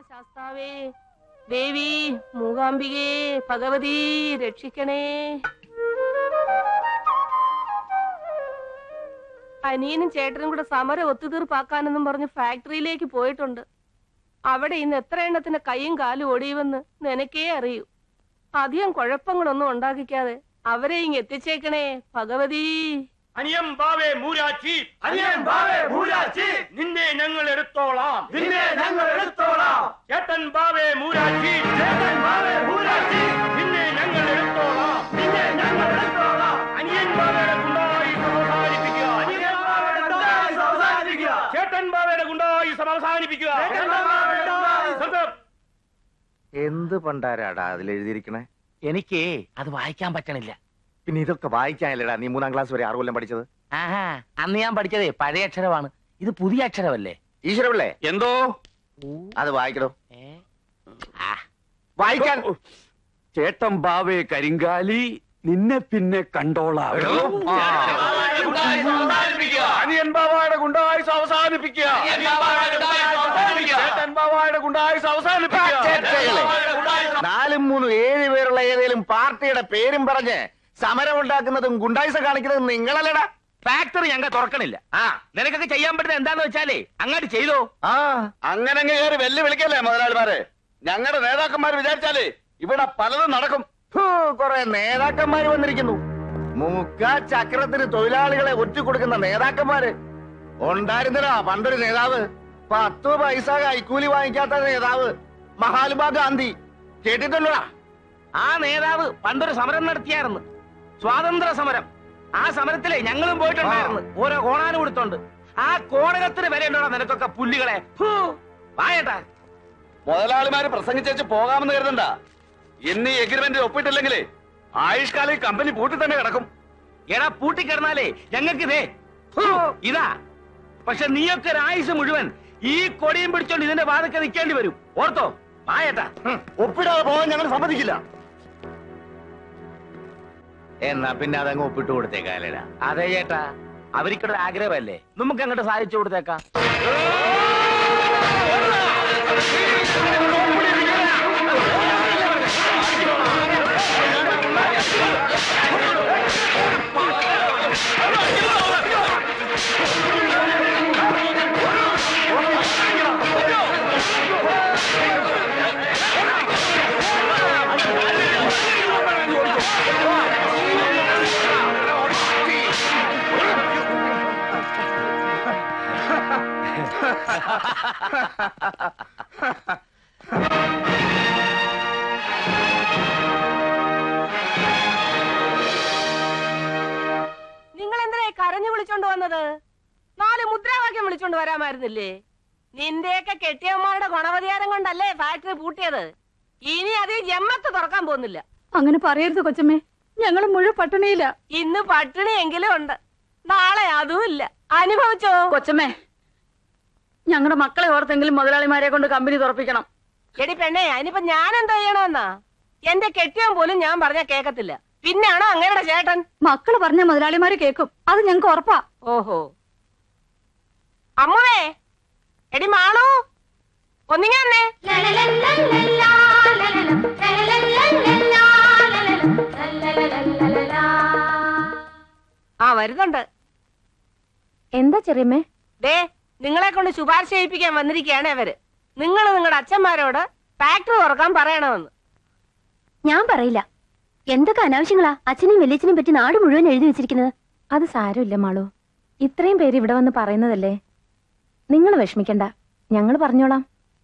ശാസ്താവേ ദേവി മൂകാംബികേ ഭഗവതി രക്ഷിക്കണേ അനിയനും ചേട്ടനും കൂടെ സമരം ഒത്തുതീർപ്പാക്കാനെന്നും പറഞ്ഞ് ഫാക്ടറിയിലേക്ക് പോയിട്ടുണ്ട് അവിടെ ഇന്ന് എത്ര എണ്ണത്തിന്റെ കൈയും കാലും ഒടിയുമെന്ന് നിനക്കേ അറിയൂ അധികം കുഴപ്പങ്ങളൊന്നും ഉണ്ടാക്കിക്കാതെ അവരെ ഇങ് എത്തിച്ചേക്കണേ ഭഗവതി അനിയം ബാവേ മൂരാച്ചി അനിയൻ ബാവേ മൂരാച്ചി നിന്നെ ഞങ്ങൾ എടുത്തോളാം നിന്നെ ഞങ്ങൾ എടുത്തോളാം ചേട്ടൻ ബാവേ മൂരാച്ചി ചേട്ടൻ ബാവേ മൂരാച്ചി നിന്നെ ഞങ്ങൾ എടുത്തോളാം നിന്നെ ഞങ്ങൾ എടുത്തോളാം അനിയൻ ബാവയുടെ ഗുണ്ടായി അവസാനിപ്പിക്കുക അനിയൻ ബാവയുടെ ഉണ്ടായി അവസാനിപ്പിക്കുക ചേട്ടൻ ബാവയുടെ ഗുണ്ടായി അവസാനിപ്പിക്കുക ചേട്ടൻ ബാവയുടെ ഉണ്ടായി നിർത്ത്. എന്ത് പണ്ടാരാടാ അതിൽ എഴുതിയിരിക്കണേ എനിക്ക് അത് വായിക്കാൻ പറ്റണില്ല പിന്നെ ഇതൊക്കെ വായിക്കാനില്ലടാ നീ മൂന്നാം ക്ലാസ് വരെ ആറ് കൊല്ലം പഠിച്ചത് ആഹാ അന്ന് ഞാൻ പഠിച്ചതേ പഴയ അക്ഷരമാണ് ഇത് പുതിയ അക്ഷരമല്ലേ ഈശ്വരപിള്ളേ എന്തോ അത് വായിക്കടോ ഏ? വായിക്കാൻ ചേട്ടൻ ബാവേ കരിങ്കാലി നിന്നെ പിന്നെ കണ്ടോളാം ആ. അനിയൻ ബാവയുടെ ഗുണ്ടായുസ് അവസാനിപ്പിക്കുക ചേട്ടൻ ബാവയുടെ ഗുണ്ടായുസ് അവസാനിപ്പിക്കുക ചേട്ടകളെ, നാലും മൂന്നും ഏഴ് പേരുള്ള ഏതേലും പാർട്ടിയുടെ പേരും പറഞ്ഞ് സമരം ഉണ്ടാക്കുന്നതും ഗുണ്ടായിസം കാണിക്കുന്നതും നിങ്ങളല്ലടാ ഫാക്ടറി ഞങ്ങൾ തുറക്കണില്ല ആ നിനക്കൊക്കെ ചെയ്യാൻ പറ്റുന്ന എന്താന്ന് വെച്ചാലേ അങ്ങോട്ട് ചെയ്തോ ആ അങ്ങനെ അങ്ങ് കയറി വെല്ലു വിളിക്കല്ലേ മുതലാളിമാരെ ഞങ്ങളുടെ നേതാക്കന്മാർ വിചാരിച്ചാലേ ഇവിടെ പലതും നടക്കും ഹൂ, കുറെ നേതാക്കന്മാര് വന്നിരിക്കുന്നു മുക്ക ചക്രത്തിന് തൊഴിലാളികളെ ഒറ്റ കൊടുക്കുന്ന നേതാക്കന്മാര് ഉണ്ടായിരുന്നടാ പണ്ടൊരു നേതാവ് പത്ത് പൈസ കൈക്കൂലി വാങ്ങിക്കാത്ത നേതാവ് മഹാത്മാ ഗാന്ധി കേട്ടിട്ടുള്ളടാ ആ നേതാവ് പണ്ടൊരു സമരം നടത്തിയായിരുന്നു സ്വാതന്ത്ര്യ സമരം ആ സമരത്തിലെ ഞങ്ങളും പോയിട്ടുണ്ടായിരുന്നു ഓരോ കോണാനും കൊടുത്തോണ്ട് ആ കോണകത്തിന് വില ഉണ്ടോ നിനക്കൊക്കെ പുല്ലുകളെ ഹൂ, വായേട്ടാ മുതലാളിമാര് പ്രസംഗിച്ചു പോകാമെന്ന് കരുതണ്ട ഇന്ന് ഈ എഗ്രിമെന്റിൽ ഒപ്പിട്ടില്ലെങ്കിലേ ആയുഷ്കാലം ഈ കമ്പനി പൂട്ടി തന്നെ കിടക്കും എടാ പൂട്ടിക്കിടന്നാലേ ഞങ്ങൾക്ക് ഇതേ ഹൂ, ഇതാ പക്ഷെ നീയൊക്കെ ഒരു ആയുസ് മുഴുവൻ ഈ കൊടിയും പിടിച്ചോണ്ട് ഇതിന്റെ വാതൊക്കെ നിൽക്കേണ്ടി വരും ഓർത്തോ വായേട്ടാ ഹും. ഒപ്പിടാതെ പോകാൻ ഞങ്ങൾ സമ്മതിക്കില്ല എന്നാ പിന്നെ അതങ്ങ് ഒപ്പിട്ട് കൊടുത്തേക്കാലടാ അതെ ചേട്ടാ അവർക്കൊരു ആഗ്രഹമല്ലേ നമുക്ക് അങ്ങോട്ട് സാധിച്ചു കൊടുത്തേക്കാം നിങ്ങൾ എന്തിനാ ഈ കരഞ്ഞു വിളിച്ചോണ്ട് വന്നത് നാല് മുദ്രാവാക്യം വിളിച്ചോണ്ട് വരാമായിരുന്നില്ലേ നിന്റെയൊക്കെ കെട്ടിയമ്മമാരുടെ ഗുണവധികാരം കൊണ്ടല്ലേ ഫാക്ടറി പൂട്ടിയത് ഇനി അത് ഈ ജമ്മത്ത് തുറക്കാൻ പോകുന്നില്ല അങ്ങനെ പറയരുത് കൊച്ചമ്മേ ഞങ്ങൾ മുഴുവൻ പട്ടിണിയില്ല ഇന്ന് പട്ടിണിയെങ്കിലും ഉണ്ട് നാളെ അതും ഇല്ല അനുഭവിച്ചോ കൊച്ചമ്മേ ഞങ്ങളുടെ മക്കളെ ഓർത്തെങ്കിലും മുതലാളിമാരെ കൊണ്ട് കമ്പനി തുറപ്പിക്കണം എടി പെണ്ണേ അതിനിപ്പോ ഞാൻ എന്താ ചെയ്യണമെന്നാ എന്റെ കെട്ടിയവൻ പോലും ഞാൻ പറഞ്ഞ കേക്കത്തില്ല പിന്നെയാണോ അങ്ങയുടെ ചേട്ടൻ മക്കള് പറഞ്ഞ മുതലാളിമാര് കേക്കും അത് ഞങ്ങൾക്ക് ഉറപ്പാ ഓഹോ അമ്മുവേ എടി മാളു ഒന്നിങ്ങന്നെ ആ വരുന്നുണ്ട് എന്താ ചെറിയമ്മേ ദേ നിങ്ങളെ കൊണ്ട് ശുപാർശ ചെയ്യിപ്പിക്കാൻ വന്നിരിക്കുകയാണ് അവര് നിങ്ങൾ നിങ്ങളുടെ അച്ഛന്മാരോട് ഫാക്ടറി തുറക്കാൻ പറയണമെന്ന് ഞാൻ പറയില്ല എന്തൊക്കെ അനാവശ്യങ്ങളാ അച്ഛനെയും വലിയച്ഛനെയും പറ്റി നാട് മുഴുവൻ എഴുതി വെച്ചിരിക്കുന്നത് അത് സാരമില്ല മാളു ഇത്രയും പേര് ഇവിടെ വന്ന് പറയുന്നതല്ലേ നിങ്ങൾ വിഷമിക്കണ്ട ഞങ്ങൾ പറഞ്ഞോളാം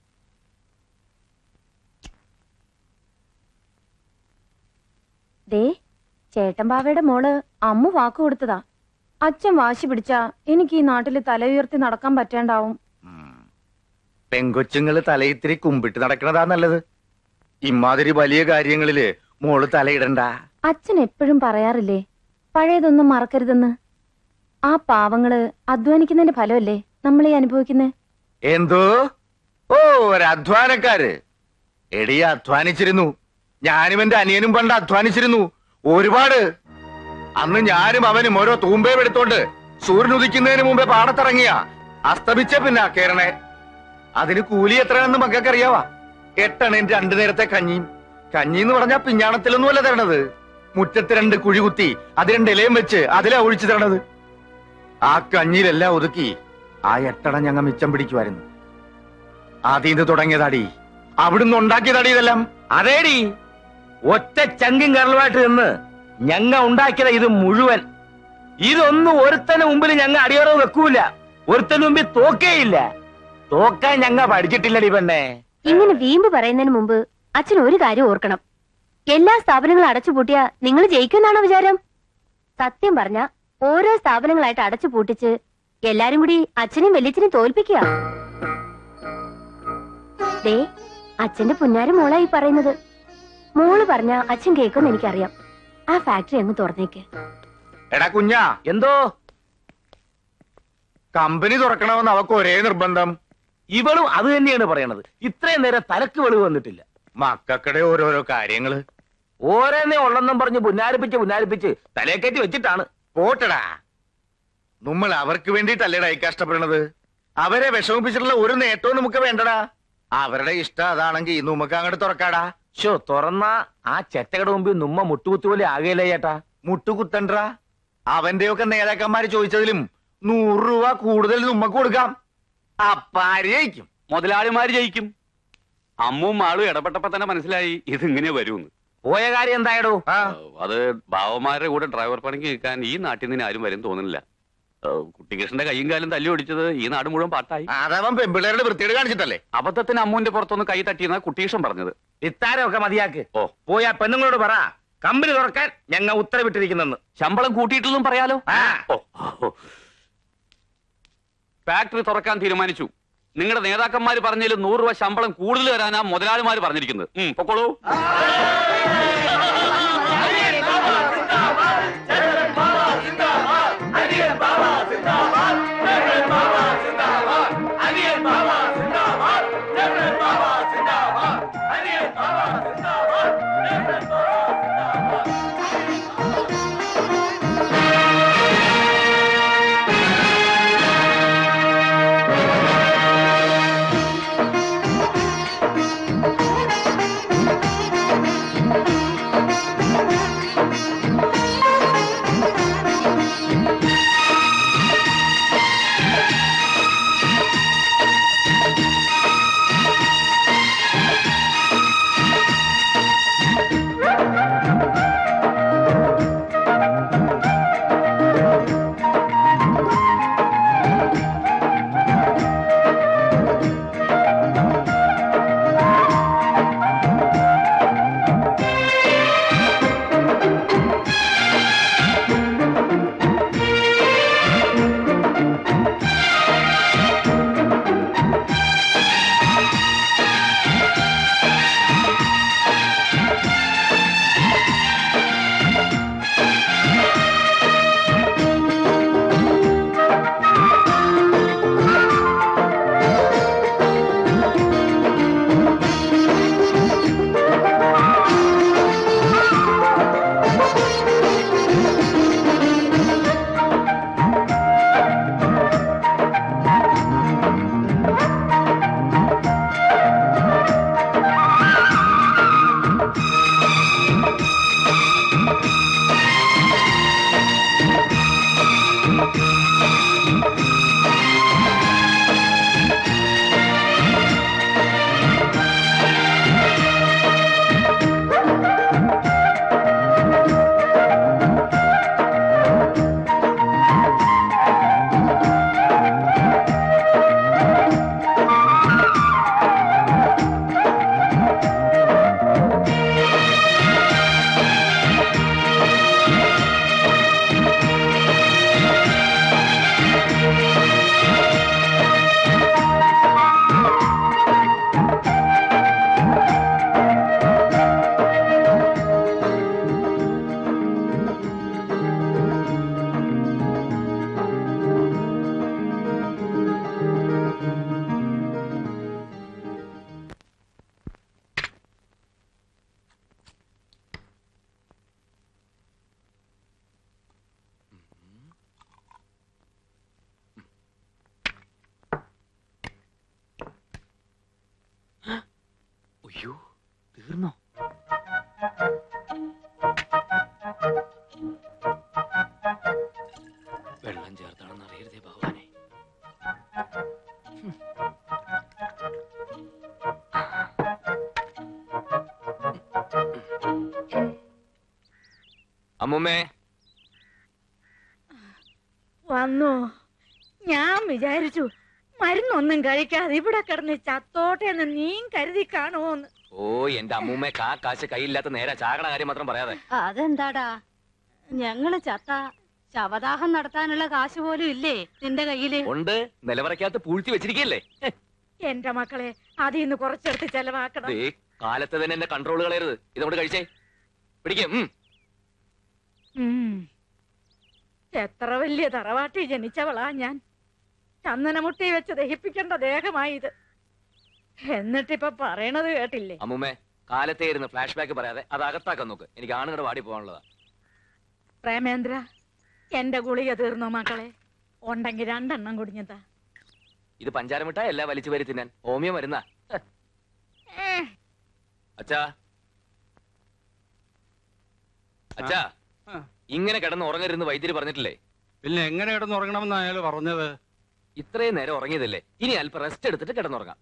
ദേ ചേട്ടൻ ബാവയുടെ മോള് അമ്മ വാക്ക് കൊടുത്തതാ അച്ഛൻ വാശി പിടിച്ചാ എനിക്ക് ഈ നാട്ടില് തല ഉയർത്തി നടക്കാൻ പറ്റാണ്ടാവും പെങ്കൊച്ചുങ്ങള് തലയിത്തിരി കുമ്പിട്ട് നടക്കണതാ നല്ലത് ഇമാതിരി വലിയ കാര്യങ്ങളില് മോള് തലയിടണ്ട അച്ഛൻ എപ്പോഴും പറയാറില്ലേ പഴയതൊന്നും മറക്കരുതെന്ന് ആ പാവങ്ങള് അധ്വാനിക്കുന്നതിന്റെ ഫലമല്ലേ നമ്മൾ ഈ അനുഭവിക്കുന്നേ എന്തോ ഓ ഒരു അധ്വാനക്കാര് എടി അധ്വാനിച്ചിരുന്നു ഞാനും എന്റെ അനിയനും പണ്ട് അധ്വാനിച്ചിരുന്നു ഒരുപാട് അന്ന് ഞാനും അവനും ഓരോ തൂമ്പയും എടുത്തോണ്ട് സൂര്യൻ ഉദിക്കുന്നതിന് മുമ്പേ പാടത്തിറങ്ങിയ അസ്തമിച്ച പിന്നെ കേരണേ അതിന് കൂലി എത്രയാണെന്ന് മക്കൾക്ക് അറിയാവാ എട്ടണയും രണ്ടു നേരത്തെ കഞ്ഞിയും കഞ്ഞി എന്ന് പറഞ്ഞാ പിഞ്ഞാണത്തിലൊന്നുമല്ല തരണത് മുറ്റത്ത് രണ്ട് കുഴി കുത്തി അത് രണ്ട് ഇലയും വെച്ച് അതിലാ ഒഴിച്ചു തരണത് ആ കഞ്ഞിയിലെല്ലാം ഒതുക്കി ആ എട്ടണ ഞങ്ങ മിച്ചം പിടിക്കുമായിരുന്നു ആദ്യം തുടങ്ങിയതാടി അവിടുന്ന് ഉണ്ടാക്കിയതാടി ഇതെല്ലാം അതേടി ഒറ്റ ചങ്കും കരളുമായിട്ട് നിന്ന് ഞങ്ങ ഉണ്ടാക്കിയത് ഇത് മുഴുവൻ ഇതൊന്നും ഒരുത്തന് മുമ്പിൽ ഞങ്ങ അടിയറവ് വെക്കൂല ഒരുത്തന് മുമ്പിൽ തോക്കേയില്ല തോക്കാൻ ഞങ്ങ പഠിച്ചിട്ടില്ലടി പെണ്ണേ ഇങ്ങനെ വീമ്പ് പറയുന്നതിന് മുമ്പ് അച്ഛൻ ഒരു കാര്യം ഓർക്കണം എല്ലാ സ്ഥാപനങ്ങളും അടച്ചുപൂട്ടിയ നിങ്ങൾ ജയിക്കുമെന്നാണോ വിചാരം സത്യം പറഞ്ഞ ഓരോ സ്ഥാപനങ്ങളായിട്ട് അടച്ചു പൂട്ടിച്ച് എല്ലാരും കൂടി അച്ഛനെയും വല്യച്ഛനെയും തോൽപ്പിക്കുക ദേ അച്ഛന്റെ പുന്നാരം മോളായി പറയുന്നത് മോള് പറഞ്ഞ അച്ഛൻ കേൾക്കുമെന്ന് എനിക്കറിയാം ആ ഫാക്ടറി അങ്ങ് തുറന്നേക്ക് എടാ കുഞ്ഞാ എന്തോ കമ്പനി തുറക്കണമെന്ന് അവക്ക് ഒരേ നിർബന്ധം ഇവളും അത് തന്നെയാണ് പറയണത് ഇത്രയും നേരം തലക്ക് വെളിവ് വന്നിട്ടില്ല മക്കൾക്കിടെ ഓരോരോ കാര്യങ്ങള് ഓരോന്നേ ഉള്ളെന്നും പറഞ്ഞ് പുന്നാരിപ്പിച്ച് പുന്നാരിപ്പിച്ച് തലയേക്കറ്റി വെച്ചിട്ടാണ് പോട്ടടാ നമ്മൾ അവർക്ക് വേണ്ടിയിട്ടല്ലേടാ ഈ കഷ്ടപ്പെടുന്നത് അവരെ വിഷമിപ്പിച്ചിട്ടുള്ള ഒരു നേട്ടവും നമുക്ക് വേണ്ടടാ അവരുടെ ഇഷ്ടം അതാണെങ്കിൽ നമുക്ക് അങ്ങോട്ട് തുറക്കാടാ ഷോ തുറന്ന ആ ചെറ്റകളുടെ മുമ്പിൽ നുമ്മ മുട്ടുകുത്തു പോലെ ആകെയില്ല ചേട്ടാ മുട്ടുകുത്തണ്ടാ അവന്റെയൊക്കെ നേതാക്കന്മാര് ചോദിച്ചതിലും നൂറ് രൂപ കൂടുതൽ നമ്മക്ക് കൊടുക്കാം അപ്പാര് ജയിക്കും മുതലാളിമാര് ജയിക്കും അമ്മും ആളും ഇടപെട്ടപ്പോ തന്നെ മനസ്സിലായി ഇതിങ്ങനെ വരുമെന്ന് പോയ കാര്യം എന്തായടോ ആ അത് ബാവമാരുടെ കൂടെ ഡ്രൈവർ പണിക്ക് നിൽക്കാൻ ഈ നാട്ടിൽ നിന്ന് ആരും വരും തോന്നുന്നില്ല ഏഹ് കുട്ടികൃഷ്ണന്റെ കൈയും കാലും തല്ലി ഒടിച്ചത് ഈ നാട് മുഴുവൻ പാട്ടായി അതവൻ പെമ്പിള്ളേരുടെ വൃത്തിയോട് കാണിച്ചിട്ടല്ലേ അബദ്ധത്തിന് അമ്മുവിന്റെ പുറത്തൊന്ന് കൈ തട്ടിയെന്ന കുട്ടീഷൻ പറഞ്ഞത് ഇത്താരമൊക്കെ മതിയാക്ക് ഓ പോയ പെണ്ണുങ്ങളോട് പറ കമ്പനി തുറക്കാൻ ഞങ്ങൾ ഉത്തരവിട്ടിരിക്കുന്നെന്ന് ശമ്പളം കൂട്ടിയിട്ടൊന്നും പറയാലോ ആ ഓ ഫാക്ടറി തുറക്കാൻ തീരുമാനിച്ചു നിങ്ങളുടെ നേതാക്കന്മാര് പറഞ്ഞതിൽ നൂറ് രൂപ ശമ്പളം കൂടുതൽ തരാനാ മുതലാളിമാര് പറഞ്ഞിരിക്കുന്നത് ഉം, പൊക്കോളൂ തീർന്നോ വെള്ളം ചേർത്താണെന്ന് അറിയരുതേ ഭഗവാനെ അമ്മുമ്മേ വന്നു ഞാൻ വിചാരിച്ചു മരുന്നൊന്നും കഴിക്കാതെ ഇവിടെ കിടന്ന് ചത്തോട്ടെ എന്ന് നീ കരുതി കാണുമോന്ന് ഓ എന്റെ അമ്മൂമ്മേ കാ കാശ് കയ്യില്ലാത്ത നേരെ ചാകണ കാര്യം മാത്രം പറയാതെ അതെന്താടാ ഞങ്ങള് ചത്ത ശവദാഹം നടത്താനുള്ള കാശ് പോലും ഇല്ലേ നിന്റെ കയ്യില് ഉണ്ട് നിലവറയ്ക്കകത്ത് പൂഴ്ത്തി വെച്ചിരിക്കല്ലേ എന്റെ മക്കളെ അതിൽ നിന്ന് കുറച്ചെടുത്ത് ചെലവാക്കണം ദേ കാലത്ത് തന്നെ എന്റെ കൺട്രോൾ കളയരുത് ഇതോട് കഴിച്ചേ പിടിക്കും ഉം. എത്ര വലിയ തറവാട്ടി ജനിച്ചവളാ ഞാൻ ചന്ദനമുട്ടി വെച്ച് ദഹിപ്പിക്കേണ്ട ദേഹമായി ഇത് എന്നിട്ടിപ്പൊ പറയണത് കേട്ടില്ലേ അമ്മൂമ്മേ കാലത്തെ ഇരുന്ന് ഫ്ലാഷ് ബാക്ക് പറയാതെ അത് അകത്താക്കാൻ നോക്ക് എനിക്ക് ആണുങ്ങളുടെ വാടി പോകാനുള്ളതാ പ്രേമേന്ദ്ര എന്റെ ഗുളിക തീർന്നോ മക്കളെ ഉണ്ടെങ്കിൽ രണ്ടെണ്ണം കുടിഞ്ഞതാ ഇത് പഞ്ചാര മിഠായി അല്ല വലിച്ചു വരി തിന്നാൻ ഹോമിയോ മരുന്നാ ഹ്. അച്ഛാ അച്ഛാ ഇങ്ങനെ കിടന്ന് ഉറങ്ങരുന്ന് വൈദ്യര് പറഞ്ഞിട്ടില്ലേ പിന്നെ എങ്ങനെ കിടന്നുറങ്ങണമെന്ന് അയാൾ പറഞ്ഞത് ഇത്രയും നേരം ഉറങ്ങിയതല്ലേ ഇനി അല്പം റെസ്റ്റ് എടുത്തിട്ട് കിടന്നുറങ്ങാം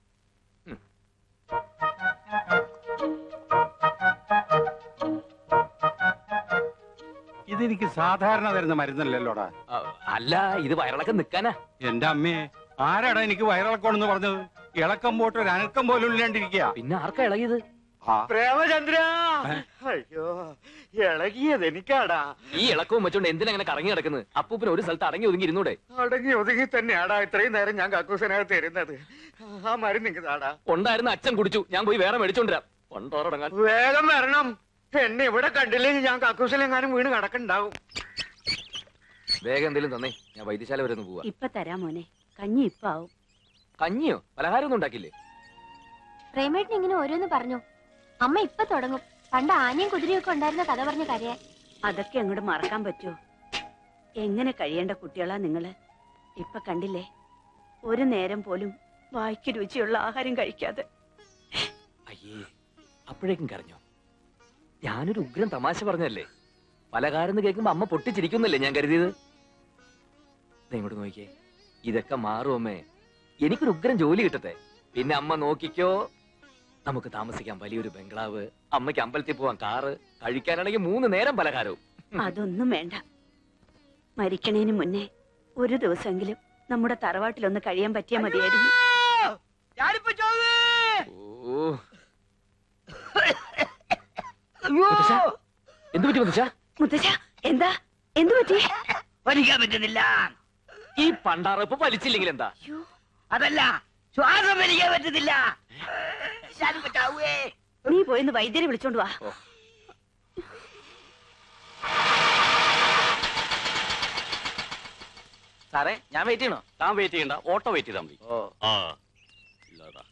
ഇതെനിക്ക് സാധാരണ തരുന്ന മരുന്നല്ലല്ലോടാ ആ, അല്ല ഇത് വയറിളക്കം നിക്കാനാ എന്റെ അമ്മയെ ആരാടാ എനിക്ക് വയറിളക്കണമെന്ന് പറഞ്ഞത് ഇളക്കം പോട്ട് ഒരു അനക്കം പോലും ഇല്ലാണ്ടിരിക്കുക പിന്നെ ആർക്കാ ഇളകിയത് പ്രേമചന്ദ്ര അയ്യോ ഇളകിയത് എനിക്കാടാ ഈ ഇളക്കവും വെച്ചോണ്ട് എന്തിനങ്ങനെ കറങ്ങി കിടക്കുന്നത് അപ്പൂപ്പിന് ഒരു സ്ഥലത്ത് അടങ്ങി ഒതുങ്ങി ഇരുന്നൂടെ അടങ്ങി ഒതുങ്ങി തന്നെയാടാ ഇത്രയും നേരം ഞാൻ കക്കൂസിനകത്ത് ഇരുന്നത് ആ മരുന്ന് എനിക്ക് താടാ ഉണ്ടായിരുന്ന അച്ഛൻ കുടിച്ചു ഞാൻ പോയി വേറെ മേടിച്ചോണ്ടിരാം കൊണ്ടോറടങ്ങാൻ വേഗം വരണം എന്നെ ഇവിടെ കണ്ടില്ലെങ്കിൽ ഞാൻ കക്കൂസിലെങ്ങാനും വീണ് കിടക്കണ്ടാവും വേഗം എന്തെങ്കിലും തന്നേ ഞാൻ വൈദ്യശാല വരെ ഒന്ന് പോവാ ഇപ്പൊ തരാ മോനെ കഞ്ഞി ഇപ്പൊ ആവും കഞ്ഞിയോ പലഹാരം ഒന്നും ഉണ്ടാക്കില്ലേ പ്രേമേട്ടൻ ഇങ്ങനെ ഓരോന്ന് പറഞ്ഞു അമ്മ ഇപ്പൊ തുടങ്ങും പണ്ട് ആനയും കുതിരയും ഒക്കെ ഉണ്ടായിരുന്ന കഥ പറഞ്ഞ കരയാൻ അതൊക്കെ അങ്ങോട്ട് മറക്കാൻ പറ്റുമോ എങ്ങനെ കഴിയേണ്ട കുട്ടികളാ നിങ്ങള് ഇപ്പൊ കണ്ടില്ലേ ഒരു നേരം പോലും വായിക്ക് രുചിയുള്ള ആഹാരം കഴിക്കാതെ അയ്യേ അപ്പോഴേക്കും കരഞ്ഞോ ഞാനൊരു ഉഗ്രം തമാശ പറഞ്ഞല്ലേ പലകാരെന്ന് കേൾക്കുമ്പോ അമ്മ പൊട്ടിച്ചിരിക്കുന്നല്ലേ ഞാൻ കരുതിയത് ദേ ഇങ്ങോട്ട് നോക്കിയേ ഇതൊക്കെ മാറും അമ്മേ എനിക്കൊരു ഉഗ്രം ജോലി കിട്ടട്ടെ പിന്നെ അമ്മ നോക്കിക്കോ നമുക്ക് താമസിക്കാം വലിയൊരു ബംഗ്ലാവ് അമ്മയ്ക്ക് അമ്പലത്തിൽ പോവാൻ കാറ് കഴിക്കാനാണെങ്കിൽ മൂന്ന് നേരം പലഹാരവും അതൊന്നും വേണ്ട മരിക്കണേന് മുന്നേ ഒരു ദിവസമെങ്കിലും നമ്മുടെ തറവാട്ടിലൊന്ന് കഴിയാൻ പറ്റിയാ മതിയായിരുന്നു ഓ മുത്തശ്ശാ, എന്ത് പറ്റി മുത്തശ്ശ മുത്തശ്ശ എന്താ എന്തു പറ്റി വലിക്കാൻ പറ്റുന്നില്ല ഈ പണ്ടാറപ്പ് വലിച്ചില്ലെങ്കിൽ എന്താ അതല്ല ശ്വാസം വലിക്കാൻ പറ്റുന്നില്ല ശ്വാസം പറ്റാവേ നീ പോയിന്ന് വൈദ്യരെ വിളിച്ചോണ്ട് വാ സാറേ ഞാൻ വെയിറ്റ് ചെയ്യണോ താൻ വെയിറ്റ് ചെയ്യണ്ട ഓട്ടോ വെയിറ്റ് ചെയ്താൽ മതി ഓ ആ ഇല്ലതാ.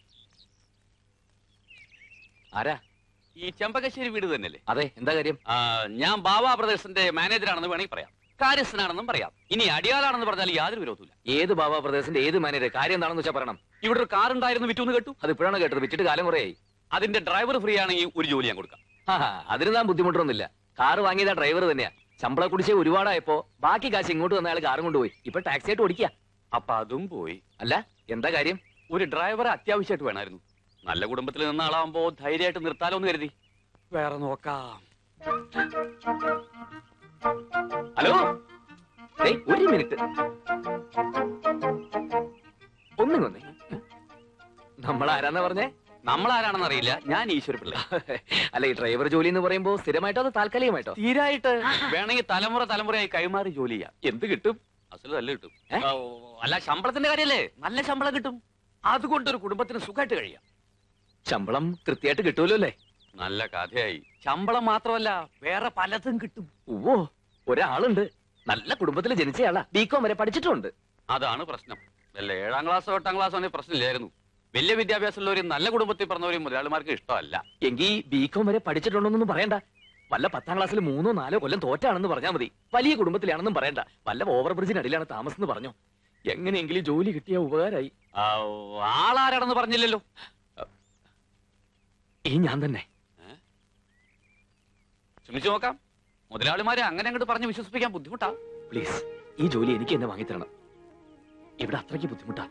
ആരാ ഈ ചെമ്പകശ്ശേരി വീട് തന്നെയല്ലേ അതെ എന്താ കാര്യം ആ, ഞാൻ ബാബാ ബ്രദേഴ്സിന്റെ മാനേജറാണെന്ന് വേണമെങ്കിൽ പറയാം കാര്യസ്ഥനാണെന്നും പറയാം ഇനി അടിയാളാണെന്ന് പറഞ്ഞാൽ യാതൊരു വിരോധമില്ല ഏത് ബാബാ പ്രദേശത്തിന്റെ ഏത് മാനേജർ കാര്യം എന്താണെന്ന് വെച്ചാൽ പറയണം ഇവിടെ ഒരു കാർ ഉണ്ടായിരുന്നു വിറ്റൂന്ന് കേട്ടു അത് ഇപ്പോഴാണ് കേട്ടത് വിറ്റിട്ട് കാലം കുറയായി അതിന്റെ ഡ്രൈവർ ഫ്രീ ആണെങ്കിൽ ഒരു ജോലി ഞാൻ കൊടുക്കാം ആഹാ, അതിന് താൻ ബുദ്ധിമുട്ടൊന്നുമില്ല കാറ് വാങ്ങിയത് ഡ്രൈവർ തന്നെയാ ശമ്പള കുടിശ്ശേ ഒരുപാടായപ്പോ ബാക്കി കാശ് ഇങ്ങോട്ട് വന്ന അയാൾ കാറും കൊണ്ടുപോയി ഇപ്പൊ ടാക്സി ആയിട്ട് ഓടിക്കുക അപ്പൊ അതും പോയി അല്ല എന്താ കാര്യം ഒരു ഡ്രൈവറെ അത്യാവശ്യമായിട്ട് വേണമായിരുന്നു നല്ല കുടുംബത്തിൽ നിന്ന ആളാവുമ്പോ ധൈര്യമായിട്ട് നിർത്താലോ എന്ന് കരുതി വേറെ നോക്കാം ഹലോ ഏയ്, ഒരു മിനിറ്റ് ഒന്നും വന്നേ നമ്മൾ ആരാന്നാ പറഞ്ഞേ നമ്മളാരാണെന്ന് അറിയില്ല ഞാൻ ഈശ്വരപിള്ള അല്ല ഈ ഡ്രൈവർ ജോലി എന്ന് പറയുമ്പോ സ്ഥിരമായിട്ടോ അതോ താൽക്കാലികമായിട്ടോ തീരായിട്ട് വേണമെങ്കിൽ തലമുറ തലമുറയായി കൈമാറി ജോലി ചെയ്യാം എന്ത് കിട്ടും അസല് നല്ല കിട്ടും ഏ? ആ, അല്ല ശമ്പളത്തിന്റെ കാര്യല്ലേ നല്ല ശമ്പളം കിട്ടും അതുകൊണ്ട് ഒരു കുടുംബത്തിന് സുഖമായിട്ട് കഴിയാം ശമ്പളം കൃത്യമായിട്ട് കിട്ടുമല്ലോ അല്ലേ നല്ല കഥയായി ശമ്പളം മാത്രമല്ല വേറെ പലതും കിട്ടും ഓ ഒരാളുണ്ട് നല്ല കുടുംബത്തിൽ ജനിച്ചയാളാ ബികോം വരെ പഠിച്ചിട്ടുണ്ട് അതാണ് പ്രശ്നം വല്ല ഏഴാം ക്ലാസ്സോ എട്ടാം ക്ലാസ്സോ ആണെങ്കിൽ പ്രശ്നമില്ലായിരുന്നു വലിയ വിദ്യാഭ്യാസമുള്ളവരും നല്ല കുടുംബത്തിൽ പറഞ്ഞവരും മുതലാളിമാർക്ക് ഇഷ്ടമല്ല എങ്കിൽ ബികോം വരെ പഠിച്ചിട്ടുണ്ടോന്നൊന്നും പറയണ്ട വല്ല പത്താം ക്ലാസ്സിൽ മൂന്നോ നാലോ കൊല്ലം തോറ്റാണെന്ന് പറഞ്ഞാൽ മതി വലിയ കുടുംബത്തിലാണെന്നും പറയണ്ട വല്ല ഓവർ ബ്രിഡ്ജിനടിയിലാണ് താമസം എന്ന് പറഞ്ഞോ എങ്ങനെയെങ്കിലും ജോലി കിട്ടിയ ഉപകാരമായി ആ, ആളാരാണെന്ന് പറഞ്ഞില്ലല്ലോ ഈ ഞാൻ തന്നെ ശ്രമിച്ചു നോക്കാം മുതലാളിമാരെ അങ്ങനെ അങ്ങോട്ട് പറഞ്ഞ് വിശ്വസിപ്പിക്കാൻ ബുദ്ധിമുട്ടാ പ്ലീസ് ഈ ജോലി എനിക്ക് എന്നെ വാങ്ങിത്തരണം ഇവിടെ അത്രയ്ക്ക് ബുദ്ധിമുട്ടാ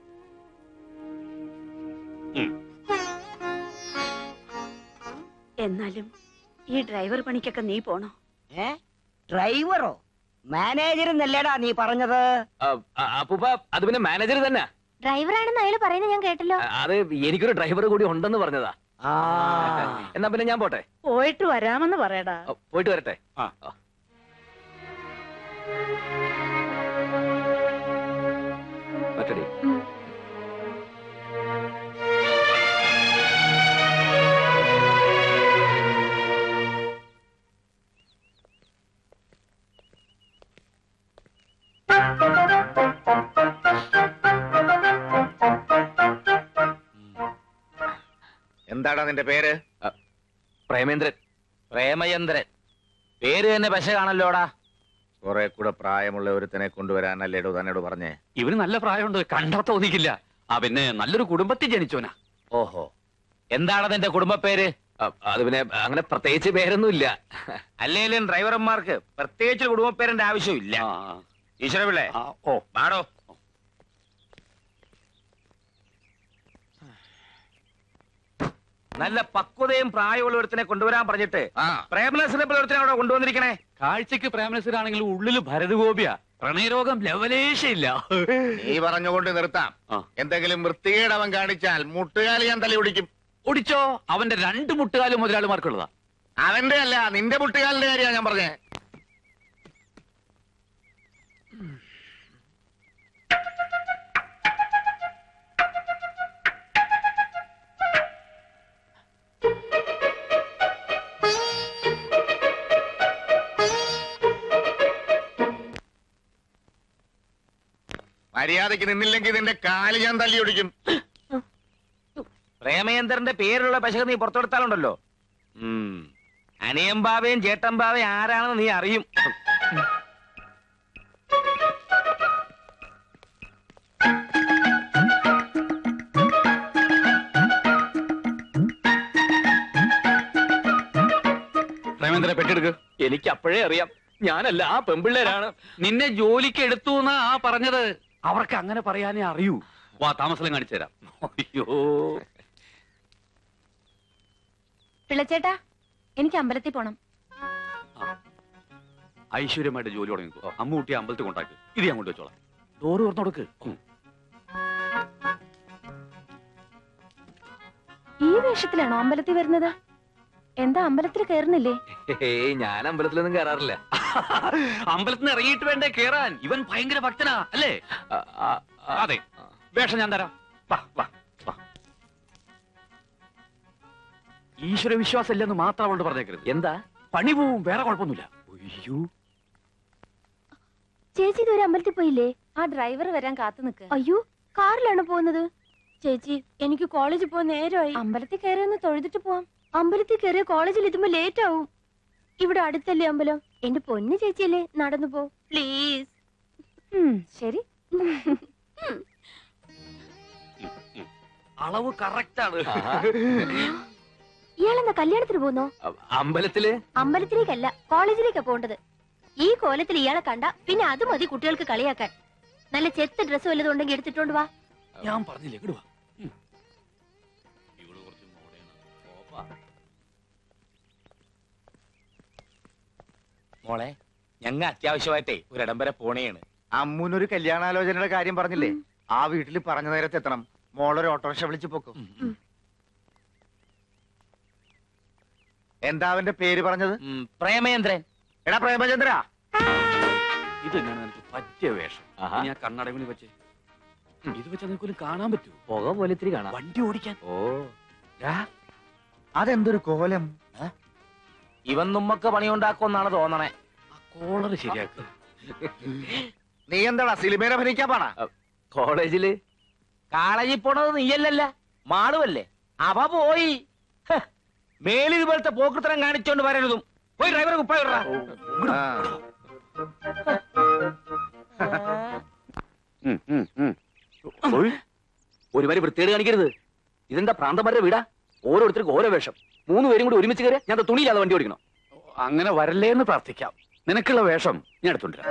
എന്നാലും ഈ ഡ്രൈവർ പണിക്കൊക്കെ നീ പോണോ ഏ ഡ്രൈവറോ മാനേജർ എന്നല്ലേടാ നീ പറഞ്ഞത് അപ്പൂപ്പ അത് പിന്നെ മാനേജർ തന്നെ ഡ്രൈവറാണെന്ന് അയാൾ പറയുന്നത് ഞാൻ കേട്ടല്ലോ അത് എനിക്കൊരു ഡ്രൈവർ കൂടി ഉണ്ടെന്ന് പറഞ്ഞതാ ആ എന്നാ പിന്നെ ഞാൻ പോട്ടെ പോയിട്ട് വരാമെന്ന് പറയടാ ഓ, പോയിട്ട് വരട്ടെ ആ. പറ്റടി എന്താടാ നിന്റെ പേര് പ്രേമേന്ദ്രൻ പ്രേമചന്ദ്രൻ പേര് തന്നെ പശ കാണല്ലോടാ കുറെ കൂടെ പ്രായമുള്ള ഒരുത്തനെ കൊണ്ടുവരാനല്ലേടോ തന്നോട് പറഞ്ഞേ ഇവന് നല്ല പ്രായമുണ്ട് കണ്ടാ തോന്നിക്കില്ല ആ പിന്നെ നല്ലൊരു കുടുംബത്തിൽ ജനിച്ചോനാ ഓഹോ എന്താണ് നിന്റെ കുടുംബ പേര് ആ, അത് പിന്നെ അങ്ങനെ പ്രത്യേകിച്ച് പേരൊന്നുമില്ല അല്ലെങ്കിലും ഡ്രൈവർമാർക്ക് പ്രത്യേകിച്ച് കുടുംബ പേരിന്റെ ആവശ്യമില്ല ആ, ഈശ്വര പിള്ളേ ആ, ഓ പാടോ നല്ല പക്വതയും പ്രായമുള്ള ഒരുത്തിനെ കൊണ്ടുവരാൻ പറഞ്ഞിട്ട് ആ പ്രേമനസിനെ പോലെ ഒരുത്തിനെ അവിടെ കൊണ്ടുവന്നിരിക്കണേ കാഴ്ചക്ക് പ്രേമനസരാണെങ്കിലും ഉള്ളില് ഭരതഗോപിയ പ്രണയരോഗം ലവലേശയില്ല നീ പറഞ്ഞുകൊണ്ട് നിർത്താം ആ. എന്തെങ്കിലും വൃത്തികേട് അവൻ കാണിച്ചാൽ മുട്ടുകാലി ഞാൻ തല്ലി ഒടിക്കും ഒടിച്ചോ അവന്റെ രണ്ട് മുട്ടുകാലും മുതലാളിമാർക്കുള്ളതാ അവന്റെ അല്ല നിന്റെ മുട്ടുകാലിന്റെ കാര്യമാണ് ഞാൻ പറഞ്ഞേ മര്യാദയ്ക്ക് നിന്നില്ലെങ്കിൽ നിന്റെ കാല് ഞാൻ തല്ലി ഒടിക്കും പ്രേമേന്ദ്രന്റെ പേരുള്ള പശക നീ പുറത്തെടുത്താലുണ്ടല്ലോ ഉം. അനിയമ്പാവയും ചേട്ടമ്പാവയും ആരാണെന്ന് നീ അറിയും പ്രേമേന്ദ്രനെ പെട്ടെടുക്ക് എനിക്ക് അപ്പോഴേ അറിയാം ഞാനല്ല ആ പെമ്പിള്ളേരാണ് നിന്നെ ജോലിക്ക് എടുത്തു എന്നാ ആ പറഞ്ഞത് അവർക്ക് അങ്ങനെ പറയാനേ അറിയൂ വാ താമസം കാണിച്ചു തരാം അയ്യോ പിള്ളച്ചേട്ടാ എനിക്ക് അമ്പലത്തിൽ പോണം ഐശ്വര്യമായിട്ട് ജോലി തുടങ്ങിക്കോ അമ്മൂട്ടി അമ്പലത്തിൽ കൊണ്ടാക്ക് ഇത് ഞാൻ കൊണ്ടുവച്ചോളാം ഡോറ് തുറന്നു കൊടുക്ക് ഉം. ഈ വേഷത്തിലാണോ അമ്പലത്തിൽ വരുന്നത് എന്താ അമ്പലത്തിൽ കയറുന്നില്ലേ ഏയ് ഞാൻ അമ്പലത്തിലൊന്നും കയറാറില്ല അമ്പലത്തിൽ നിന്ന് ഇറങ്ങിയിട്ട് വേണ്ടേ കേറാൻ ഇവൻ ഭയങ്കര ഭക്തനാ അല്ലേ അതെ വേഷം ഞാൻ തരാം വാ വാ വാ ഈശ്വര വിശ്വാസം ഇല്ലെന്ന് മാത്രം അവളോട് പറഞ്ഞേക്കരുത് എന്താ പണി പോവും വേറെ കുഴപ്പമൊന്നുമില്ല അയ്യോ ചേച്ചി ഇതുവരെ അമ്പലത്തിൽ പോയില്ലേ ആ ഡ്രൈവർ വരാൻ കാത്തു നിൽക്ക് അയ്യോ കാറിലാണ് പോകുന്നത് ചേച്ചി എനിക്ക് കോളേജിൽ പോകാൻ നേരമായി അമ്പലത്തിൽ കയറി ഒന്ന് തൊഴുതിട്ട് പോവാം അമ്പലത്തിൽ കയറിയ കോളേജിൽ എത്തുമ്പോ ലേറ്റ് ആവും ഇവിടെ അടുത്തല്ലേ അമ്പലം എന്റെ പൊന്നു ചേച്ചിയല്ലേ നടന്നു പോ പ്ലീസ് ശരി അളവ് കറക്റ്റ് ആണ് ഇയാളെന്താ കല്യാണത്തിന് പോകുന്നോ അമ്പലത്തില് അമ്പലത്തിലേക്കല്ല കോളേജിലേക്കാ പോണ്ടത് ഈ കോലത്തിൽ ഇയാളെ കണ്ട പിന്നെ അത് മതി കുട്ടികൾക്ക് കളിയാക്കാൻ നല്ല ചെത്ത് ഡ്രസ്സ് വല്ലതും ഉണ്ടെങ്കിൽ എടുത്തിട്ടോണ്ട് വാ ഞാൻ പറഞ്ഞില്ലേ ഇങ്ങട് വാ ഉം. ഇവള് കുറച്ച് മോഡേണാ. കോപ്പാ. മോളെ ഞങ്ങ അത്യാവശ്യമായിട്ടേ ഒരിടം വരെ പോണേണ് അമ്മൂനൊരു കല്യാണാലോചനയുടെ കാര്യം പറഞ്ഞില്ലേ ആ വീട്ടിൽ പറഞ്ഞ നേരത്തെ എത്തണം മോളൊരു ഓട്ടോറിക്ഷ വിളിച്ചു പോക്കും എന്താ അവന്റെ പേര് പറഞ്ഞത് ഉം, പ്രേമേന്ദ്രൻ എടാ പ്രേമചന്ദ്ര ഇത് തന്നെയാണ് നിനക്ക് പറ്റിയ വേഷം ഇനി ആ കണ്ണടവിന് വെച്ച് ഇത് വെച്ചാൽ നിനക്കൊരു കാണാൻ പറ്റൂ പുക പോലെ ഇത്തിരി കാണാം വണ്ടി ഓടിക്കാൻ ഓ അതെന്തൊരു കോലം ഇവൻ നമ്മക്ക് പണിയുണ്ടാക്കുമെന്നാണ് തോന്നണേ ആ കോളർ ശരിയാക്കുക നീ എന്താടാ സിനിമയിൽ അഭിനയിക്കാൻ പാടാ കോളേജില് കോളേജിൽ പോണത് നീയല്ലല്ല മാളുവല്ലേ അവ പോയി ഹ്, മേലിൽ ഇതുപോലത്തെ പോക്കൃത്തരം കാണിച്ചോണ്ട് വരരുതും പോയി ഡ്രൈവറെ കുപ്പായി ഇടറാ. ആ. ഉം, ഉം, ഉം. ഓയ്. ഒരു വരി വൃത്തികേട് കാണിക്കരുത് ഇതെന്താ പ്രാന്തമാരുടെ വീടാ ഓരോരുത്തർക്കും ഓരോ വേഷം മൂന്ന് പേരും കൂടി ഒരുമിച്ച് കയറി ഞാൻ ദാ തുണിയില്ലാതെ വണ്ടി ഓടിക്കണം അങ്ങനെ വരല്ലേ എന്ന് പ്രാർത്ഥിക്കാം നിനക്കുള്ള വേഷം ഞാൻ എടുത്തോണ്ടിരാം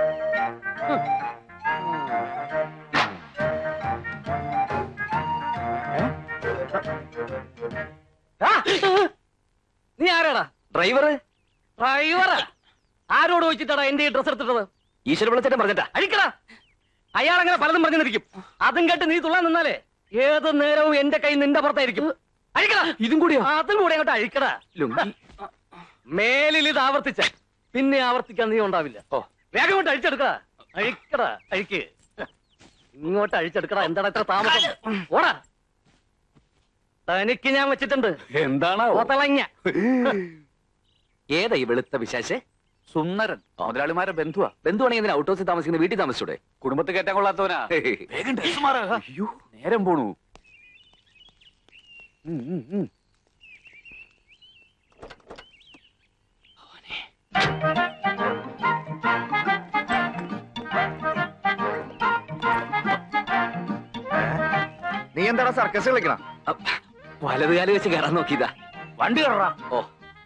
ആ! നീ ആരാടാ ഡ്രൈവർ ഡ്രൈവറാ ആരോട് ചോദിച്ചിട്ടാടാ എന്റെ ഈ ഡ്രസ് എടുത്തിട്ടത് ഈശ്വര വിളിച്ചിട്ട് പറഞ്ഞിട്ടാ അഴിക്കടാ അയാൾ അങ്ങനെ പലതും പറഞ്ഞു നിൽക്കും അതും കേട്ട് നീ തുള്ളാൻ നിന്നാലേ ഏത് നേരവും എന്റെ കൈ നിന്റെ പുറത്തായിരിക്കും അഴിക്കടാ ഇതും കൂടിയോ അതും കൂടെ അങ്ങോട്ട് അഴിക്കടാ ലുങ്കി മേലിൽ ഇത് ആവർത്തിച്ച പിന്നെ ആവർത്തിക്കാൻ നീ ഉണ്ടാവില്ല ഓ. വേഗം കൊണ്ട് അഴിച്ചെടുക്കടാ അഴിക്കടാ അഴിക്ക് ഇങ്ങോട്ട് അഴിച്ചെടുക്കടാ എന്താണ് ഇത്ര താമസം ഓടാ തനിക്ക് ഞാൻ വെച്ചിട്ടുണ്ട് എന്താണ് ഓത്തളങ്ങ ഏതാ ഈ വെളുത്ത വിശാശെ സുന്ദരൻ മുതലാളിമാരെ ബന്ധുവാ ബന്ധുവാണെങ്കിൽ എന്തിനാ ഔട്ട് ഹൗസിൽ താമസിക്കുന്ന വീട്ടിൽ താമസിച്ചൂടെ കുടുംബത്തിൽ കയറ്റാൻ കൊള്ളാത്തവനാ വേഗം ഡ്രസ് മാറാ അയ്യോ നേരം പോണു ഉം, ഉം, ഉം. നീ എന്താടാ സർക്കസ് കളിക്കണം വലത് കാലം വെച്ച് കയറാൻ നോക്കിയതാ വണ്ടി കയറാ ഓ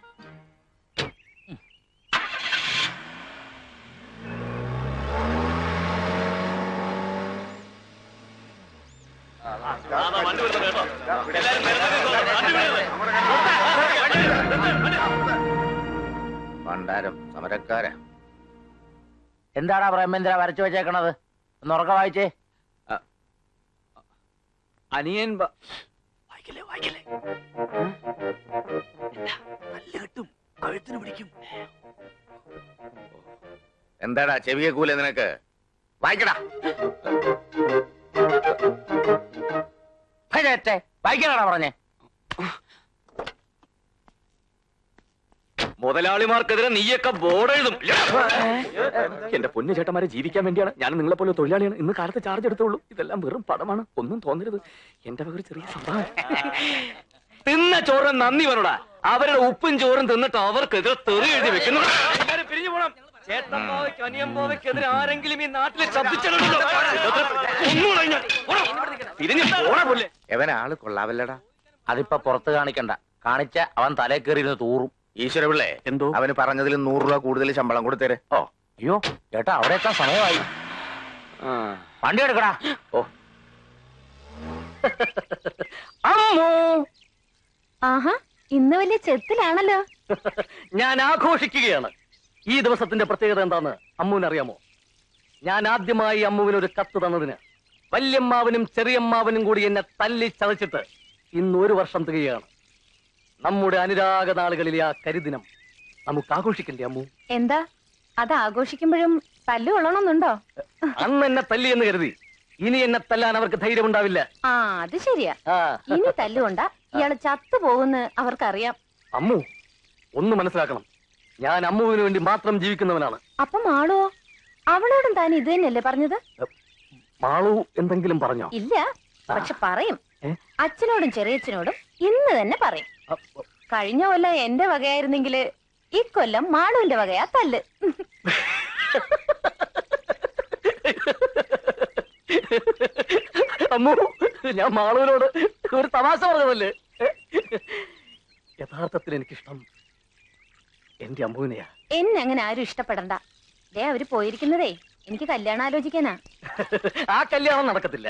ഭണ്ഡാരം സമരക്കാരാ എന്താടാ പ്രേമേന്ദ്ര വരച്ചു വെച്ചേക്കണത് ഒന്ന് ഉറക്ക വായിച്ചേ അനിയൻ ബ- വായിക്കല്ലേ വായിക്കല്ലേ നല്ല കിട്ടും കഴുത്തിന് പിടിക്കും എന്താടാ ചെവിയെ കൂലെ നിനക്ക് വായിക്കടാ വായിക്കാനാടാ പറഞ്ഞേ മുതലാളിമാർക്കെതിരെ നീയൊക്കെ ബോർഡ് എഴുതും എന്റെ പൊന്നു ചേട്ടന്മാരെ ജീവിക്കാൻ വേണ്ടിയാണ് ഞാൻ നിങ്ങളെ പോലെ തൊഴിലാളിയാണ് ഇന്ന് കാലത്ത് ചാർജ് എടുത്തുള്ളൂ ഇതെല്ലാം വെറും പടമാണ് ഒന്നും തോന്നരുത് എന്റെ വക ഒരു ചെറിയ സംഭവം തിന്ന ചോറിന് നന്ദി വരടാ അവരുടെ ഉപ്പും ചോറും തിന്നിട്ട് അവർക്കെതിരെ തെറി എഴുതി വെക്കുന്നു പിരിഞ്ഞു പോണം ചേട്ടമ്പോവയ്ക്ക് അനിയമ്പോവയ്ക്കെതിരെ ആരെങ്കിലും ഈ നാട്ടിൽ ശബ്ദിച്ചിട്ടുണ്ടോ തിരിഞ്ഞു പോണ പോലെ എവൻ ആള് കൊള്ളാവല്ലടാ അതിപ്പോ പുറത്ത് കാണിക്കണ്ട കാണിച്ച അവൻ തലേ കയറിയിരുന്ന് തൂറും ഈശ്വര പിള്ളേ എന്തോ അവന് പറഞ്ഞതിൽ നൂറ് രൂപ കൂടുതൽ ശമ്പളം കൊടുത്തേരെ ഓ അയ്യോ ചേട്ടാ അവിടെ എത്താൻ സമയമായി വണ്ടി എടുക്കടാ ഓ അമ്മോ ആഹാ ഇന്ന് വലിയ ചെത്തിലാണല്ലോ ഞാൻ ആഘോഷിക്കുകയാണ് ഈ ദിവസത്തിന്റെ പ്രത്യേകത എന്താന്ന് അമ്മുവിന് അറിയാമോ ഞാൻ ആദ്യമായി അമ്മുവിന് ഒരു കത്ത് തന്നതിന് വല്യമ്മാവനും ചെറിയമ്മാവനും കൂടി എന്നെ തല്ലി ചതച്ചിട്ട് ഇന്ന് ഒരു വർഷം തികയാണ് നമ്മുടെ അനുരാഗ നാളുകളിലെ ആ കരിദിനം നമുക്ക് ആഘോഷിക്കണ്ടേ അമ്മു എന്താ അത് ആഘോഷിക്കുമ്പോഴും തല്ലു കൊള്ളണമെന്നുണ്ടോ അന്ന് എന്നെ തല്ലി എന്ന് കരുതി ഇനി എന്നെ തല്ലാൻ അവർക്ക് ധൈര്യമുണ്ടാവില്ല ആ അത് ശരിയാ ആ ഇനി തല്ലുകൊണ്ട ഇയാള് ചത്തു പോകുന്ന് അവർക്കറിയാം അമ്മു ഒന്ന് മനസ്സിലാക്കണം ഞാൻ അമ്മുവിന് വേണ്ടി മാത്രം ജീവിക്കുന്നവനാണ് അപ്പം ആളോ അവളോടും താൻ ഇത് തന്നെയല്ലേ പറഞ്ഞത് മാളു എന്തെങ്കിലും പറഞ്ഞോ ഇല്ല പക്ഷെ പറയും ഏ? അച്ഛനോടും ചെറിയച്ഛനോടും ഇന്ന് തന്നെ പറയും കഴിഞ്ഞ കൊല്ലം എന്റെ വകയായിരുന്നെങ്കില് ഇക്കൊല്ലം മാളുവിന്റെ വകയാ തല്ല് അമ്മു ഞാൻ മാളുവിനോട് ഒരു തമാശ പറഞ്ഞതല്ലേ യഥാർത്ഥത്തിൽ എനിക്കിഷ്ടം എന്റെ അമ്മുവിനെയാ എന്നെ അങ്ങനെ ആരും ഇഷ്ടപ്പെടണ്ട ദേ അവര് പോയിരിക്കുന്നതേ എനിക്ക് കല്യാണം ആലോചിക്കാനാ ആ കല്യാണം നടക്കത്തില്ല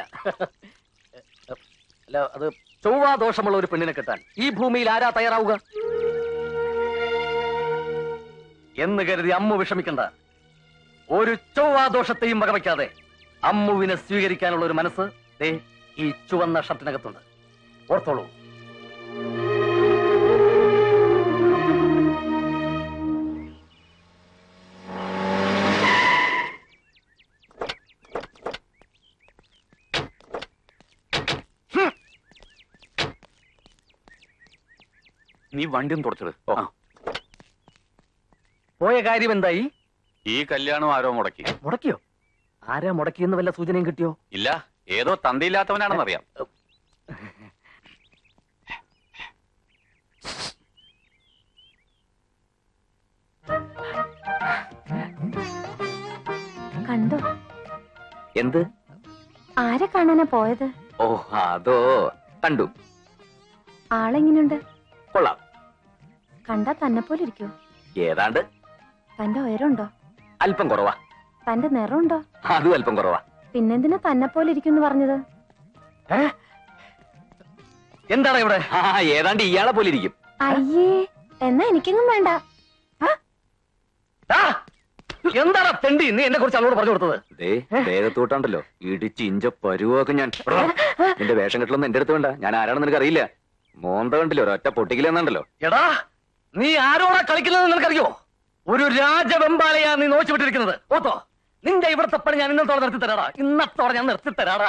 അല്ല അത് ചൊവ്വാ ദോഷമുള്ള ഒരു പെണ്ണിനെ കിട്ടാൻ ഈ ഭൂമിയിൽ ആരാ തയ്യാറാവുക എന്ന് കരുതി അമ്മു വിഷമിക്കണ്ട ഒരു ചൊവ്വാ ദോഷത്തെയും വകവയ്ക്കാതെ അമ്മുവിനെ സ്വീകരിക്കാനുള്ള ഒരു മനസ്സ് ദേ ഈ ചുവന്ന ഷർട്ടിനകത്തുണ്ട് ഓർത്തോളൂ നീ വണ്ടി ഒന്ന് തുടച്ചത് ഓ. പോയ കാര്യം എന്തായി ഈ കല്യാണം ആരോ മുടക്കി മുടക്കിയോ ആരാ മുടക്കിയെന്ന് വല്ല സൂചനയും കിട്ടിയോ ഇല്ല ഏതോ തന്തയില്ലാത്തവനാണെന്നറിയാം കണ്ടോ എന്ത് ആരെ കാണാനാ പോയത് ഓ അതോ കണ്ടു ആളെങ്ങനെയുണ്ട് കൊള്ളാം കണ്ടാ തന്നെ പോലെ ഇരിക്കോ ഏതാണ്ട് തന്റെ ഉയരമുണ്ടോ അല്പം കുറവാ തന്റെ നിറമുണ്ടോ അതും അല്പം കുറവാ പിന്നെന്തിനാ തന്നെ പോലെ ഇരിക്കും പറഞ്ഞത് എന്താണ് ഇവിടെ ആ ഏതാണ്ട് ഇയാളെ പോലെ ഇരിക്കും അയ്യേ എന്നാ എനിക്കെങ്ങും വേണ്ട ആ! എന്താണ് തെണ്ടി നീ എന്നെ കുറിച്ച് അവളോട് പറഞ്ഞു കൊടുത്തത് ദേ ദേഹത്തോട്ടാണ്ടല്ലോ ഇടിച്ച് ഇഞ്ച പരുവൊക്കെ ഞാൻ എടോ, നിന്റെ വേഷം കെട്ടലൊന്നും എന്റെ അടുത്ത് വേണ്ട ഞാൻ ആരാണെന്ന് നിനക്ക് അറിയില്ല മോന്ത കണ്ടില്ലോ ഒരൊറ്റ പൊട്ടിക്കില്ലെന്നുണ്ടല്ലോ എടാ നീ ആരോടാ കളിക്കുന്നത് നിനക്കറിയോ ഒരു രാജവെമ്പാലയാ നീ നോച്ചു വിട്ടിരിക്കുന്നത് ഓത്തോ നിന്റെ ഇവിടുത്തെ പണി ഞാൻ ഇന്നത്തോടെ നിർത്തി തരാടാ ഇന്നത്തോടെ ഞാൻ നിർത്തി തരാടാ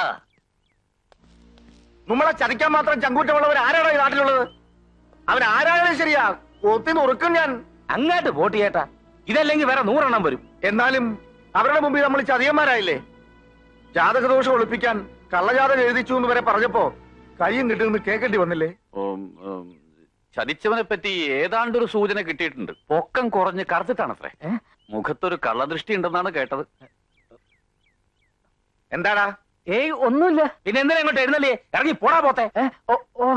നമ്മളെ ചതിക്കാൻ മാത്രം ചങ്കൂറ്റമുള്ളവർ ആരാണോ ഈ നാട്ടിലുള്ളത് അവൻ ആരായാലും ശരിയാ കൊത്തി നുറുക്കും ഞാൻ അങ്ങോട്ട് വോട്ട് ചെയ്യട്ടാ ഇതല്ലെങ്കിൽ വേറെ നൂറെണ്ണം വരും എന്നാലും അവരുടെ മുമ്പിൽ നമ്മൾ ചതിയന്മാരായില്ലേ ജാതകദോഷം ഒളിപ്പിക്കാൻ കള്ളജാതകം എഴുതിച്ചു എന്ന് വരെ പറഞ്ഞപ്പോ കയ്യും കിട്ടുമെന്ന് കേൾക്കേണ്ടി വന്നില്ലേ ഉം, ഉം, ചതിച്ചവനെ പറ്റി ഏതാണ്ടൊരു സൂചന കിട്ടിയിട്ടുണ്ട് പൊക്കം കുറഞ്ഞ് കറുത്തിട്ടാണത്രേ മുഖത്തൊരു കള്ളദൃഷ്ടി ഉണ്ടെന്നാണ് കേട്ടത് എന്താടാ ഏയ് ഒന്നുമില്ല പിന്നെ എന്തിനാ ഇങ്ങോട്ട് എഴുന്നല്ലേ ഇറങ്ങി പോടാ പോത്തെ ഓ ഓ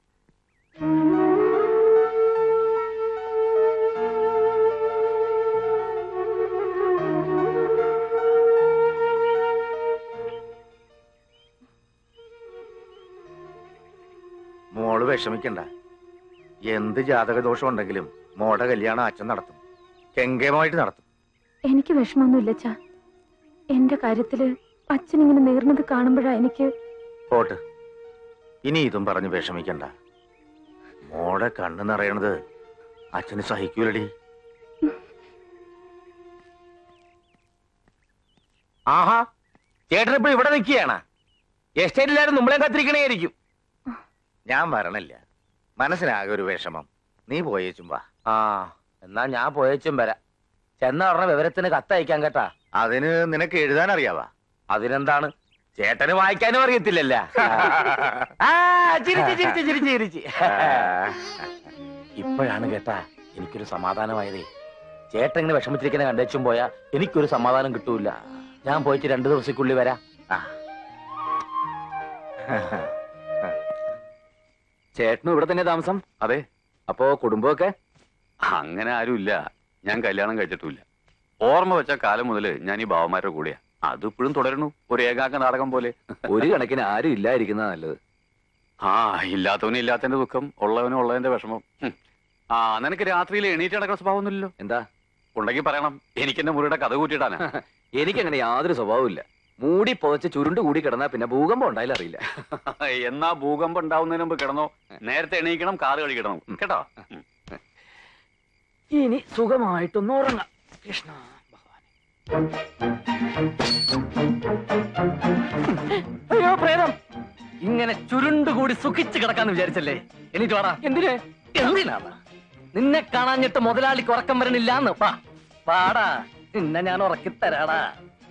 മോള് വിഷമിക്കണ്ട എന്ത് ജാതകദോഷം ഉണ്ടെങ്കിലും മോടെ കല്യാണം അച്ഛൻ നടത്തും കെങ്കേമമായിട്ട് നടത്തും എനിക്ക് വിഷമമൊന്നുമില്ല ചാ എന്റെ കാര്യത്തില് അച്ഛൻ ഇങ്ങനെ നേർന്നത് കാണുമ്പോഴാ എനിക്ക് പോട്ട് ഇനി ഇതും പറഞ്ഞ് വിഷമിക്കണ്ട മോടെ കണ്ണ് നിറയണത് അച്ഛന് സഹിക്കൂലടി ആഹാ ചേട്ടൻ ഇപ്പൊ ഇവിടെ നിൽക്കുകയാണ് എസ്റ്റേറ്റിലാരും നമ്മളെ കാത്തിരിക്കണേയിരിക്കും ഞാൻ വരണില്ല മനസ്സിനാകെ ഒരു വിഷമം നീ പോയേച്ചും വാ ആ എന്നാ ഞാൻ പോയച്ചും വരാം ചെന്ന ഉടനെ വിവരത്തിന് കത്തയക്കാൻ കേട്ടാ അതിന് നിനക്ക് എഴുതാൻ അറിയാവാ അതിനെന്താണ് ചേട്ടന് വായിക്കാനും അറിയത്തില്ലല്ല ആ ചിരിച്ച് ചിരിച്ച് ചിരിച്ച് ചിരിച്ച് ഇപ്പോഴാണ് കേട്ടാ എനിക്കൊരു സമാധാനമായതേ ചേട്ടൻ ഇങ്ങനെ വിഷമിച്ചിരിക്കുന്ന കണ്ടേച്ചും പോയാ എനിക്കൊരു സമാധാനം കിട്ടൂല ഞാൻ പോയിട്ട് രണ്ടു ദിവസക്കുള്ളിൽ വരാം ചേട്ടനും ഇവിടെ തന്നെ താമസം അതെ അപ്പോ കുടുംബമൊക്കെ അങ്ങനെ ആരുമില്ല ഞാൻ കല്യാണം കഴിച്ചിട്ടില്ല ഓർമ്മ വെച്ച കാലം മുതൽ ഞാൻ ഈ ബാവന്മാരുടെ കൂടെയാ അതിപ്പോഴും തുടരണു ഒരു ഏകാക്ക നാടകം പോലെ ഒരു കണക്കിന് ആരും ഇല്ലായിരിക്കുന്ന നല്ലത് ആ ഇല്ലാത്തവനും ഇല്ലാത്തതിന്റെ ദുഃഖം ഉള്ളവനും ഉള്ളതിന്റെ വിഷമം ഹും. ആ നിനക്ക് രാത്രിയിൽ എണീറ്റ് നടക്കുന്ന സ്വഭാവമൊന്നുമില്ലല്ലോ എന്താ ഉണ്ടെങ്കിൽ പറയണം എനിക്ക് എന്റെ മുറിയുടെ കഥ കൂട്ടിയിട്ടാണ് എനിക്കങ്ങനെ യാതൊരു സ്വഭാവമില്ല മൂടി പുതച്ച് ചുരുണ്ട് കൂടി കിടന്നാ പിന്നെ ഭൂകമ്പം ഉണ്ടായാലും അറിയില്ല എന്നാ ഭൂകമ്പം ഉണ്ടാവുന്നതിന് മുമ്പ് കിടന്നോ നേരത്തെ എണീക്കണം കാറ് കഴിക്കണം കേട്ടോ ഇനി സുഖമായിട്ടൊന്ന് ഉറങ്ങാം കൃഷ്ണ അയ്യോ പ്രേതം ഇങ്ങനെ ചുരുണ്ടുകൂടി സുഖിച്ച് കിടക്കാന്ന് വിചാരിച്ചല്ലേ എനിക്ക് വാടാ എന്തിന് എന്തിനാണ് നിന്നെ കാണാഞ്ഞിട്ട് മുതലാളിക്ക് ഉറക്കം വരണില്ലാന്ന് വാ വാടാ നിന്നെ ഞാൻ ഉറക്കി തരാടാ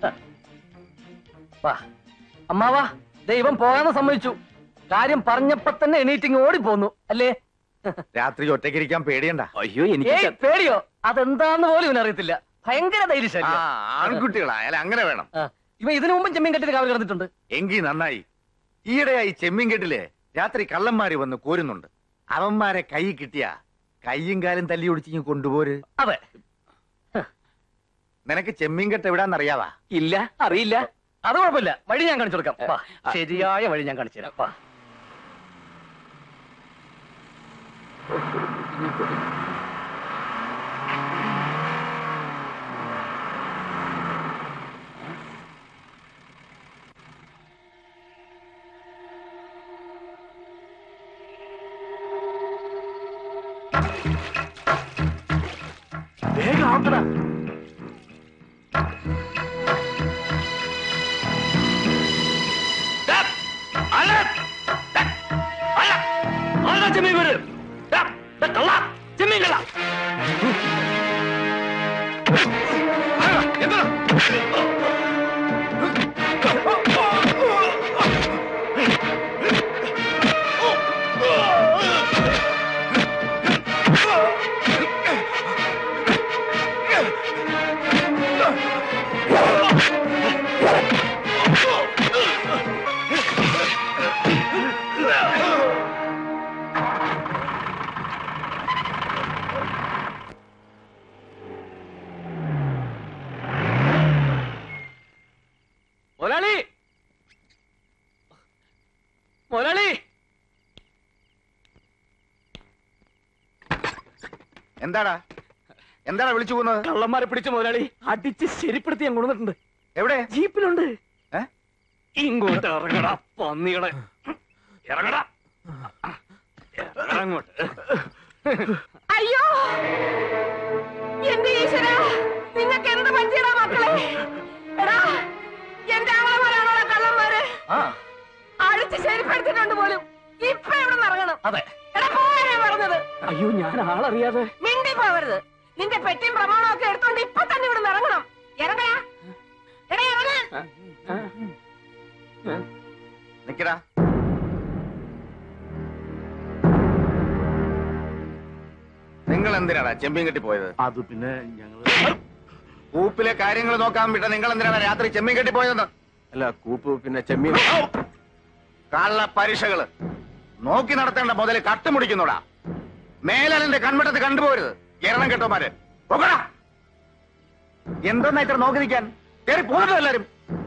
വാ അമ്മാവാ ദൈവം പോകാന്ന് സമ്മതിച്ചു കാര്യം പറഞ്ഞപ്പോ തന്നെ എണീറ്റിങ് ഓടിപ്പോന്നു അല്ലേ രാത്രി ഒറ്റയ്ക്കിരിക്കാൻ പേടിയണ്ട അയ്യോ എനിക്ക് ഏയ് പേടിയോ അതെന്താന്ന് പോലും ഇവനറിയത്തില്ല ഭയങ്കര ആ ധൈര്യശാലി ആൺകുട്ടികളായാലും അങ്ങനെ വേണം ഇവ ഇതിനു മുമ്പും ചെമ്മീൻ കെട്ടിട്ട് കാവൽ കിടന്നിട്ടുണ്ട് എങ്കി നന്നായി ഈയിടെയായി ചെമ്മീൻകെട്ടില് രാത്രി കള്ളന്മാര് വന്ന് കോരുന്നുണ്ട് അവന്മാരെ കൈ കിട്ടിയ കയ്യും കാലും തല്ലി ഒടിച്ചിങ്ങ് കൊണ്ടുപോര് അതെ നിനക്ക് ചെമ്മീൻകെട്ട് എവിടാന്നറിയാവാ ഇല്ല അറിയില്ല അത് കുഴപ്പമില്ല വഴി ഞാൻ കാണിച്ചു കൊടുക്കാം വാ ശരിയായ വഴി ഞാൻ കാണിച്ചു തരാം വാ വേഗം ആക്കടാ ചെമ്മീൻ വീട് കള്ള ചെമ്മീൻ കള്ള എന്താടാ എന്താടാ വിളിച്ചു പോകുന്നത് കള്ളന്മാരെ പിടിച്ച മുതലാളി അടിച്ച് ശരിപ്പെടുത്തി ഞാൻ കൊണ്ടുവന്നിട്ടുണ്ട് എവിടെ ജീപ്പിലുണ്ട് ഏ? ഇങ്ങോട്ട് ഇറങ്ങടാ പന്നികളെ ഇറങ്ങടാ ഇറങ്ങോട്ട് അയ്യോ എന്റെ ഈശ്വര നിങ്ങൾക്ക് എന്ത് പറ്റിയടാ മക്കളെ എടാ എന്റെ ആങ്ങളമാരാണോ കള്ളന്മാര് ആ അഴിച്ച് ശരിപ്പെടുത്തിയിട്ടുണ്ട് പോലും ഇപ്പൊ എവിടെ നിന്ന് ഇറങ്ങണം അതെ എടാ പോവാനാ പറഞ്ഞത് അയ്യോ ഞാൻ ആളറിയാതെ മിണ്ടി പോവരുത് നിന്റെ പെട്ടിയും പ്രമാണവും ഒക്കെ എടുത്തോണ്ട് ഇപ്പൊ തന്നെ ഇവിടെ നിന്ന് ഇറങ്ങണം ഇറങ്ങയാ എടാ ഇറങ്ങ നിക്കടാ നിങ്ങൾ എന്തിനാടാ ചെമ്പിയും കെട്ടി പോയത് അത് പിന്നെ ഞങ്ങള് കൂപ്പിലെ കാര്യങ്ങൾ നോക്കാൻ വിട്ട നിങ്ങൾ എന്തിനാണ് രാത്രി ചെമ്മീൻ കെട്ടി പോയതെന്ന് അല്ല കൂപ്പ് പിന്നെ ചെമ്മീൻ കള്ള പരീക്ഷകള് നോക്കി നടത്തേണ്ട മുതൽ കട്ടുമുടിക്കുന്നോടാ മേലലിന്റെ കൺവെട്ടത്ത് കണ്ടുപോരുത് എരണം കെട്ടോമാര് പോകടാ എന്തെന്നാ ഇത്ര നോക്കി നിൽക്കാൻ കയറി പോകുന്നത് എല്ലാരും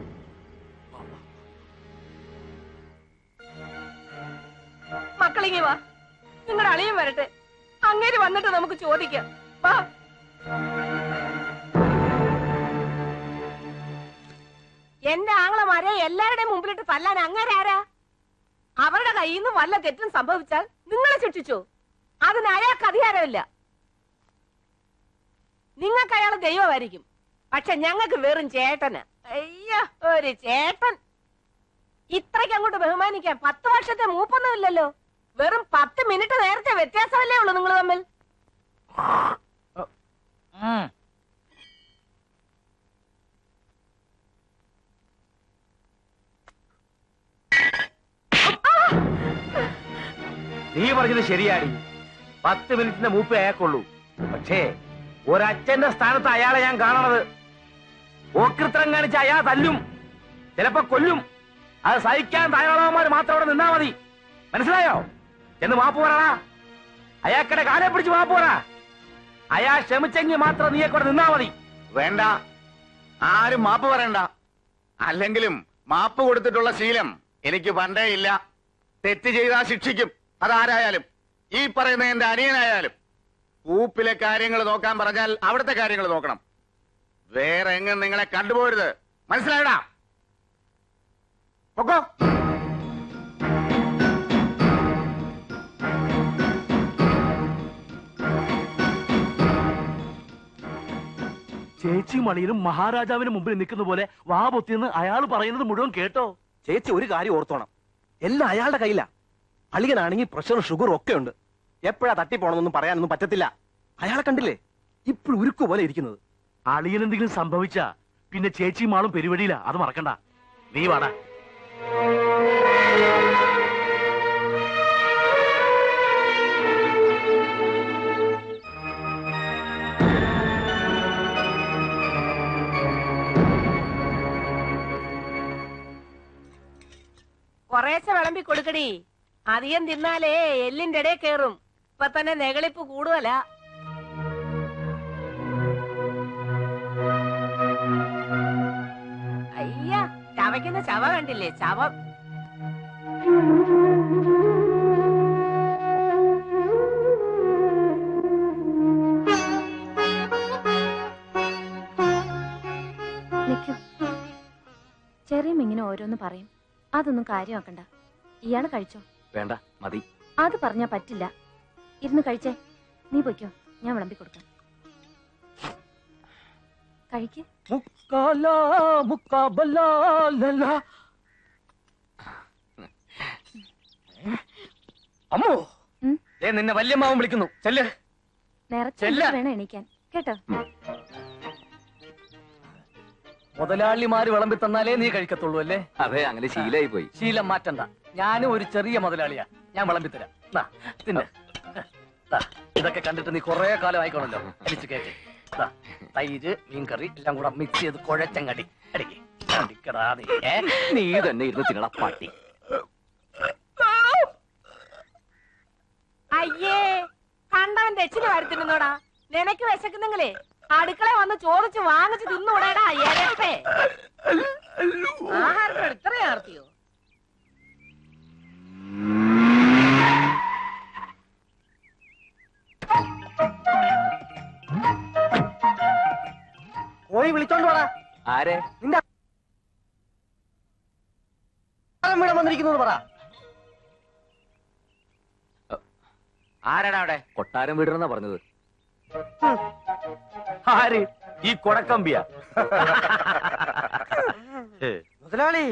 മക്കളിങ്ങി വാ നിങ്ങളുടെ അളിയും വരട്ടെ അങ്ങേര് വന്നിട്ട് നമുക്ക് ചോദിക്കാം വാ എന്റെ ആങ്ങളമാരെ എല്ലാവരുടെയും മുമ്പിലിട്ട് തല്ലാൻ അങ്ങനെ ആരാ അവരുടെ കയ്യിൽ നിന്ന് വല്ല തെറ്റും സംഭവിച്ചാൽ നിങ്ങളെ ശിക്ഷിച്ചു അതിന് അയാൾക്ക് അധികാരമില്ല നിങ്ങൾക്ക് അയാൾ ദൈവമായിരിക്കും പക്ഷെ ഞങ്ങൾക്ക് വെറും ചേട്ടന് അയ്യോ ഒരു ചേട്ടൻ ഇത്രയ്ക്ക് അങ്ങോട്ട് ബഹുമാനിക്കാൻ പത്ത് വർഷത്തെ മൂപ്പൊന്നും ഇല്ലല്ലോ വെറും പത്ത് മിനിറ്റ് നേരത്തെ വ്യത്യാസമല്ലേ ഉള്ളൂ നിങ്ങൾ തമ്മിൽ നീ പറഞ്ഞത് ശരിയാടി പത്ത് മിനിറ്റിന്റെ മൂപ്പേ അയാൾക്കുള്ളൂ പക്ഷേ ഒരച്ഛന്റെ സ്ഥാനത്ത് അയാളെ ഞാൻ കാണണത് ഓക്കൃത്രം കാണിച്ച് അയാൾ തല്ലും ചിലപ്പോ കൊല്ലും അത് സഹിക്കാൻ തയ്യാറാവന്മാർ മാത്രം അവിടെ നിന്നാ മതി മനസ്സിലായോ എന്ന് മാപ്പ് പറടാ അയാൾക്കിടെ കാലെ പിടിച്ച് മാപ്പ് പറ അയാൾ ക്ഷമിച്ചെങ്കിൽ മാത്രം നീയെ കൂടെ നിന്നാ മതി വേണ്ട ആരും മാപ്പ് പറയണ്ട അല്ലെങ്കിലും മാപ്പ് കൊടുത്തിട്ടുള്ള ശീലം എനിക്ക് പണ്ടേ ഇല്ല തെറ്റ് ചെയ്താൽ ശിക്ഷിക്കും അതാരായാലും ഈ പറയുന്ന എന്റെ അനിയനായാലും കൂപ്പിലെ കാര്യങ്ങൾ നോക്കാൻ പറഞ്ഞാൽ അവിടുത്തെ കാര്യങ്ങൾ നോക്കണം വേറെ എങ്ങും നിങ്ങളെ കണ്ടുപോരുത് മനസ്സിലായടാ പൊക്കോ ചേച്ചിയും അളിയനും മഹാരാജാവിന് മുമ്പിൽ നിൽക്കുന്ന പോലെ വാ പൊത്തിയെന്ന് അയാൾ പറയുന്നത് മുഴുവൻ കേട്ടോ ചേച്ചി ഒരു കാര്യം ഓർത്തോണം എല്ലാം അയാളുടെ കയ്യിലാ അളിയനാണെങ്കിൽ പ്രഷറും ഷുഗറും ഒക്കെ ഉണ്ട് എപ്പോഴാ തട്ടിപ്പോണമെന്നൊന്നും പറയാനൊന്നും പറ്റത്തില്ല അയാളെ കണ്ടില്ലേ ഇപ്പോഴും ഉരുക്കു പോലെ ഇരിക്കുന്നത് അളിയൻ എന്തെങ്കിലും സംഭവിച്ചാ പിന്നെ ചേച്ചിയും ആളും പെരുവഴിയില്ല അത് മറക്കണ്ട നീ വാടാ കൊറേശ്ശെ വിളമ്പി കൊടുക്കടി അധികം തിന്നാലേ എല്ലിന്റെ ഇടയിൽ കേറും ഇപ്പൊ തന്നെ നെകളിപ്പ് കൂടുതല അയ്യ ചവയ്ക്കുന്ന ചവ കണ്ടില്ലേ ചവം നിൽക്കൂ ചെറിയ ഇങ്ങനെ ഓരോന്ന് പറയും അതൊന്നും കാര്യമാക്കണ്ട ഇയാള് കഴിച്ചോ വേണ്ട മതി അത് പറഞ്ഞാ പറ്റില്ല ഇരുന്ന് കഴിച്ചേ നീ പൊയ്ക്കോ ഞാൻ വിളമ്പി കൊടുക്കാം കഴിക്ക് മുക്കാല മുക്കാബല അമ്മോ ഉം? ഏ നിന്നെ വല്യമ്മാവൻ വിളിക്കുന്നു ചെല്ല് നിറച്ച് ചെല്ല. വേണം എണീക്കാൻ കേട്ടോ മുതലാളിമാര് വിളമ്പി തന്നാലേ നീ കഴിക്കത്തുള്ളൂ അല്ലേ അതെ അങ്ങനെ ശീലായി പോയി ശീലം മാറ്റണ്ട ഞാനും ഒരു ചെറിയ മുതലാളിയാ ഞാൻ വിളമ്പി തരാം ദാ, തിന്ന് ദാ, ഇതൊക്കെ കണ്ടിട്ട് നീ കുറെ കാലം ആയിക്കോണല്ലോ അടിച്ചു കേട്ട് ദാ, തൈര് മീൻകറി എല്ലാം കൂടെ മിക്സ് ചെയ്ത് കുഴച്ചങ്ങടി അടിക്ക് അടിക്കടാ നീ ഏ? നീ തന്നെ ഇരുന്ന് തിന്നട പട്ടി അയ്യേ കണ്ടവൻ ദക്ഷിണ വരുത്തിരുന്നോടാ നിനക്ക് വിശക്കുന്നെങ്കിലേ അടുക്കള വന്ന് ചോദിച്ച് വാങ്ങിച്ച് തിന്നൂടാടാ എരപ്പേ ആഹാരത്തോട് ഇത്രയും ആർത്തിയോ വിളിച്ചോണ്ട് പോടാ ആരെ നിന്റെ വീടാൻ വന്നിരിക്കുന്നു പറ ആരാടാ അവിടെ കൊട്ടാരം വീടണെന്നാ പറഞ്ഞത് ആര് ഈ കൊടക്കമ്പിയ മുതലാളി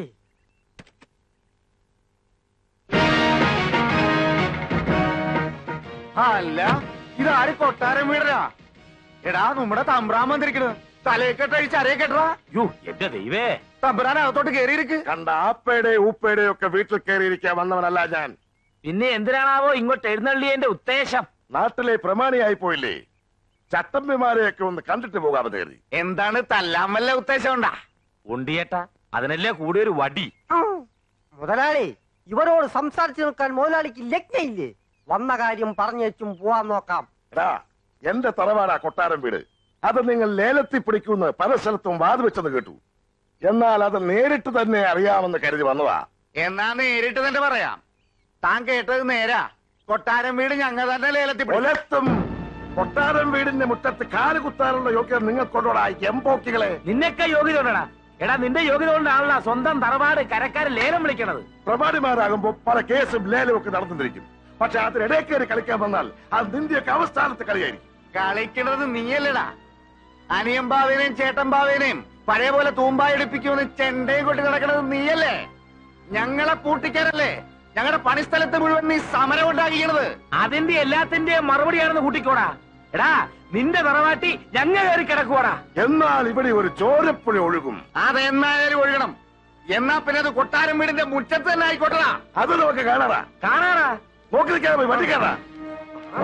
അല്ല ഇതാര് കൊട്ടാരം വീടരാ എടാ നമ്മുടെ തമ്പ്രാൻ വന്നിരിക്കണ് തലയെക്കെട്ടഴിച്ച് അരയെക്കെട്ടാ യോ എന്റെ ദൈവേ തമ്പ്രാൻ അകത്തോട്ട് കേറിയിരിക്ക് കണ്ട ആപ്പയുടെ ഊപ്പയുടെ ഒക്കെ വീട്ടിൽ കയറിയിരിക്കാൻ വന്നവനല്ല ഞാൻ പിന്നെ എന്തിനാണാവോ ഇങ്ങോട്ട് എഴുന്നള്ളിയതിന്റെ ഉദ്ദേശം നാട്ടിലെ പ്രമാണിയായി പോയില്ലേ ചട്ടമ്പിമാരെയൊക്കെ ഒന്ന് കണ്ടിട്ട് പോകാമെന്ന് കരുതി എന്താണ് തല്ലാൻ വല്ല ഉദ്ദേശം ഉണ്ടാ ഉണ്ടിയേട്ടാ അതിനല്ലേ കൂടിയൊരു വടി മുതലാളി ഇവരോട് സംസാരിച്ചു നിൽക്കാൻ മുതലാളിക്ക് ലഗ്നയില്ലേ വന്ന കാര്യം പറഞ്ഞേച്ചും പോവാൻ നോക്കാം എടാ എന്റെ തറവാടാ കൊട്ടാരം വീട് അത് നിങ്ങൾ ലേലത്തിൽ പിടിക്കുമെന്ന് പല സ്ഥലത്തും വാദിവെച്ചെന്ന് കേട്ടു എന്നാൽ അത് നേരിട്ട് തന്നെ അറിയാമെന്ന് കരുതി വന്നതാ എന്നാ നേരിട്ട് തന്നെ പറയാം താൻ കേട്ടത് നേരാ കൊട്ടാരം വീട് ഞങ്ങൾ തന്നെ ലേലത്തിൽ പിടിക്കും. ഒലത്തും കൊട്ടാരം വീടിന്റെ മുറ്റത്ത് കാല് കുത്താനുള്ള യോഗ്യത നിങ്ങൾക്കൊണ്ടോടാ എംപോക്കികളെ നിന്നൊക്കെ യോഗ്യത ഉണ്ടടാ എടാ നിന്റെ യോഗ്യത കൊണ്ടാണല്ലോ സ്വന്തം തറവാട് കരക്കാര് ലേലം വിളിക്കണത് പ്രമാണിമാരാകുമ്പോ പല കേസും ലേലവും ഒക്കെ നടന്നിരിക്കും പക്ഷെ അതിനിടയിൽ കയറി കളിക്കാൻ വന്നാൽ അത് നിന്റെയൊക്കെ അവസ്ഥാനത്ത് കളിയായിരിക്കും കളിക്കണത് നീയല്ലടാ അനിയൻ ബാവേനെയും ചേട്ടൻ ബാവേനെയും പഴയ പോലെ തൂമ്പായി എടുപ്പിക്കുമെന്ന് ചെണ്ടയും കൊട്ടി നടക്കണത് നീയല്ലേ ഞങ്ങളെ പൂട്ടിക്കാനല്ലേ ഞങ്ങളുടെ പണിസ്ഥലത്ത് മുഴുവൻ നീ സമരം ഉണ്ടാക്കിക്കണത് അതിന്റെ എല്ലാത്തിന്റെയും മറുപടിയാണെന്ന് കൂട്ടിക്കോടാ എടാ നിന്റെ തറവാട്ടി ഞങ്ങ കയറി കിടക്കുവാടാ എന്നാൽ ഇവിടെ ഒരു ചോരപ്പുഴ ഒഴുകും അതെന്നായാലും ഒഴുകണം എന്നാ പിന്നെ അത് കൊട്ടാരം വീടിന്റെ മുറ്റത്ത് തന്നെ ആയിക്കോട്ടടാ അത് നമുക്ക് കാണാറാ കാണാടാ നോക്കി നിൽക്കാതെ പോയി വണ്ടി കയറാ ഓ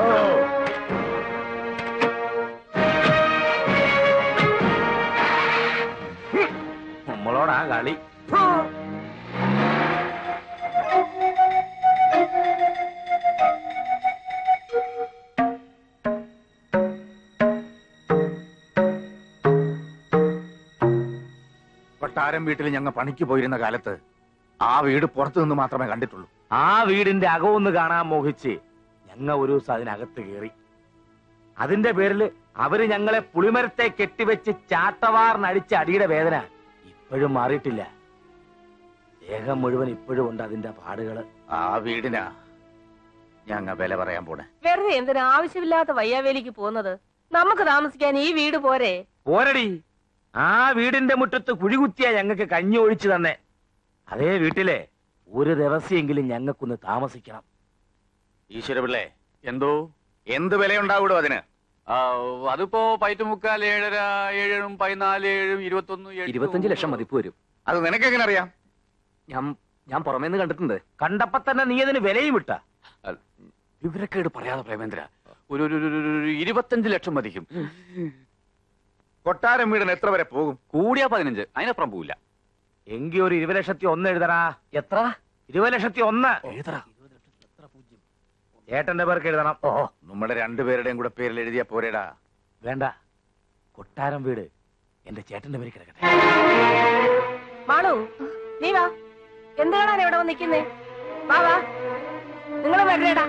നമ്മളോടാ കളി കൊട്ടാരം വീട്ടിൽ ഞങ്ങൾ പണിക്ക് പോയിരുന്ന കാലത്ത് ആ വീട് പുറത്തു നിന്ന് മാത്രമേ കണ്ടിട്ടുള്ളൂ ആ വീടിന്റെ അകമൊന്ന് കാണാൻ മോഹിച്ച് ഞങ്ങ ഒരു ദിവസം അതിനകത്ത് കയറി അതിന്റെ പേരില് അവര് ഞങ്ങളെ പുളിമരത്തെ കെട്ടിവെച്ച് ചാട്ടവാറിനടിച്ച അടിയുടെ വേദന ഇപ്പോഴും മാറിയിട്ടില്ല ദേഹം മുഴുവൻ ഇപ്പോഴും ഉണ്ട് അതിന്റെ പാടുകള് ആ വീടിനാ ഞങ്ങ വില പറയാൻ പോണേ വെറുതെ എന്തിനാ ആവശ്യമില്ലാത്ത വയ്യാവേലിക്ക് പോകുന്നത് നമുക്ക് താമസിക്കാൻ ഈ വീട് പോരെ പോരടി ആ വീടിന്റെ മുറ്റത്ത് കുഴികുത്തിയ ഞങ്ങൾക്ക് കഞ്ഞി ഒഴിച്ചു തന്നെ അതേ വീട്ടിലെ ഒരു ദിവസമെങ്കിലും ഞങ്ങൾക്കൊന്ന് താമസിക്കണം ഈശ്വരപിള്ളേ എന്തോ എന്ത് വിലയുണ്ടാവൂടോ അതിന് ആ, അതിപ്പോ പയറ്റുമുക്കാൽ ഏഴര ഏഴും പതിനാല് ഏഴും ഇരുപത്തൊന്ന് എഴുപത് ഇരുപത്തഞ്ച് ലക്ഷം മതിപ്പ് വരും അത് നിനക്കെങ്ങനെ അറിയാം ഞാൻ ഞാൻ പുറമേന്ന് കണ്ടിട്ടുണ്ട് കണ്ടപ്പോ തന്നെ നീ അതിന് വിലയും ഇട്ട വിവരക്കേട് പറയാതെ പ്രേമേന്ദ്ര ഒരു ഒരു- ഒരു- ഒരു- ഒരു ഇരുപത്തഞ്ച് ലക്ഷം മതിക്കും കൊട്ടാരം വീടിന് എത്ര വരെ പോകും കൂടിയാ പതിനഞ്ച് അതിനപ്പുറം പോവില്ല എങ്കി ഒരു ഇരുപത് ലക്ഷത്തി ഒന്ന് എഴുതടാ എത്ര ഇരുപത് ലക്ഷത്തി ഒന്ന് എഴുതടാ ചേട്ടന്റെ പേർക്ക് എഴുതണം ഓ നമ്മുടെ രണ്ടുപേരുടെയും കൂടെ പേരിൽ എഴുതിയ പോരേടാ വേണ്ട കൊട്ടാരം വീട് എന്റെ ചേട്ടന്റെ പേര് കിടക്കട്ടെ മാളു നീ വാ എന്തിനാണ് ഇവിടെ വന്ന് നിൽക്കുന്നേ വാ വാ നിങ്ങൾ വരണേടാ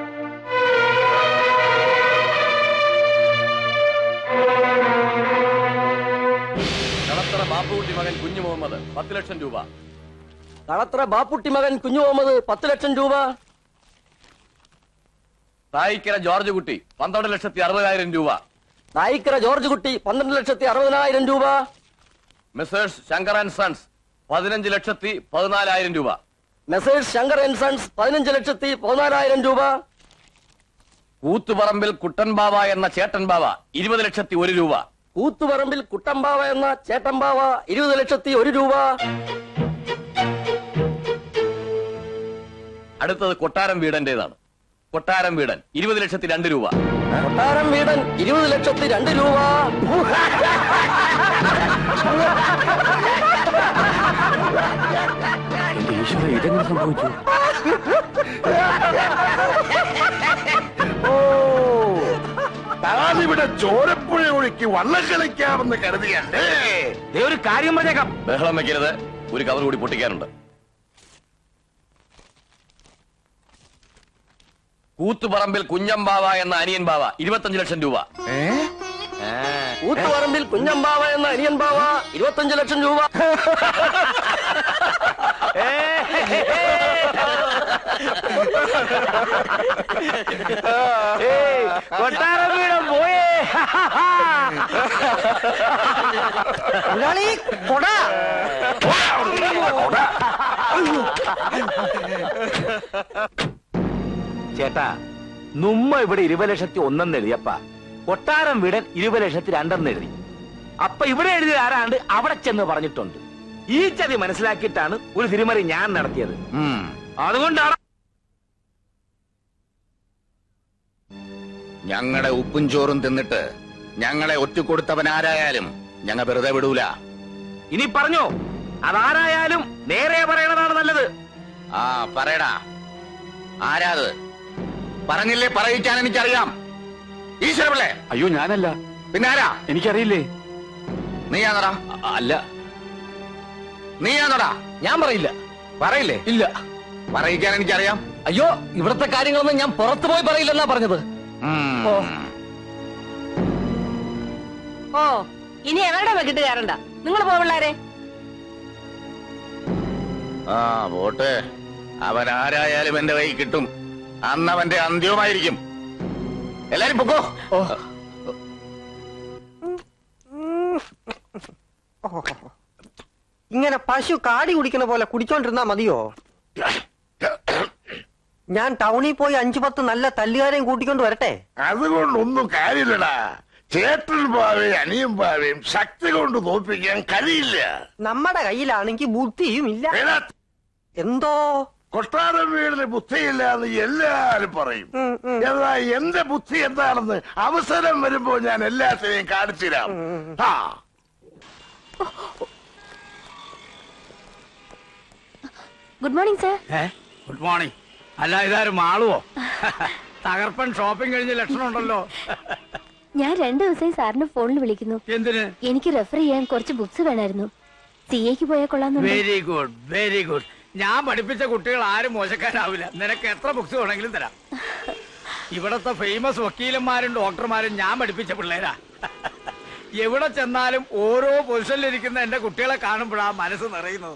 കളത്തറ ബാപ്പുകുട്ടി മകൻ കുഞ്ഞു മുഹമ്മദ് പത്ത് ലക്ഷം രൂപ കളത്ര ബാപ്പുട്ടി മകൻ കുഞ്ഞു മുഹമ്മദ് പത്ത് ലക്ഷം രൂപ തായിക്കര ജോർജ് കുട്ടി പന്ത്രണ്ട് ലക്ഷത്തി അറുപതിനായിരം രൂപ നായിക്കര ജോർജ് കുട്ടി പന്ത്രണ്ട് ലക്ഷത്തി അറുപതിനായിരം രൂപ മെസ്സേഴ്സ് ശങ്കർ ആൻഡ് സൺസ് പതിനഞ്ച് ലക്ഷത്തി പതിനാലായിരം രൂപ മെസ്സേജ് ശങ്കർ ആൻഡ് സൺസ് പതിനഞ്ച് ലക്ഷത്തി പതിനാലായിരം രൂപ കൂത്തുപറമ്പിൽ കുട്ടൻ ബാവ എന്ന ചേട്ടൻ ബാവ ഇരുപത് ലക്ഷത്തി ഒരു രൂപ കൂത്തുപറമ്പിൽ കുട്ടമ്പാവ എന്ന ചേട്ടമ്പാവ ഇരുപത് ലക്ഷത്തി ഒരു രൂപ അടുത്തത് കൊട്ടാരം വീടന്റേതാണ് കൊട്ടാരം വീടൻ ഇരുപത് ലക്ഷത്തി രണ്ട് രൂപ കൊട്ടാരം വീടൻ ഇരുപത് ലക്ഷത്തി രണ്ട് രൂപ എന്റെ ഈശ്വര ഇതെങ്ങനെ സംഭവിച്ചു താനിവിടെ ചോരപ്പുഴ ഒഴുക്കി വള്ളം കളിക്കാമെന്ന് കരുതിയല്ലേ ദേ ഒരു കാര്യം പറഞ്ഞേക്കാം ബഹളം വെക്കരുത് ഒരു കവർ കൂടി പൊട്ടിക്കാനുണ്ട് കൂത്തുപറമ്പിൽ കുഞ്ഞമ്പാവ എന്ന അനിയൻ ബാവ ഇരുപത്തഞ്ച് ലക്ഷം രൂപ ഊത്തുപറമ്പിൽ കുഞ്ഞമ്പാവ എന്ന അനിയൻ ബാവ ഇരുപത്തഞ്ച് ലക്ഷം രൂപ ഏയ്, കൊട്ടാരം വീടും പോയേ മുതലാളി കൊട ചേട്ടാ നുമ്മ ഇവിടെ ഇരുപത് ലക്ഷത്തി ഒന്നെന്ന് എഴുതിയപ്പ കൊട്ടാരം വീടൻ ഇരുപത് ലക്ഷത്തി രണ്ടെന്ന് എഴുതി അപ്പൊ ഇവിടെ എഴുതിയ ആരാണ്ട് അവിടെ ചെന്ന് പറഞ്ഞിട്ടുണ്ട് ഈ ചതി മനസ്സിലാക്കിയിട്ടാണ് ഒരു തിരുമറി ഞാൻ നടത്തിയത് അതുകൊണ്ടാണ് ഞങ്ങളുടെ ഉപ്പും ചോറും തിന്നിട്ട് ഞങ്ങളെ ഒറ്റുകൊടുത്തവൻ ആരായാലും ഞങ്ങൾ വെറുതെ വിടൂല ഇനി പറഞ്ഞോ അതാരായാലും നേരെ പറയണതാണ് നല്ലത് ആ പറയടാ ആരാത് പറഞ്ഞില്ലേ പറയിക്കാൻ എനിക്കറിയാം ഈശ്വരപിള്ളേ അയ്യോ ഞാനല്ല പിന്നെ ആരാ എനിക്കറിയില്ലേ നീയാണോടാ അല്ല നീയാണോടാ ഞാൻ പറയില്ല പറയില്ലേ ഇല്ല പറയിക്കാൻ എനിക്കറിയാം അയ്യോ ഇവിടത്തെ കാര്യങ്ങളൊന്നും ഞാൻ പുറത്തു പോയി പറയില്ലെന്നാ പറഞ്ഞത് ഉം. ഓ. ഓ ഇനി എവരുടെ വെക്കിട്ട് കയറണ്ട നിങ്ങൾ പോ പിള്ളാരെ ആ പോട്ടെ അവൻ ആരായാലും എന്റെ കൈ കിട്ടും അന്ന് അവന്റെ അന്ത്യവുമായിരിക്കും എല്ലാരും പൊക്കോ ഇങ്ങനെ പശു കാടി കുടിക്കുന്ന പോലെ കുടിച്ചോണ്ടിരുന്നാ മതിയോ ഞാൻ ടൗണിൽ പോയി അഞ്ചു പത്ത് നല്ല തല്ലുകാരെയും കൂട്ടിക്കൊണ്ട് വരട്ടെ അതുകൊണ്ടൊന്നും കാര്യമില്ലടാ ചേട്ടൻ പാവയും അനിയൻ പാവയും ശക്തി കൊണ്ട് തോൽപ്പിക്കാൻ കഴിയില്ല നമ്മുടെ കയ്യിലാണെങ്കിൽ ബുദ്ധിയും ഇല്ല എടാ, എന്തോ കൊട്ടാരം വീടിന് ബുദ്ധിയില്ല എന്ന് എല്ലാരും പറയും എന്നാ എന്റെ ബുദ്ധി എന്താണെന്ന് അവസരം വരുമ്പോ ഞാൻ എല്ലാത്തിനെയും കാണിച്ചുതരാം ആ good morning sir good morning അല്ല ഇതാരും മാളുവോ തകർപ്പൻ ഷോപ്പിംഗ് കഴിഞ്ഞ ലക്ഷണം ഉണ്ടല്ലോ ഞാൻ രണ്ടു ദിവസമായി സാറിന് ഫോണിൽ വിളിക്കുന്നു എന്തിന് എനിക്ക് റെഫർ ചെയ്യാൻ കുറച്ച് ബുക്സ് വേണമായിരുന്നു സി എക്ക് പോയാൽ കൊള്ളാന്നുണ്ട് വെരി ഗുഡ് വെരി ഗുഡ് ഞാൻ പഠിപ്പിച്ച കുട്ടികൾ ആരും മോശക്കാരാവില്ല നിനക്ക് എത്ര ബുക്സ് വേണമെങ്കിലും തരാം ഇവിടത്തെ ഫേമസ് വക്കീലന്മാരും ഡോക്ടർമാരും ഞാൻ പഠിപ്പിച്ച പിള്ളേരാ എവിടെ ചെന്നാലും ഓരോ പൊസിഷനിലിരിക്കുന്ന എന്റെ കുട്ടികളെ കാണുമ്പോഴാ മനസ്സ് നിറയുന്നത്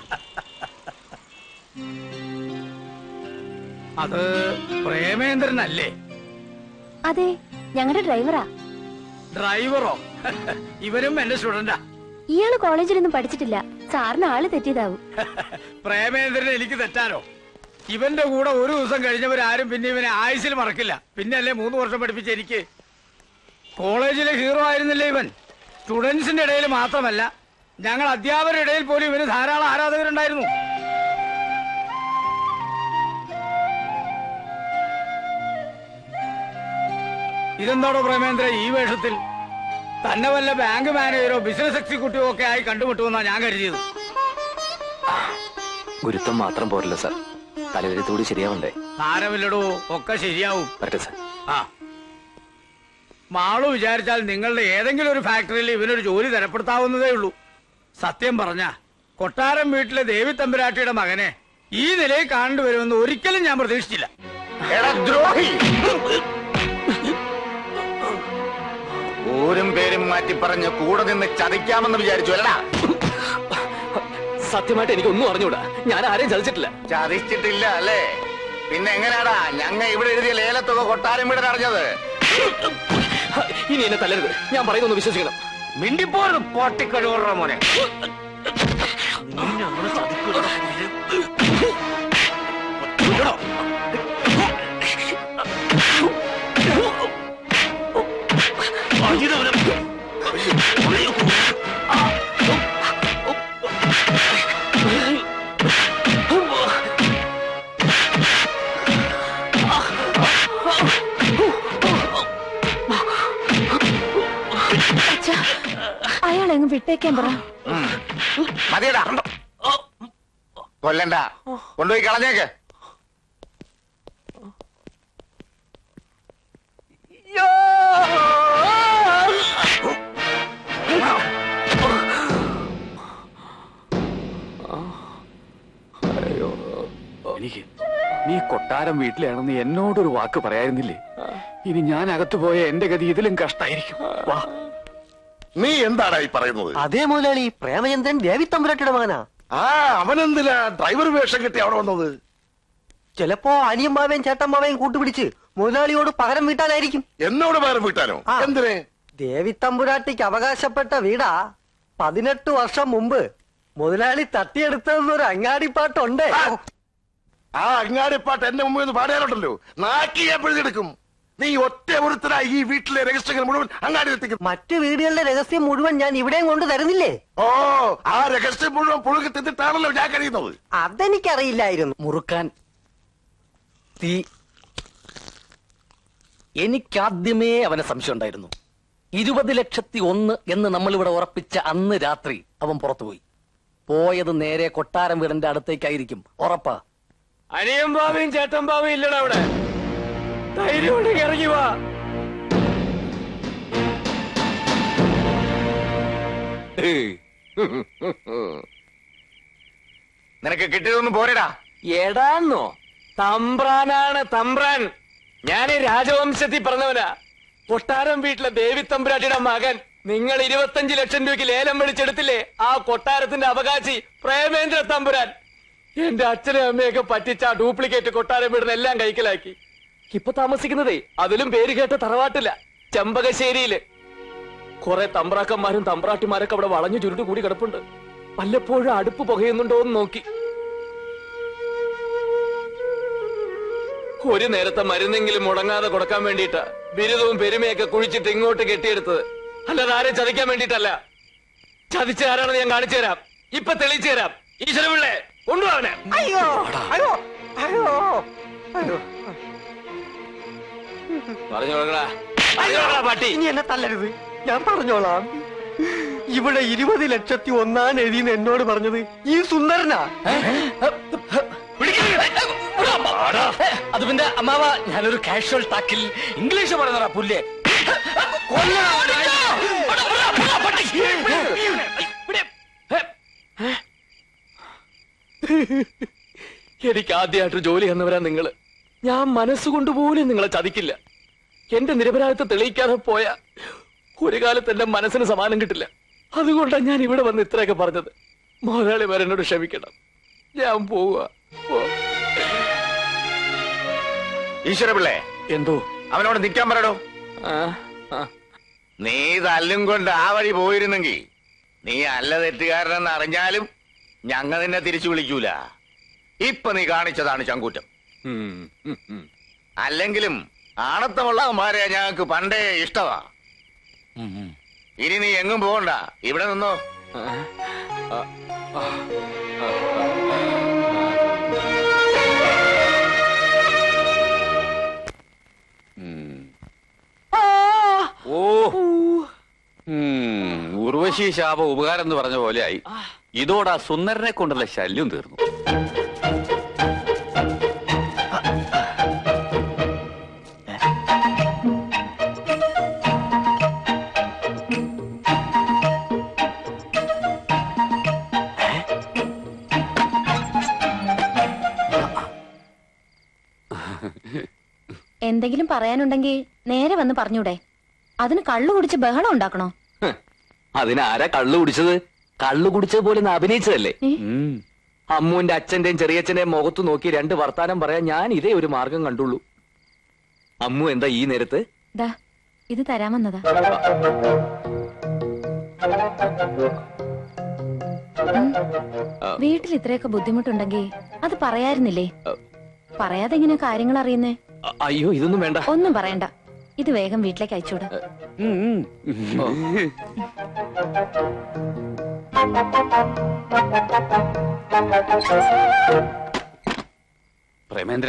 അത് പ്രേമേന്ദ്രനല്ലേ അതെ ഞങ്ങളുടെ ഡ്രൈവറാ ഡ്രൈവറോ ഇവരും എന്റെ സ്റ്റുഡന്റാ ഇയാള് കോളേജിലൊന്നും പഠിച്ചിട്ടില്ല സാറിന് ആള് തെറ്റിയതാവും പ്രേമേന്ദ്രൻ എനിക്ക് തെറ്റാനോ ഇവന്റെ കൂടെ ഒരു ദിവസം കഴിഞ്ഞവരാരും പിന്നെ ഇവനെ ആയുസിൽ മറക്കില്ല പിന്നെ അല്ലേ മൂന്ന് വർഷം പഠിപ്പിച്ച എനിക്ക് കോളേജിലെ ഹീറോ ആയിരുന്നില്ലേ ഇവൻ സ്റ്റുഡൻസിന്റെ ഇടയിൽ മാത്രമല്ല ഞങ്ങൾ അധ്യാപകരുടെ ഇടയിൽ പോലും ഇവന് ധാരാളം ആരാധകരുണ്ടായിരുന്നു ഇതെന്താടോ പ്രേമേന്ദ്ര ഈ വേഷത്തിൽ തന്നെ വല്ല ബാങ്ക് മാനേജറോ ബിസിനസ് എക്സിക്യൂട്ടീവോ ഒക്കെ ആയി കണ്ടുമുട്ടുമെന്നാ ഞാൻ കരുതിയത് ഗുരുത്വം മാത്രം പോരല്ലോ സാർ തലവരുത്തോട് ശരിയാവണ്ടേ സാരമില്ലടോ ഒക്കെ ശരിയാവും വരട്ടെ സാർ ആ മാളു വിചാരിച്ചാൽ നിങ്ങളുടെ ഏതെങ്കിലും ഒരു ഫാക്ടറിയിൽ ഇവനൊരു ജോലി തരപ്പെടുത്താവുന്നതേ ഉള്ളൂ സത്യം പറഞ്ഞ കൊട്ടാരം വീട്ടിലെ ദേവി തമ്പുരാട്ടിയുടെ മകനെ ഈ നിലയിൽ കാണേണ്ടി വരുമെന്ന് ഒരിക്കലും ഞാൻ പ്രതീക്ഷിച്ചില്ല എടാ ദ്രോഹി ഊരും പേരും മാറ്റി പറഞ്ഞ് കൂടെ നിന്ന് ചതിക്കാമെന്ന് വിചാരിച്ചു അല്ലടാ സത്യമായിട്ട് എനിക്ക് ഒന്നും അറിഞ്ഞൂടാ ഞാൻ ആരെയും ചതിച്ചിട്ടില്ല ചതിച്ചിട്ടില്ല അല്ലേ പിന്നെ എങ്ങനെയാടാ ഞങ്ങ ഇവിടെ എഴുതിയ ലേലത്തുക കൊട്ടാരം വീടൻ അറിഞ്ഞത് ഇനി എന്നെ തല്ലരുത് ഞാൻ പറയുന്നൊന്ന് വിശ്വസിക്കണം മിണ്ടിപ്പോറും പോട്ടിക്കഴിവുറ മോനെ അയാളെങ്ങ് വിട്ടേക്കാൻ പറ മതിയടാ കൊല്ലണ്ട കൊണ്ടുപോയി കളഞ്ഞേക്ക് എനിക്ക് നീ കൊട്ടാരം വീട്ടിലാണെന്ന് എന്നോടൊരു വാക്ക് പറയായിരുന്നില്ലേ ഇനി ഞാൻ അകത്തു പോയ എന്റെ ഗതി ഇതിലും കഷ്ടായിരിക്കും വാ നീ എന്താണ് ഈ പറയുന്നത് അതേ മുതലാളി പ്രേമചന്ദ്രൻ ദേവി തമ്പുരാട്ടിയുടെ മകനാ ആ അവനെന്തിനാ ഡ്രൈവർ വേഷം കെട്ടി അവിടെ വന്നത് ചിലപ്പോ അനിയമ്മാവേയും ചേട്ടമ്മാവേയും കൂട്ടുപിടിച്ച് മുതലാളിയോട് പകരം വീട്ടാനായിരിക്കും എന്നോട് പകരം വീട്ടാനോ എന്തിന് ദേവി തമ്പുരാട്ടിക്ക് അവകാശപ്പെട്ട വീടാ പതിനെട്ട് വർഷം മുമ്പ് മുതലാളി തട്ടിയെടുത്തതെന്നൊരു അങ്ങാടിപ്പാട്ടുണ്ട് ആ അങ്ങാടിപ്പാട്ട് എന്റെ മുമ്പിൽ നിന്ന് പാടാനുണ്ടല്ലോ നാക്കി ഞാൻ പിഴുതെടുക്കും നീ ഒറ്റ ഒരുത്തരായി ഈ വീട്ടിലെ രഹസ്യങ്ങൾ മുഴുവൻ അങ്ങാടി എത്തിക്കും മറ്റു വീടുകളുടെ രഹസ്യം മുഴുവൻ ഞാൻ ഇവിടെയും കൊണ്ട് തരുന്നില്ലേ ഓ ആ രഹസ്യം മുഴുവൻ പുഴുകി തിന്നിട്ടാണല്ലോ ഞാൻ കഴിയുന്നത് അതെനിക്കറിയില്ലായിരുന്നു മുറുക്കാൻ തീ എനിക്കാദ്യമേ അവനെ സംശയം ഉണ്ടായിരുന്നു ഇരുപത് ലക്ഷത്തി ഒന്ന് എന്ന് നമ്മൾ ഇവിടെ ഉറപ്പിച്ച അന്ന് രാത്രി അവൻ പുറത്തുപോയി പോയത് നേരെ കൊട്ടാരം വീടിന്റെ അടുത്തേക്കായിരിക്കും ഉറപ്പാ അനിയൻ ബാവയും ചേട്ടൻ ബാവയും ഇല്ലടാ അവിടെ ധൈര്യം ഉണ്ടെങ്കിൽ ഇറങ്ങി വാ നിനക്ക് കിട്ടിയതൊന്നും പോരടാ എടാന്നോ തമ്പ്രാനാണ് തമ്പ്രാൻ ഞാൻ രാജവംശത്തിൽ പറഞ്ഞവനാ കൊട്ടാരം വീട്ടിലെ ദേവി തമ്പുരാട്ടിയുടെ മകൻ നിങ്ങൾ ഇരുപത്തഞ്ച് ലക്ഷം രൂപയ്ക്ക് ലേലം വിളിച്ചെടുത്തില്ലേ ആ കൊട്ടാരത്തിന്റെ അവകാശി പ്രേമേന്ദ്ര തമ്പുരാൻ എന്റെ അച്ഛനും അമ്മയൊക്കെ പറ്റിച്ച ആ ഡ്യൂപ്ലിക്കേറ്റ് കൊട്ടാരം വീടിന് എല്ലാം കൈക്കലാക്കി ഇപ്പൊ താമസിക്കുന്നതേ അതിലും പേര് കേട്ട തറവാട്ടില്ല ചെമ്പകശ്ശേരിയില് കുറെ തമ്പ്രാക്കന്മാരും തമ്പ്രാട്ടിമാരൊക്കെ അവിടെ വളഞ്ഞു ചുരുട്ട് കൂടി കിടപ്പുണ്ട് വല്ലപ്പോഴും അടുപ്പ് പുകയുന്നുണ്ടോ എന്ന് നോക്കി ഒരു നേരത്തെ മരുന്നെങ്കിലും മുടങ്ങാതെ കൊടുക്കാൻ വേണ്ടിയിട്ടാ ബിരുദവും പെരുമയൊക്കെ കുഴിച്ചിട്ട് ഇങ്ങോട്ട് കെട്ടിയെടുത്തത് അല്ലാതെ ആരെ ചതിക്കാൻ വേണ്ടിയിട്ടല്ല ചതിച്ച ആരാണെന്ന് ഞാൻ കാണിച്ചു തരാം ഇപ്പൊ തെളിയിച്ചു തരാം ഈശ്വരപിള്ളേ കൊണ്ടുപോവനെ അയ്യോ അയ്യോ അയ്യോ അയ്യോ പറഞ്ഞു കൊടുക്കടാ പറഞ്ഞു കൊടുക്കടാ, പട്ടി ഇനി എന്നെ തല്ലരുത് ഞാൻ പറഞ്ഞോളാം ഇവിടെ ഇരുപത് ലക്ഷത്തി ഒന്നാണ് എഴുതിയെന്ന് എന്നോട് പറഞ്ഞത് ഈ സുന്ദരനാ അത് പിന്നെ അമ്മാവ ഞാനൊരു കാഷ്വൽ ടാക്കിൽ ഇംഗ്ലീഷ് പറയുന്നതാ പുല്ലേ എനിക്ക് ആദ്യമായിട്ട് ജോലി എന്നവരാ നിങ്ങള് ഞാൻ മനസ്സുകൊണ്ട് പോലും നിങ്ങളെ ചതിക്കില്ല എന്റെ നിരപരാധിത്വം തെളിയിക്കാതെ പോയ ഒരു കാലത്ത് എന്റെ മനസ്സിന് സമാനം കിട്ടില്ല അതുകൊണ്ടാണ് ഞാൻ ഇവിടെ വന്ന് ഇത്രയൊക്കെ പറഞ്ഞത് മുതലാളി വരെ എന്നോട് ക്ഷമിക്കണം ഞാൻ പോവുക പോ. ഈശ്വരപിള്ളേ എന്തോ അവനോട് നിൽക്കാൻ പറയടോ നീ തല്ലും കൊണ്ട് ആ വഴി പോയിരുന്നെങ്കിൽ നീ അല്ല തെറ്റുകാരനെന്ന് അറിഞ്ഞാലും ഞങ്ങൾ നിന്നെ തിരിച്ചു വിളിക്കൂല ഇപ്പൊ നീ കാണിച്ചതാണ് ചങ്കൂറ്റം അല്ലെങ്കിലും ആണത്തമുള്ളവന്മാരെ ഞങ്ങൾക്ക് പണ്ടേ ഇഷ്ടമാ ഇനി നീ എങ്ങും പോകണ്ട ഇവിടെ നിന്നോ ഓ ഉം, ഉർവശി ശാപ ഉപകാരം എന്ന് പറഞ്ഞ പോലെയായി ഇതോടെ ആ സുന്ദരനെ കൊണ്ടുള്ള ശല്യം തീർന്നു എന്തെങ്കിലും പറയാനുണ്ടെങ്കിൽ നേരെ വന്ന് പറഞ്ഞൂടെ അതിന് കള്ളു കുടിച്ച് ബഹളം ഉണ്ടാക്കണോ അതിനാരാ കള്ളു കുടിച്ചത് കള്ളു കുടിച്ചത് പോലെ ഒന്ന് അഭിനയിച്ചതല്ലേ ഉം. അമ്മുവിന്റെ അച്ഛന്റെയും ചെറിയച്ഛന്റെയും മുഖത്ത് നോക്കി രണ്ട് വർത്താനം പറയാൻ ഞാൻ ഇതേ ഒരു മാർഗം കണ്ടുള്ളൂ അമ്മു എന്താ ഈ നേരത്ത് ദാ ഇത് തരാമെന്നതാ ഉം. വീട്ടിൽ ഇത്രയൊക്കെ ബുദ്ധിമുട്ടുണ്ടെങ്കിൽ അത് പറയായിരുന്നില്ലേ പറയാതെ എങ്ങനെ കാര്യങ്ങൾ അറിയുന്നേ അ- അയ്യോ ഇതൊന്നും വേണ്ട ഒന്നും പറയണ്ട ഇത് വേഗം വീട്ടിലേക്ക് അയച്ചോട് പ്രേമേന്ദ്ര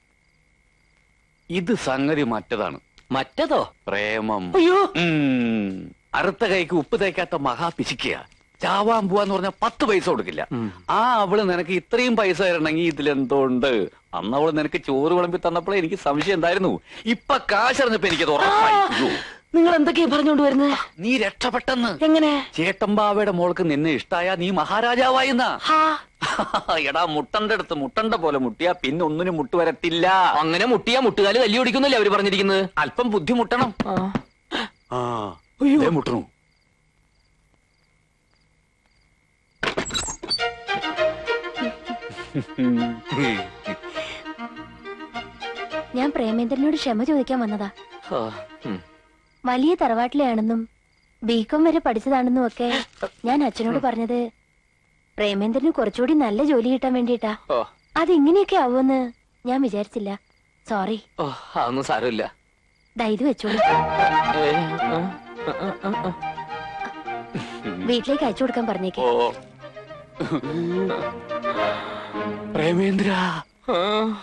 ഇത് സംഗതി മറ്റതാണ് മറ്റതോ പ്രേമം അയ്യോ ഉം. അറുത്ത കൈക്ക് ഉപ്പ് തേക്കാത്ത മഹാ പിശിക്കുക ചാവാൻ പോവാന്ന് പറഞ്ഞ പത്ത് പൈസ കൊടുക്കില്ല ആ അവള് നിനക്ക് ഇത്രയും പൈസ തരണമെങ്കിൽ ഇതിലെന്തോ ഉണ്ട് അന്ന് അവള് നിനക്ക് ചോറ് വിളമ്പി തന്നപ്പോഴേ എനിക്ക് സംശയം ഉണ്ടായിരുന്നു ഇപ്പൊ കാശറിഞ്ഞപ്പോ എനിക്കത് ഉറപ്പായി അയ്യോ. നിങ്ങൾ എന്തൊക്കെയാ പറഞ്ഞുകൊണ്ട് വരുന്നത് നീ രക്ഷപ്പെട്ടെന്ന് എങ്ങനെ ചേട്ടമ്പാവയുടെ മോൾക്ക് നിന്നെ ഇഷ്ടായ നീ മഹാരാജാവായിന്നാ എടാ മുട്ടന്റെ അടുത്ത് മുട്ടണ്ട പോലെ മുട്ടിയാ പിന്നെ ഒന്നിനും മുട്ട് വരത്തില്ല അങ്ങനെ മുട്ടിയാ മുട്ടുകാല് തല്ലി ഓടിക്കുന്നല്ലേ അവര് പറഞ്ഞിരിക്കുന്നത് അല്പം ബുദ്ധിമുട്ടണം ആ ദേ മുട്ടണു ഞാൻ പ്രേമേന്ദ്രനോട് ക്ഷമ ചോദിക്കാൻ വന്നതാ ആ, ഉം. വലിയ തറവാട്ടിലെയാണെന്നും ബികോം വരെ പഠിച്ചതാണെന്നും ഒക്കെ ഞാൻ അച്ഛനോട് പറഞ്ഞത് പ്രേമേന്ദ്രന് കുറച്ചുകൂടി നല്ല ജോലി കിട്ടാൻ വേണ്ടിയിട്ടാ ഓ അതിങ്ങനെയൊക്കെ ആവുമെന്ന് ഞാൻ വിചാരിച്ചില്ല സോറി ഓ അതൊന്നും സാരമില്ല ദാ ഇത് വെച്ചോളൂ ഏ, ആ, ആ, ആ, ആ. വീട്ടിലേക്ക് അയച്ചു കൊടുക്കാൻ പറഞ്ഞേക്ക് ഓ പ്രേമേന്ദ്ര ആ.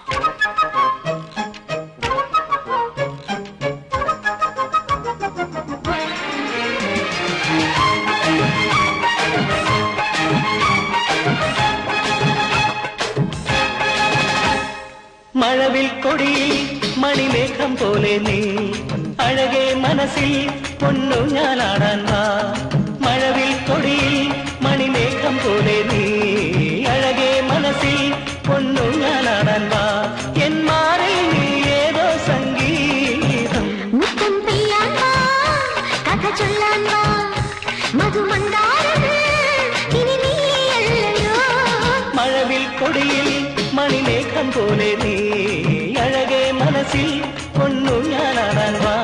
മഴവിൽ കൊടിയിൽ മണിമേഘം പോലെ നീ അഴകെ മനസ്സിൽ പൊന്നു ഞാനാടാൻ വാ മഴവിൽ കൊടിയിൽ മണിമേഘം പോലെ നീ അഴകെ മനസ്സിൽ പൊന്നു ഞാനാടാൻ വാ എൻ മാറിൽ നീ ഏതോ സംഗീതം മുത്തം പെയ്യാൻ വാ കഥ ചൊല്ലാൻ വാ മധുമന്ദാരം ഇനി നീയല്ലയോ മഴവിൽ കൊടിയിൽ മണിമേഘം പോലെ നീ അഴകെ മനസ്സിൽ പൊന്നു ഞാനാടാൻ വാ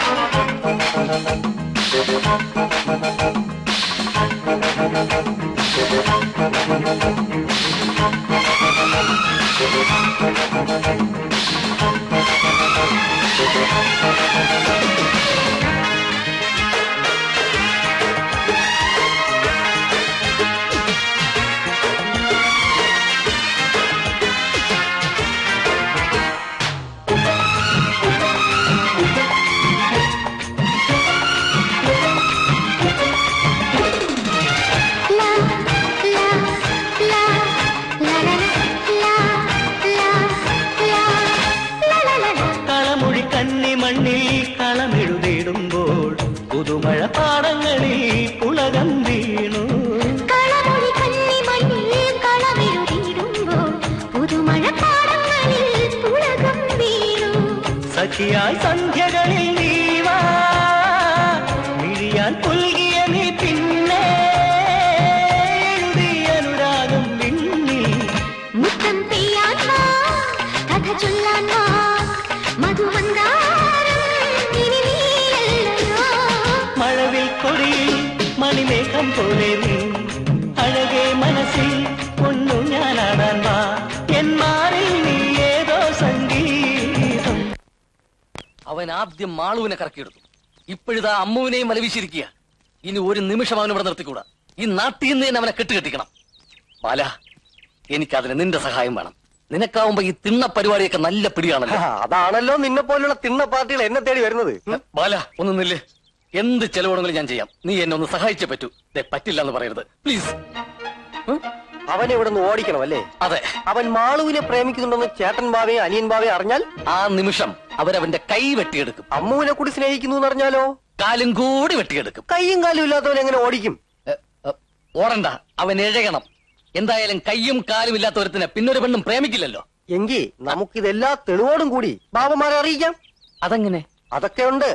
ലാ ലാ ലാ ലാ ലാ ലാ ലാ ലാ ലാ ലാ ലാ കളമൊഴി കന്നി മണ്ണിൽ കളമെഴുതിടുമ്പോൾ പുതുമഴ പാടങ്ങളിൽ പുളകം വീണു കളമൊഴി കന്നി മണ്ണിൽ കളമെഴുതിയിടുമ്പോൾ പുതുമഴ പാടങ്ങളിൽ പുളകം വീണു സഖിയാൽ സന്ധ്യകളിൽ നീവാ മിഴിയാൽ പുൽകിയ നീ പിന്നെ എഴുതി അനുരാഗം വിണ്ണിൽ മുത്തം പെയ്യാൻ വാ കഥ ചൊല്ലാൻ വാ മധുമന്ദാരം ഇനി നീയല്ലയോ മഴവിൽ കൊടിയിൽ മണിമേഘം പോലെ നീ അഴകെ മനസ്സിൽ പൊന്നു ഞാനാടാൻ വാ എൻ മാറിൽ നീ ഏതോ സംഗീതം അവൻ ആദ്യം മാളുവിനെ കറക്കിയെടുത്തു ഇപ്പോഴിതാ അമ്മുവിനെയും വലവീശിരിക്കുക ഇനി ഒരു നിമിഷം അവൻ ഇവിടെ നിർത്തിക്കൂടാ ഈ നാട്ടിൽ നിന്ന് തന്നെ അവനെ കെട്ടുകെട്ടിക്കണം ബാല എനിക്കതിന് നിന്റെ സഹായം വേണം നിനക്കാവുമ്പോ ഈ തിണ്ണ പരിപാടിയൊക്കെ നല്ല പിടിയാണല്ലോ അതാണല്ലോ നിന്നെ പോലുള്ള തിണ്ണ പാർട്ടികൾ എന്നെ തേടി വരുന്നത് ബാല ഒന്ന് നില്ല് എന്ത് ചെലവുണ്ടെങ്കിലും ഞാൻ ചെയ്യാം നീ എന്നെ ഒന്ന് സഹായിച്ചേ പറ്റൂ ദേ, പറ്റില്ല എന്ന് പറയരുത് പ്ലീസ് അവനെ ഇവിടെ നിന്ന് ഓടിക്കണം അല്ലേ അതെ അവൻ മാളുവിനെ പ്രേമിക്കുന്നുണ്ടെന്ന് ചേട്ടൻ ബാവയും അനിയൻ ബാവയും അറിഞ്ഞാൽ ആ നിമിഷം അവരവന്റെ കൈ വെട്ടിയെടുക്കും അമ്മുവിനെ കൂടി സ്നേഹിക്കുന്നു എന്ന് അറിഞ്ഞാലോ കാലും കൂടി വെട്ടിയെടുക്കും കൈയും കാലും ഇല്ലാത്തവൻ എങ്ങനെ ഓടിക്കും എ, എ, ഓടണ്ട അവൻ എഴയണം എന്തായാലും കയ്യും കാലും ഇല്ലാത്ത പിന്നൊരു പെണ്ണും പ്രേമിക്കില്ലല്ലോ എങ്കിൽ നമുക്കിതെല്ലാ തെളിവോടും കൂടി ബാബമാരെ അറിയിക്കാം അതെങ്ങനെ അതൊക്കെ ഉണ്ട്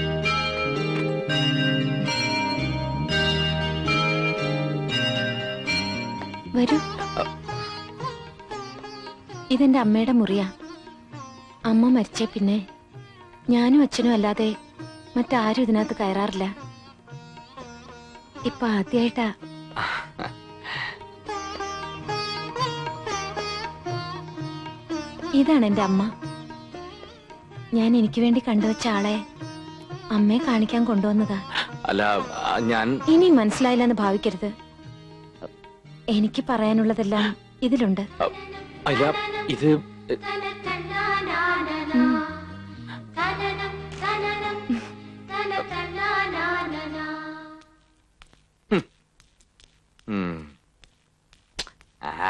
വരൂ ഇതെന്റെ അമ്മയുടെ മുറിയാ അമ്മ മരിച്ച പിന്നെ ഞാനും അച്ഛനും അല്ലാതെ മറ്റാരും ഇതിനകത്ത് കയറാറില്ല ഇപ്പൊ ആദ്യായിട്ടാ ഇതാണ് എന്റെ അമ്മ ഞാൻ എനിക്ക് വേണ്ടി കണ്ടുവച്ച ആളെ അമ്മയെ കാണിക്കാൻ കൊണ്ടുവന്നതാ അല്ല ആ, ഞാൻ ഇനി മനസ്സിലായില്ലെന്ന് ഭാവിക്കരുത് എനിക്ക് പറയാനുള്ളതെല്ലാം ഇതിലുണ്ട് അല്ല ഇത് ഉം. ഉം. ആ,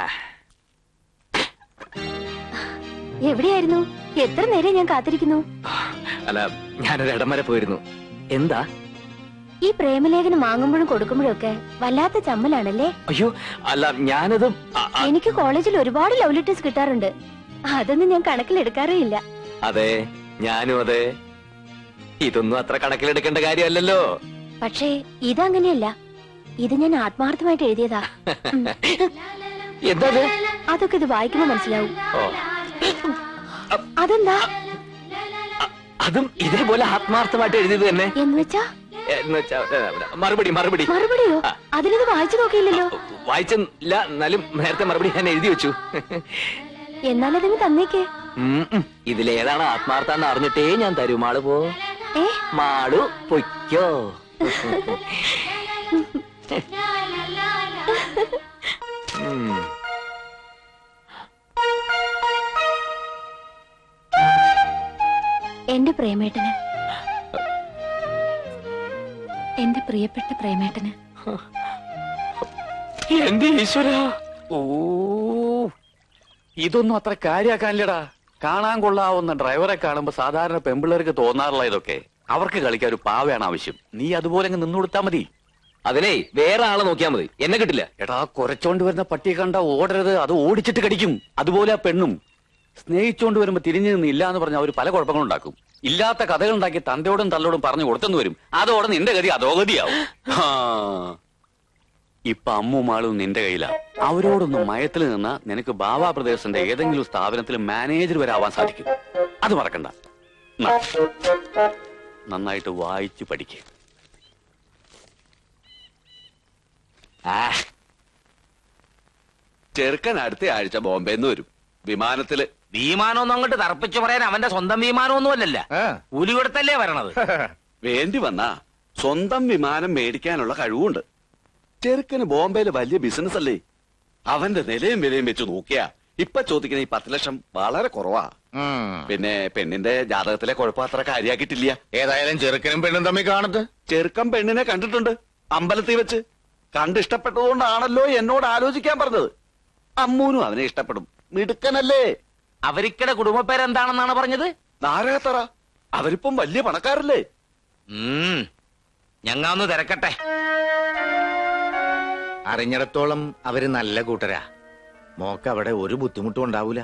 എവിടെയായിരുന്നു എത്ര നേരം ഞാൻ കാത്തിരിക്കുന്നു അല്ല ഞാനൊരു ഇടം വരെ പോയിരുന്നു എന്താ ഈ പ്രേമലേഖനം വാങ്ങുമ്പോഴും കൊടുക്കുമ്പോഴും ഒക്കെ വല്ലാത്ത ചമ്മലാണല്ലേ അയ്യോ അല്ല ഞാനത് അ- അ- എനിക്ക് കോളേജിൽ ഒരുപാട് ലവ് ലെറ്റേഴ്സ് കിട്ടാറുണ്ട് അതൊന്നും ഞാൻ കണക്കിലെടുക്കാറേ ഇല്ല അതെ ഞാനും അതെ ഇതൊന്നും അത്ര കണക്കിലെടുക്കേണ്ട കാര്യമല്ലല്ലോ പക്ഷേ ഇതങ്ങനെയല്ല ഇത് ഞാൻ ആത്മാർത്ഥമായിട്ട് എഴുതിയതാ ഉം. എന്താ അതൊക്കെ ഇത് വായിക്കുമ്പോ മനസ്സിലാവും ഓ അതെന്താ അതും ഇതിന് പോലെ ആത്മാർത്ഥമായിട്ട് എഴുതിയത് തന്നെ എന്ന് വെച്ചാ എന്ന് വെച്ചാ ഏ, മറുപടി മറുപടി മറുപടിയോ അതിനത് വായിച്ചു നോക്കിയില്ലല്ലോ വായിച്ചില്ല എന്നാലും നേരത്തെ മറുപടി ഞാൻ എഴുതി വെച്ചു എന്നാലതിന് തന്നേക്കേ ഉം, ഉം. ഇതിലേതാണ് ആത്മാർത്ഥാന്ന് അറിഞ്ഞിട്ടേ ഞാൻ തരൂ മാള് പോ ഏ മാളു പൊയ്ക്കോ ഉം. എന്റെ പ്രേമേട്ടന് എന്റെ പ്രിയപ്പെട്ട പ്രേമേട്ടന് എന്റെ ഈശ്വര ഓ ഇതൊന്നും അത്ര കാര്യാക്കാനില്ലടാ കാണാൻ കൊള്ളാവുന്ന ഡ്രൈവറെ കാണുമ്പോ സാധാരണ പെമ്പിള്ളേർക്ക് തോന്നാറുള്ള ഇതൊക്കെ അവർക്ക് കളിക്കാൻ ഒരു പാവയാണ് ആവശ്യം നീ അതുപോലെ അങ്ങ് നിന്നു കൊടുത്താ മതി അതിനെ വേറെ ആളെ നോക്കിയാ മതി എന്നെ കിട്ടില്ല എടാ കുരച്ചോണ്ട് വരുന്ന പട്ടിയെ കണ്ട ഓടരുത് അത് ഓടിച്ചിട്ട് കടിക്കും അതുപോലെ ആ പെണ്ണും സ്നേഹിച്ചോണ്ട് വരുമ്പോ തിരിഞ്ഞു നിന്ന് ഇല്ല എന്ന് പറഞ്ഞ അവർ പല കുഴപ്പങ്ങളും ഉണ്ടാക്കും ഇല്ലാത്ത കഥകൾ ഉണ്ടാക്കി തന്തയോടും തള്ളോടും പറഞ്ഞു കൊടുത്തെന്ന് വരും അതോടെ നിന്റെ ഗതി അധോഗതിയാവും ഹാ. ഇപ്പൊ അമ്മുമാളും നിന്റെ കയ്യിലാ അവരോടൊന്ന് മയത്തിൽ നിന്ന നിനക്ക് ബാബാ പ്രദേശന്റെ ഏതെങ്കിലും സ്ഥാപനത്തിൽ മാനേജർ വരെ ആവാൻ സാധിക്കും അത് മറക്കണ്ട ന്നാ. നന്നായിട്ട് വായിച്ചു പഠിക്കുക ചെറുക്കൻ അടുത്ത ആഴ്ച ബോംബെന്ന് വരും വിമാനത്തില് വിമാനമൊന്നും അങ്ങോട്ട് തറപ്പിച്ചു പറയാൻ അവന്റെ സ്വന്തം വിമാനമൊന്നും അല്ലല്ല കൂലി കൊടുത്തല്ലേ വരണത് വേണ്ടി വന്നാ സ്വന്തം വിമാനം മേടിക്കാനുള്ള കഴിവുണ്ട് ചെറുക്കന് ബോംബെയില് വലിയ ബിസിനസ് അല്ലേ അവന്റെ നിലയും വിലയും വെച്ച് നോക്കിയാ ഇപ്പൊ ചോദിക്കുന്ന ഈ പത്ത് ലക്ഷം വളരെ കുറവാ പിന്നെ പെണ്ണിന്റെ ജാതകത്തിലെ കുഴപ്പം അത്ര കാര്യാക്കിയിട്ടില്ല ഏതായാലും ചെറുക്കനും പെണ്ണും തമ്മിൽ കാണത്ത് ചെറുക്കൻ പെണ്ണിനെ കണ്ടിട്ടുണ്ട് അമ്പലത്തിൽ വെച്ച് കണ്ടിഷ്ടപ്പെട്ടതുകൊണ്ടാണല്ലോ എന്നോട് ആലോചിക്കാൻ പറഞ്ഞത് അമ്മൂനും അവനെ ഇഷ്ടപ്പെടും മിടുക്കനല്ലേ അവരിക്കടെ കുടുംബ പേരെന്താണെന്നാണ് പറഞ്ഞത് നാരകത്തറ അവരിപ്പം വലിയ പണക്കാരല്ലേ ഉം ഞങ്ങ ഒന്ന് തിരക്കട്ടെ അറിഞ്ഞിടത്തോളം അവര് നല്ല കൂട്ടരാ മോക്ക് അവിടെ ഒരു ബുദ്ധിമുട്ടും ഉണ്ടാവൂല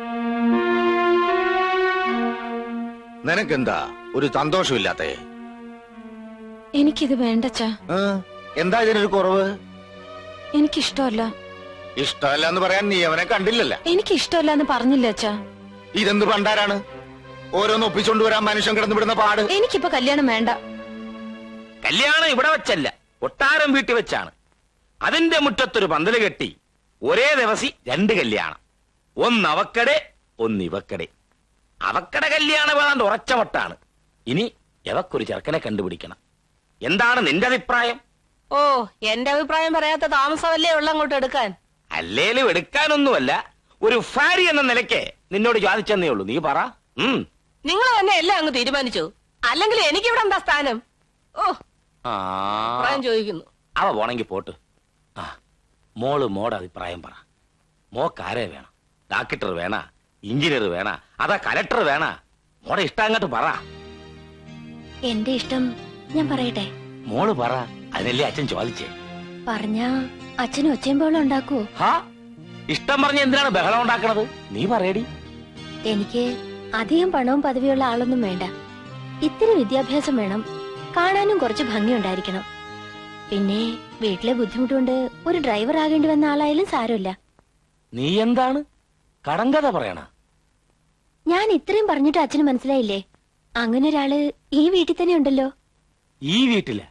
നിനക്കെന്താ ഒരു സന്തോഷമില്ലാത്തേ എനിക്കിത് വേണ്ടച്ചാ ആ, എന്താ ഇതിനൊരു കുറവ് എനിക്കിഷ്ടമല്ല ഇഷ്ടമല്ല എന്ന് പറയാൻ നീ അവനെ കണ്ടില്ലല്ല എനിക്കിഷ്ടമല്ല എന്ന് പറഞ്ഞില്ല അച്ഛാ ഇതെന്ത് പണ്ടാരാണ് ഓരോന്ന് ഒപ്പിച്ചോണ്ട് വരാൻ മനുഷ്യൻ കിടന്നു വിടുന്ന പാട് എനിക്കിപ്പോ കല്യാണം വേണ്ട കല്യാണം ഇവിടെ വെച്ചല്ല കൊട്ടാരം വീട്ടിൽ വെച്ചാണ് അതിന്റെ മുറ്റത്തൊരു പന്തല് കെട്ടി ഒരേ ദിവസം രണ്ട് കല്യാണം ഒന്ന് അവക്കടെ ഒന്ന് ഇവക്കടെ അവക്കടെ കല്യാണം ഏതാണ്ട് ഉറച്ച മട്ടാണ് ഇനി എവക്കൊരു ചെറുക്കനെ കണ്ടുപിടിക്കണം എന്താണ് നിന്റെ അഭിപ്രായം ഓ എന്റെ അഭിപ്രായം പറയാത്ത താമസമല്ലേ ഉള്ള അങ്ങോട്ട് എടുക്കാൻ അല്ലേലും എടുക്കാനൊന്നുമല്ല ഒരു ഫാരി എന്ന നിലയ്ക്ക് നിന്നോട് ചോദിച്ചെന്നേ ഉള്ളൂ നീ പറ ഉം നിങ്ങൾ തന്നെ എല്ലാം അങ്ങ് തീരുമാനിച്ചു അല്ലെങ്കിൽ എനിക്ക് ഇവിടെ എന്താ സ്ഥാനം ഓ ആ അഭിപ്രായം ചോദിക്കുന്നു അവ പോണെങ്കി പോട്ട് ആ മോള് മോടെ അഭിപ്രായം പറ മോക്കാരെ വേണം ഡാക്ടർ വേണ എഞ്ചിനീയർ വേണ അതാ കലക്ടർ വേണ മോടെ ഇഷ്ടം അങ്ങോട്ട് പറ എന്റെ ഇഷ്ടം ഞാൻ പറയട്ടെ മോള് പറ അതിനല്ലേ അച്ഛൻ ചോദിച്ചേ പറഞ്ഞ അച്ഛനും ഒച്ചയും പോലെ ഉണ്ടാക്കുവോ ഹാ ഇഷ്ടം പറഞ്ഞ എന്തിനാണ് ബഹളം ഉണ്ടാക്കണത് നീ പറയടി എനിക്ക് അധികം പണവും പദവിയുള്ള ആളൊന്നും വേണ്ട ഇത്തിരി വിദ്യാഭ്യാസം വേണം കാണാനും കുറച്ച് ഭംഗിയുണ്ടായിരിക്കണം പിന്നെ വീട്ടിലെ ബുദ്ധിമുട്ടുകൊണ്ട് ഒരു ഡ്രൈവർ ആകേണ്ടി വന്ന ആളായാലും സാരമില്ല നീ എന്താണ് കടങ്കഥ പറയണ ഞാൻ ഇത്രയും പറഞ്ഞിട്ട് അച്ഛന് മനസ്സിലായില്ലേ അങ്ങനെ ഒരാള് ഈ വീട്ടിൽ തന്നെ ഉണ്ടല്ലോ ഈ വീട്ടില്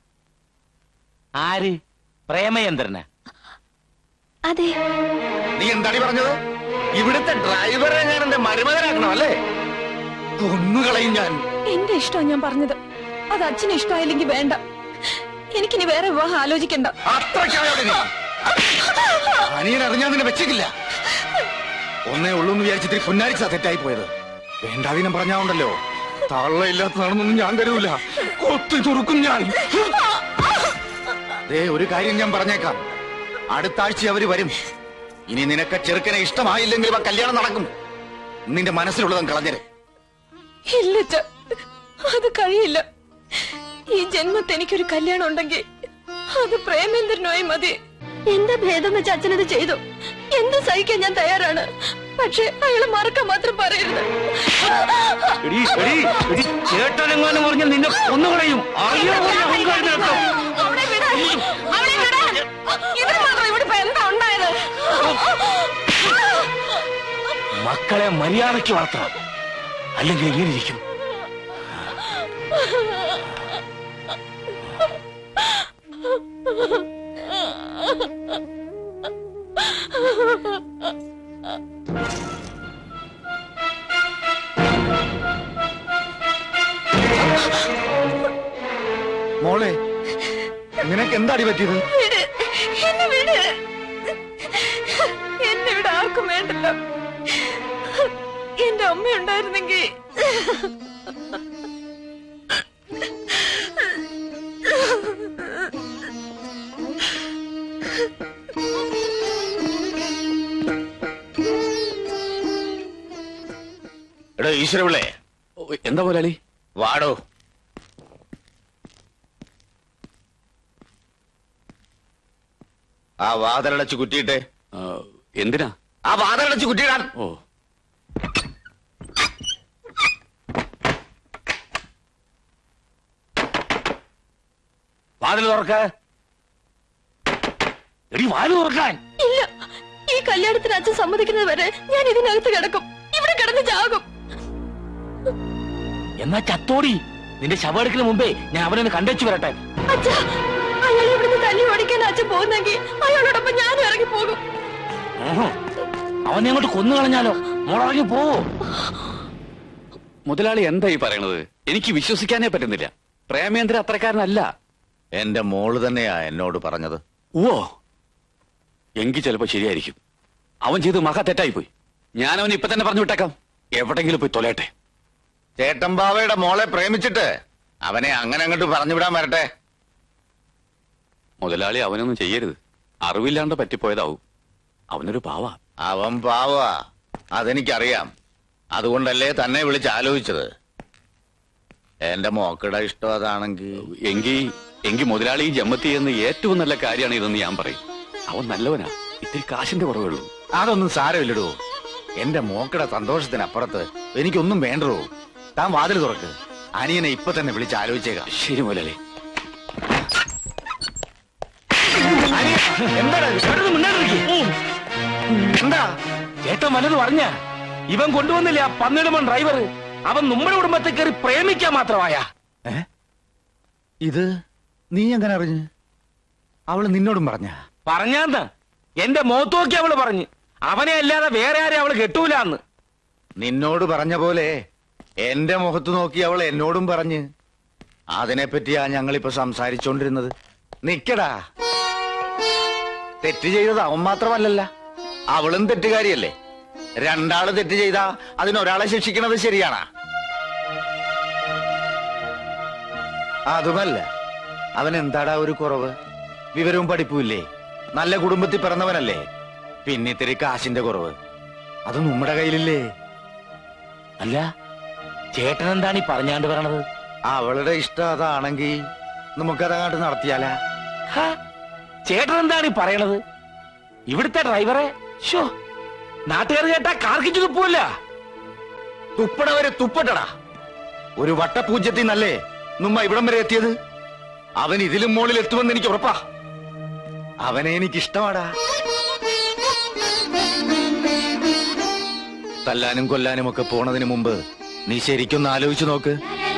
ആര് പ്രേമചന്ദ്രന് അതെ നീ എന്താണ് ഈ പറഞ്ഞത് ഇവിടുത്തെ ഡ്രൈവറെ ഞാൻ എന്റെ മരുമകനാക്കണം അല്ലേ കൊന്നുകളയും ഞാൻ എന്റെ ഇഷ്ടം ഞാൻ പറഞ്ഞത് അത് അച്ഛന് ഇഷ്ടമായില്ലെങ്കിൽ വേണ്ട എനിക്കിനി വേറെ വിവാഹം ആലോചിക്കണ്ട അത്രയ്ക്കായോടെ നീ അനിയൻ അറിഞ്ഞാൽ നിന്നെ വെച്ചിട്ടില്ല ഒന്നേ ഉള്ളൂ എന്ന് വിചാരിച്ചിട്ട് പുന്നാരിച്ച തെറ്റായി പോയത് വേണ്ടാതിനം പറഞ്ഞാണ്ടല്ലോ തള്ളയില്ലാത്തതാണെന്നൊന്നും ഞാൻ കരുതൂല കൊത്തി തുറുക്കും ഞാൻ ദേ ഒരു കാര്യം ഞാൻ പറഞ്ഞേക്കാം അടുത്ത ആഴ്ച അവര് വരും ഇനി നിനക്ക് ചെറുക്കനെ ഇഷ്ടമായില്ലെങ്കിൽ ആ കല്യാണം നടക്കും നിന്റെ മനസ്സിലുള്ളതും കളഞ്ഞരെ ഇല്ല അച്ഛാ. അത് കഴിയില്ല ഈ ജന്മത്ത് എനിക്കൊരു കല്യാണം ഉണ്ടെങ്കിൽ അത് പ്രേമേന്ദ്രനുമായി മതി എന്താ ഭേദം വെച്ച് അച്ഛനത് ചെയ്തു എന്ത് സഹിക്കാൻ ഞാൻ തയ്യാറാണ് പക്ഷെ അയാളെ മറക്കാൻ മാത്രം പറയരുത് എടീ, എടീ, എടീ, ചേട്ടനെങ്ങാനും പറഞ്ഞ് നിന്നെ കൊന്നുകളയും അറിയോ ഒരു അഹങ്കാരത്തിനർത്ഥം? അവളെ വിടാൻ അവളെ വിടാൻ ഇതിന് മാത്രം ഇവിടെ ഇപ്പൊ എന്താ ഉണ്ടായത് മക്കളെ മര്യാദയ്ക്ക് വളർത്തണം അല്ലെങ്കിൽ എങ്ങനെ ഇരിക്കും മോളെ നിനക്ക് എന്താടി പറ്റിയത് വിട്. എന്നെ വിട് എന്നെ ഇവിടെ ആർക്കും വേണ്ടല്ലോ എന്റെ അമ്മ ഉണ്ടായിരുന്നെങ്കിൽ എടോ ഈശ്വരപിള്ളേ എന്താ മുതലാളി വാടോ ആ വാതിലടച്ച് കുറ്റിയിട്ടെ എന്തിനാ ആ വാതിലടച്ച് കുറ്റിയിടാൻ ഓ വാതിൽ തുറക്ക എടി വാതിൽ തുറക്കാൻ ഇല്ല ഈ കല്യാണത്തിന് അച്ഛൻ സമ്മതിക്കുന്നത് വരെ ഞാൻ ഇതിനകത്ത് കിടക്കും ഇവിടെ കിടന്ന് ചാകും എന്നാ ചത്തോടി നിന്റെ ശവടുക്കിന് മുമ്പേ ഞാൻ അവനെ കണ്ടേച്ചു വരട്ടെ അച്ഛാ അയാൾ ഇവിടുന്ന് തല്ലി ഓടിക്കാൻ അച്ഛൻ പോകുന്നെങ്കിൽ അയാളോടൊപ്പം ഞാനും ഇറങ്ങി പോകും ഉഹും. അവനെ അങ്ങോട്ട് കൊന്നു കളഞ്ഞാലോ മോളിറങ്ങി പോവോ മുതലാളി എന്താ ഈ പറയണത് എനിക്ക് വിശ്വസിക്കാനേ പറ്റുന്നില്ല പ്രേമേന്ദ്ര അത്രക്കാരനല്ല എന്റെ മോള് തന്നെയാ എന്നോട് പറഞ്ഞത് ഓ എങ്കിൽ ചിലപ്പോ ശരിയായിരിക്കും അവൻ ചെയ്ത് മഹാ തെറ്റായി പോയി ഞാൻ അവൻ ഇപ്പൊ തന്നെ പറഞ്ഞു വിട്ടേക്കാം എവിടെങ്കിലും പോയി തൊലയട്ടെ ചേട്ടമ്പാവയുടെ മോളെ പ്രേമിച്ചിട്ട് അവനെ അങ്ങനെ അങ്ങോട്ട് പറഞ്ഞു വിടാൻ വരട്ടെ മുതലാളി അവനൊന്നും ചെയ്യരുത് അറിവില്ലാണ്ട് പറ്റിപ്പോയതാവും അവനൊരു പാവ അവൻ പാവാ അതെനിക്കറിയാം അതുകൊണ്ടല്ലേ തന്നെ വിളിച്ച് ആലോചിച്ചത് എന്റെ മോക്കടെ ഇഷ്ടം അതാണെങ്കിൽ എങ്കിൽ എങ്കിൽ മുതലാളി ജമ്മത്തി എന്ന് ഏറ്റവും നല്ല കാര്യമാണ് ഇതെന്ന് ഞാൻ പറയും അവൻ നല്ലവനാ ഇത്തിരി കാശിന്റെ കുറവുള്ളൂ അതൊന്നും സാരമില്ലടോ എന്റെ മോക്കടെ സന്തോഷത്തിനപ്പുറത്ത് എനിക്കൊന്നും വേണ്ടോ താൻ വാതിൽ തുറക്ക് അനിയനെ ഇപ്പൊ തന്നെ വിളിച്ച് ആലോചിച്ചേക്കാം ശരി മുതലാളി എന്താടാ ഇത്? വെറുതെ മിണ്ടാതിരിക്ക്. എന്താ ചേട്ടൻ വല്ലത് പറഞ്ഞ ഇവൻ കൊണ്ടുവന്നില്ല ആ പന്നിടുമൻ ഡ്രൈവർ അവൻ നമ്മുടെ കുടുംബത്തെ കയറി പ്രേമിക്കാൻ മാത്രമായ ഇത് നീ എങ്ങനെ അറിഞ്ഞു അവള് നിന്നോടും പറഞ്ഞ പറഞ്ഞാന്ന് എന്റെ മുഖത്ത് നോക്കി അവള് പറഞ്ഞു അവനെ അല്ലാതെ വേറെ ആരെ അവള് കെട്ടൂലെന്ന് നിന്നോട് പറഞ്ഞ പോലെ എന്റെ മുഖത്ത് നോക്കി അവൾ എന്നോടും പറഞ്ഞ് അതിനെപ്പറ്റിയാ ഞങ്ങളിപ്പോ സംസാരിച്ചോണ്ടിരുന്നത് നിക്കടാ തെറ്റ് ചെയ്തത് അവൻ മാത്രമല്ലല്ല അവളും തെറ്റുകാരിയല്ലേ രണ്ടാള് തെറ്റ് ചെയ്താ അതിനൊരാളെ ശിക്ഷിക്കണത് ശരിയാണാ അതുമല്ല അവൻ എന്താടാ ഒരു കുറവ് വിവരവും പഠിപ്പുമില്ലേ നല്ല കുടുംബത്തിൽ പിറന്നവനല്ലേ പിന്നെ ഇത്തിരി കാശിന്റെ കുറവ് അത് നമ്മുടെ കയ്യിലില്ലേ അല്ല ചേട്ടൻ എന്താണ് ഈ പറഞ്ഞാണ്ട് പറയണത് അവളുടെ ഇഷ്ടം അതാണെങ്കിൽ നമുക്കതങ്ങാട്ട് നടത്തിയാലാ ചേട്ടൻ എന്താണ് ഈ പറയണത് ഇവിടുത്തെ ഡ്രൈവറെ ഷോ നാട്ടുകാർ കേട്ടാ കാർക്കിച്ചു തുപ്പൂല്ല തുപ്പടവരെ തുപ്പട്ടടാ ഒരു വട്ടപൂജ്യത്തിൽ നല്ലേ നമ്മ ഇവിടം വരെ എത്തിയത് അവൻ ഇതിലും മുകളിൽ എത്തുമെന്ന് എനിക്ക് ഉറപ്പാ അവനെ എനിക്ക് ഇഷ്ടമാടാ തല്ലാനും കൊല്ലാനും ഒക്കെ പോണതിന് മുമ്പ് നീ ശരിക്കൊന്ന് ആലോചിച്ചു നോക്ക്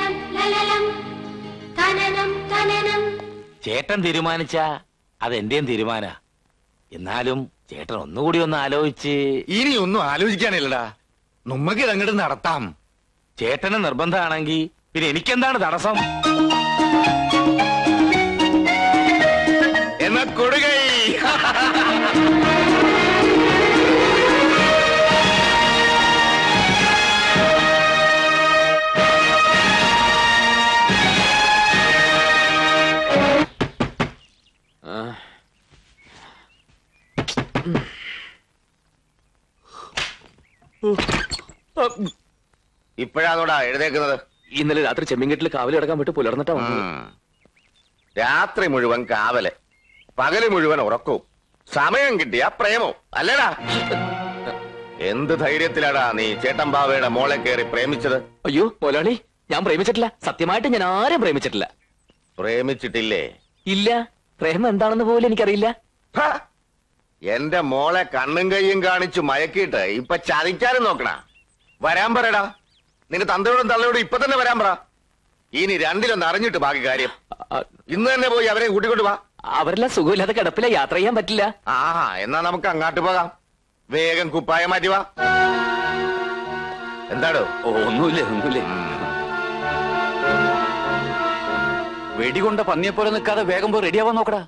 തനനം തനനം ചേട്ടൻ തീരുമാനിച്ച അത് എന്റെയും തീരുമാന എന്നാലും ചേട്ടൻ ഒന്നുകൂടി ഒന്ന് ആലോചിച്ച് ഇനി ഒന്നും ആലോചിക്കാനില്ലടാ നമ്മക്ക് ഇതങ്ങോട്ട് നടത്താം ചേട്ടന് നിർബന്ധമാണെങ്കിൽ പിന്നെ എനിക്കെന്താണ് തടസ്സം എന്നാ കൊടുകൈ ഇപ്പോഴാണോടാ എഴുതേക്കുന്നത് ഇന്നലെ രാത്രി ചെമ്മീൻകെട്ടിൽ കാവലി കിടക്കാൻ വിട്ട് പുലർന്നിട്ടാ വന്നത് രാത്രി മുഴുവൻ കാവല് പകല് മുഴുവൻ ഉറക്കവും സമയം കിട്ടിയ പ്രേമവും അല്ലേടാ എന്ത് ധൈര്യത്തിലാടാ നീ ചേട്ടമ്പാവയുടെ മോളെ കയറി പ്രേമിച്ചത് അയ്യോ മോലാളി ഞാൻ പ്രേമിച്ചിട്ടില്ല സത്യമായിട്ട് ഞാൻ ആരും പ്രേമിച്ചിട്ടില്ല പ്രേമിച്ചിട്ടില്ലേ ഇല്ല പ്രേമം എന്താണെന്ന് പോലും എനിക്കറിയില്ല എന്റെ മോളെ കണ്ണും കൈയും കാണിച്ചു മയക്കിയിട്ട് ഇപ്പൊ ചതിക്കാനും നോക്കണ വരാൻ പറയടാ നിന്റെ തന്തയോടും തള്ളയോടും ഇപ്പൊ തന്നെ വരാൻ പറ ഇനി രണ്ടിലൊന്ന് അറിഞ്ഞിട്ട് ബാക്കി കാര്യം ഇന്ന് തന്നെ പോയി അവരെ കൂട്ടിക്കൊണ്ട് വാ അവരെല്ലാം സുഖമില്ലാതെ കിടപ്പില്ല യാത്ര ചെയ്യാൻ പറ്റില്ല ആ എന്നാ നമുക്ക് അങ്ങാട്ട് പോകാം വേഗം കുപ്പായ മാറ്റി വാ എന്താടോ ഒന്നുമില്ല ഒന്നുമില്ല വെടികൊണ്ട പന്നിയെപ്പോലെ നിൽക്കാതെ വേഗം പോയി റെഡിയാവാൻ നോക്കടാ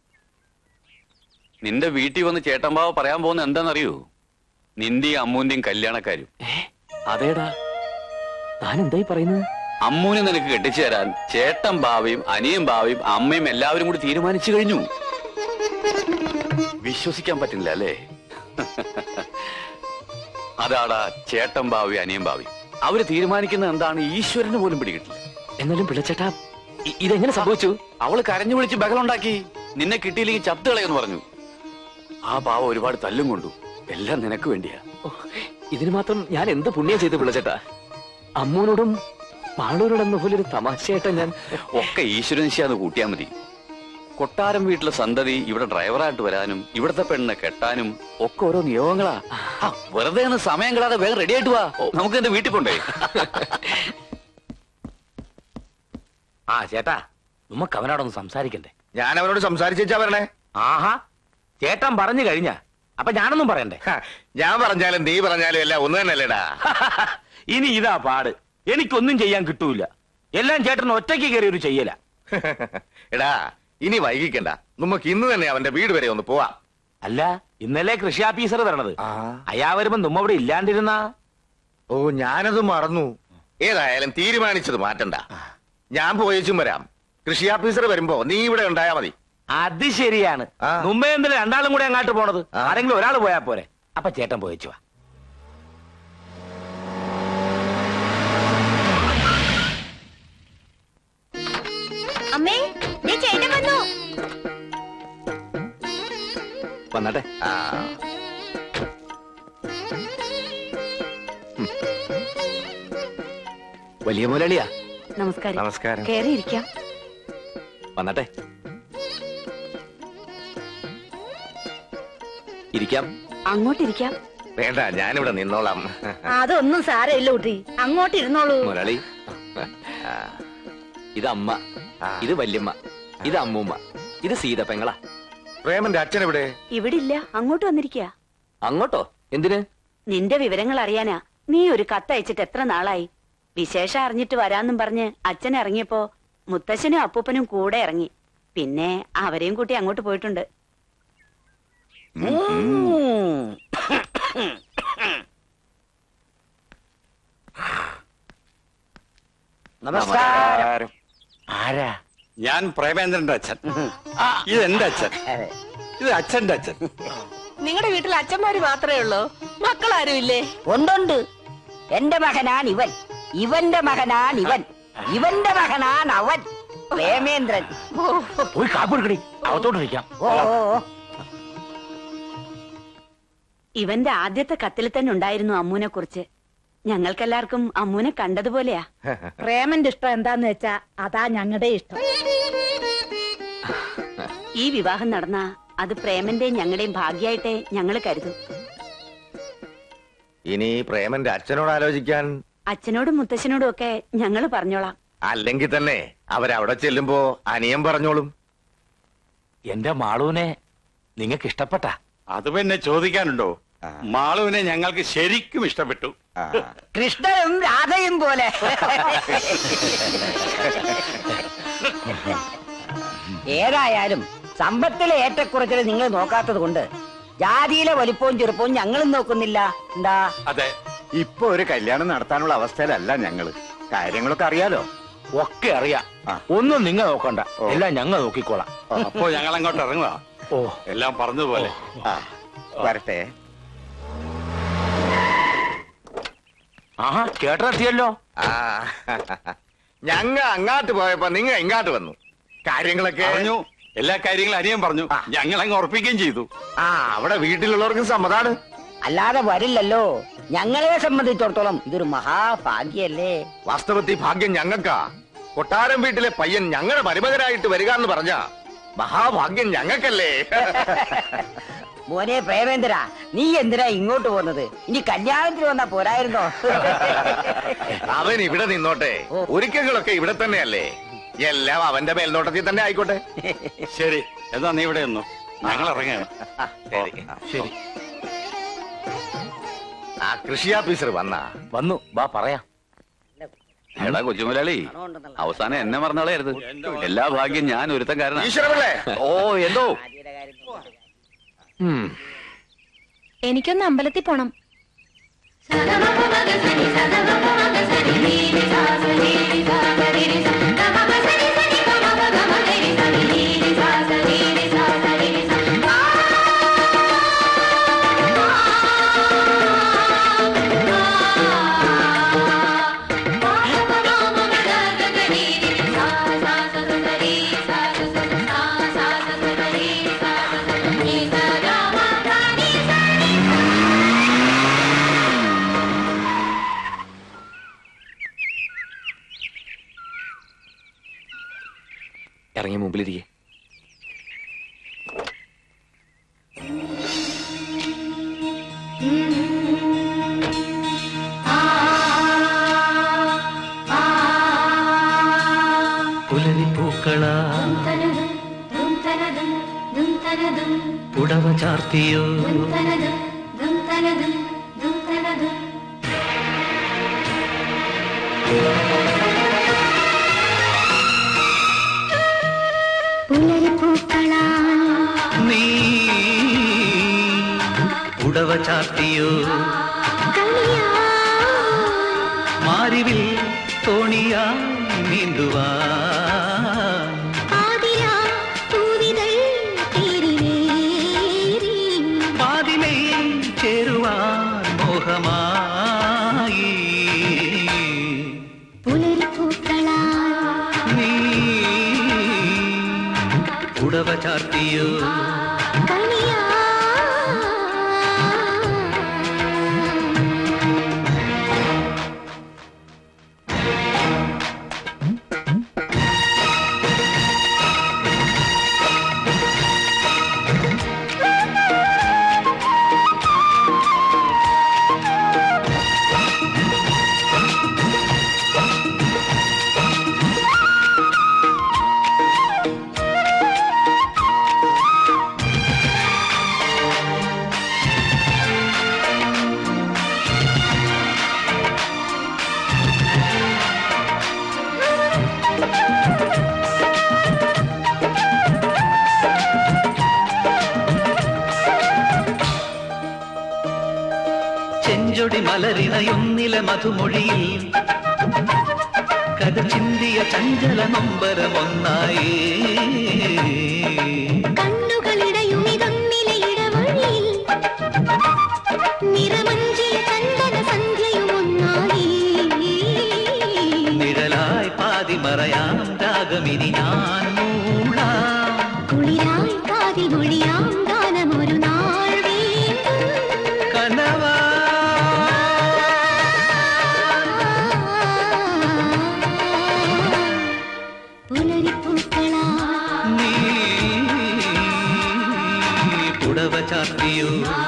നിന്റെ വീട്ടിൽ വന്ന് ചേട്ടമ്പാവ പറയാൻ പോകുന്ന എന്താണെന്നറിയോ നിന്റെയും അമ്മൂന്റെയും കല്യാണക്കാരും അതേടാ താൻ എന്തായി പറയുന്നത് അമ്മൂനെ നിനക്ക് കെട്ടിച്ചു തരാൻ ചേട്ടൻ ബാവയും അനിയും ബാവയും അമ്മയും എല്ലാവരും കൂടി തീരുമാനിച്ചു കഴിഞ്ഞു വിശ്വസിക്കാൻ പറ്റില്ല അല്ലേ അതാടാ ചേട്ടൻ ബാവി അനിയൻ ബാവി അവര് തീരുമാനിക്കുന്നത് എന്താണ് ഈശ്വരന് പോലും പിടികിട്ടില്ല എന്നാലും പിള്ളച്ചേട്ടാ ഇ- ഇതെങ്ങനെ സംഭവിച്ചു അവള് കരഞ്ഞു വിളിച്ച് ബഹളുണ്ടാക്കി നിന്നെ കിട്ടിയില്ലെങ്കിൽ ചത്തു കളയെന്ന് പറഞ്ഞു ആ പാവ ഒരുപാട് തല്ലും കൊണ്ടു എല്ലാം നിനക്ക് വേണ്ടിയാ ഇതിന് മാത്രം ഞാൻ എന്ത് പുണ്യം ചെയ്തു പിള്ളച്ചേട്ടാ അമ്മൂനോടും മാളൂരോടെന്ന പോലെ ഒരു തമാശയായിട്ടാ ഞാൻ ഒക്കെ ഈശ്വരനിശ്ചയാന്ന് കൂട്ടിയാ മതി കൊട്ടാരം വീട്ടിലെ സന്തതി ഇവിടെ ഡ്രൈവറായിട്ട് വരാനും ഇവിടത്തെ പെണ്ണിനെ കെട്ടാനും ഒക്കെ ഓരോ നിയോഗങ്ങളാ ആ, വെറുതെ ഒന്ന് സമയം കളാതെ വേഗം റെഡി ആയിട്ട് വാ നമുക്ക് എന്റെ വീട്ടിൽ പോണ്ടേ ആ ചേട്ടാ നമുക്ക് അവനോടൊന്ന് സംസാരിക്കണ്ടേ ഞാൻ അവനോട് സംസാരിച്ചാ വരണേ ആഹാ ചേട്ടൻ പറഞ്ഞു കഴിഞ്ഞ അപ്പൊ ഞാനൊന്നും പറയണ്ടേ ഞാൻ പറഞ്ഞാലും നീ പറഞ്ഞാലും എല്ലാം ഒന്ന് തന്നെയല്ലേടാ ഇനി ഇതാ പാട് എനിക്കൊന്നും ചെയ്യാൻ കിട്ടൂല എല്ലാം ചേട്ടൻ ഒറ്റയ്ക്ക് കയറി ഒരു ചെയ്യല എടാ ഇനി വൈകിക്കണ്ട നമുക്ക് ഇന്ന് തന്നെ അവന്റെ വീട് വരെ ഒന്ന് പോവാം അല്ല ഇന്നലെ കൃഷി ഓഫീസർ വരണത് അയാ വരുമ്പോ നമ്മ ഇവിടെ ഇല്ലാണ്ടിരുന്ന ഓ ഞാനത് മറന്നു ഏതായാലും തീരുമാനിച്ചത് മാറ്റണ്ട ഞാൻ പോയേച്ചും വരാം കൃഷി ഓഫീസർ വരുമ്പോ നീ ഇവിടെ ഉണ്ടായാ മതി അത് ശരിയാണ് മുമ്പേ എന്തിനാ രണ്ടാളും കൂടെ അങ്ങോട്ട് പോണത് ആരെങ്കിലും ഒരാൾ പോയാ പോരെ അപ്പൊ ചേട്ടൻ പോയച്ചു വാ അമ്മേ ദേ ചേട്ടൻ വന്നു വന്നട്ടെ വലിയ മുരളിയാ നമസ്കാരം നമസ്കാരം കേറിയിരിക്കാം വന്നട്ടെ ഇരിക്കാം അങ്ങോട്ടിരിക്കാം വേണ്ട ഞാനിവിടെ നിന്നോളാം അതൊന്നും സാരമില്ല കുട്ടി അങ്ങോട്ട് ഇരുന്നോളൂ മുരളി ഇത് അമ്മ ഇത് വല്യമ്മ ഇത് അമ്മൂമ്മ ഇത് സീത പെങ്ങളാ പ്രേമന്റെ അച്ഛൻ എവിടെ ഇവിടെ ഇല്ല അങ്ങോട്ട് വന്നിരിക്കുക അങ്ങോട്ടോ എന്തിന് നിന്റെ വിവരങ്ങൾ അറിയാനാ നീ ഒരു കത്തയച്ചിട്ട് എത്ര നാളായി വിശേഷം അറിഞ്ഞിട്ട് വരാന്നും പറഞ്ഞ് അച്ഛൻ ഇറങ്ങിയപ്പോ മുത്തശ്ശനും അപ്പൂപ്പനും കൂടെ ഇറങ്ങി പിന്നെ അവരെയും കൂട്ടി അങ്ങോട്ട് പോയിട്ടുണ്ട് നമസ്കാരം ആരാ ഞാൻ പ്രേമേന്ദ്രന്റെ അച്ഛൻ ഇത് എന്റെ അച്ഛൻ ഇത് അച്ഛന്റെ അച്ഛൻ നിങ്ങളുടെ വീട്ടിൽ അച്ഛന്മാര് മാത്രമേ ഉള്ളൂ മക്കളാരും ഇല്ലേ ഉണ്ടുണ്ട് എന്റെ മകനാണ് ഇവൻ ഇവന്റെ മകനാണ് ഇവൻ ഇവന്റെ മകനാണ് അവൻ പ്രേമേന്ദ്രൻ പോയി കാപ്പെടുക്കടി അകത്തോട്ടിരിക്കാം ഓ ഓ, ഓ. ഇവന്റെ ആദ്യത്തെ കത്തിൽ തന്നെ ഉണ്ടായിരുന്നു അമ്മൂനെ കുറിച്ച് ഞങ്ങൾക്കെല്ലാവർക്കും അമ്മൂനെ കണ്ടതുപോലെയാ പ്രേമന്റെ ഇഷ്ടം എന്താന്ന് വെച്ചാ അതാ ഞങ്ങളുടെ ഇഷ്ടം ഈ വിവാഹം നടന്ന അത് പ്രേമന്റെയും ഞങ്ങളുടെയും ഭാഗ്യായിട്ടേ ഞങ്ങൾ കരുതും ഇനി പ്രേമന്റെ അച്ഛനോട് ആലോചിക്കാൻ അച്ഛനോടും മുത്തശ്ശനോടും ഒക്കെ ഞങ്ങൾ പറഞ്ഞോളാം അല്ലെങ്കിൽ തന്നെ അവരവിടെ ചെല്ലുമ്പോ അനിയൻ പറഞ്ഞോളും എന്റെ മാളൂനെ നിങ്ങൾക്ക് ഇഷ്ടപ്പെട്ട അത് പിന്നെ ചോദിക്കാനുണ്ടോ മാളുവിനെ ഞങ്ങൾക്ക് ശരിക്കും ഇഷ്ടപ്പെട്ടു കൃഷ്ണനും രാധയും പോലെ ഏതായാലും സമ്പത്തിലെ ഏറ്റക്കുറച്ചിൽ നിങ്ങൾ നോക്കാത്തത് കൊണ്ട് ജാതിയിലെ വലിപ്പവും ചെറുപ്പവും ഞങ്ങളും നോക്കുന്നില്ല എന്താ അതെ ഇപ്പൊ ഒരു കല്യാണം നടത്താനുള്ള അവസ്ഥയിലല്ല ഞങ്ങള് കാര്യങ്ങളൊക്കെ അറിയാലോ ഒക്കെ അറിയാം ഒന്നും നിങ്ങൾ നോക്കണ്ട എല്ലാം ഞങ്ങൾ നോക്കിക്കോളാം അപ്പോ ഞങ്ങൾ അങ്ങോട്ട് ഇറങ്ങുക ഓ എല്ലാം പറഞ്ഞതുപോലെ വരട്ടെ ആഹാ കേട്ടെത്തിയല്ലോ ആ ഞങ്ങ അങ്ങാട്ട് പോയപ്പോ നിങ്ങ ഇങ്ങാട്ട് വന്നു കാര്യങ്ങളൊക്കെ പറഞ്ഞു എല്ലാ കാര്യങ്ങളും അനിയൻ പറഞ്ഞു ഞങ്ങൾ അങ്ങ് ഉറപ്പിക്കുകയും ചെയ്തു ആ അവിടെ വീട്ടിലുള്ളവർക്കും സമ്മതാണ് അല്ലാതെ വരില്ലല്ലോ ഞങ്ങളെ സംബന്ധിച്ചിടത്തോളം ഇതൊരു മഹാഭാഗ്യല്ലേ വാസ്തവത്തിൽ ഭാഗ്യം ഞങ്ങൾക്കാ കൊട്ടാരം വീട്ടിലെ പയ്യൻ ഞങ്ങളുടെ മരുമകനായിട്ട് വരിക എന്ന് പറഞ്ഞ മഹാഭാഗ്യം ഞങ്ങൾക്കല്ലേ മോനെ പ്രേമേന്ദ്ര നീ എന്തിനാ ഇങ്ങോട്ട് പോകുന്നത് ഇനി കല്യാണത്തിന് വന്നാ പോരായിരുന്നോ അവൻ ഇവിടെ നിന്നോട്ടെ ഒരുക്കങ്ങളൊക്കെ ഇവിടെ തന്നെയല്ലേ എല്ലാം അവന്റെ മേൽനോട്ടത്തിൽ തന്നെ ആയിക്കോട്ടെ ശരി എന്നാ നീ ഇവിടെ നിന്നു ഞങ്ങൾ ഇറങ്ങുകയാണ് ശരി ശരി ആ കൃഷി ഓഫീസർ വന്നാ വന്നു വാ പറയാം എടാ കൊച്ചുമുലാളി അവസാനം എന്നെ മറന്നാളായിരുന്നു എല്ലാ ഭാഗ്യം ഞാൻ ഒരുത്തൻ കാരണം ഈശ്വരപിള്ളേ ഓ എന്തോ എനിക്കൊന്ന് അമ്പലത്തിൽ പോണം ഇറങ്ങി മുമ്പിലിരിക്കെ പുലരിപ്പൂക്കളാ പുടവ ചാർത്തിയോ നീ പുടവ ചാർത്തിയോ മാരിവിൽ തോണിയാ നീന്തുവാ പാതിമേ ചേരുവാൻ മോഹമായി നീ പുടവ ചാർത്തിയോ ചെഞ്ചൊടി മലരിണയൊന്നില മധുമൊഴിയിൽ കഥ ചിന്തിയ ചഞ്ചല നൊമ്പരമൊന്നായി നിഴലായി പാതി മറയാം രാഗമിനി ഞാൻ മൂളാം കനവാ നീ പുടവ ചാർത്തിയോ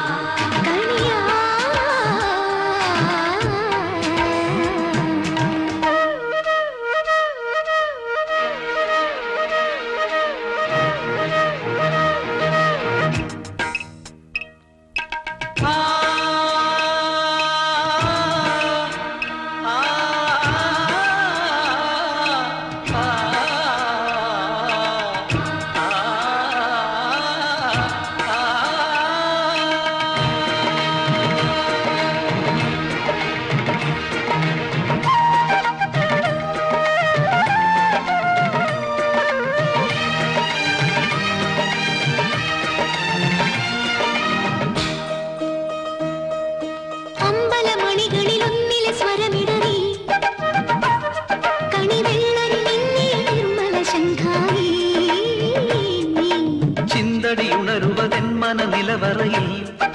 അമ്പലമണികളിൽ ഒന്നിലെ സ്വരമിടറി കണിവെള്ളരി നിന്നെ നിർമ്മല ശങ്കാരി ചിന്തടി ഉണരുവതെൻ മനനിലവറയിൽ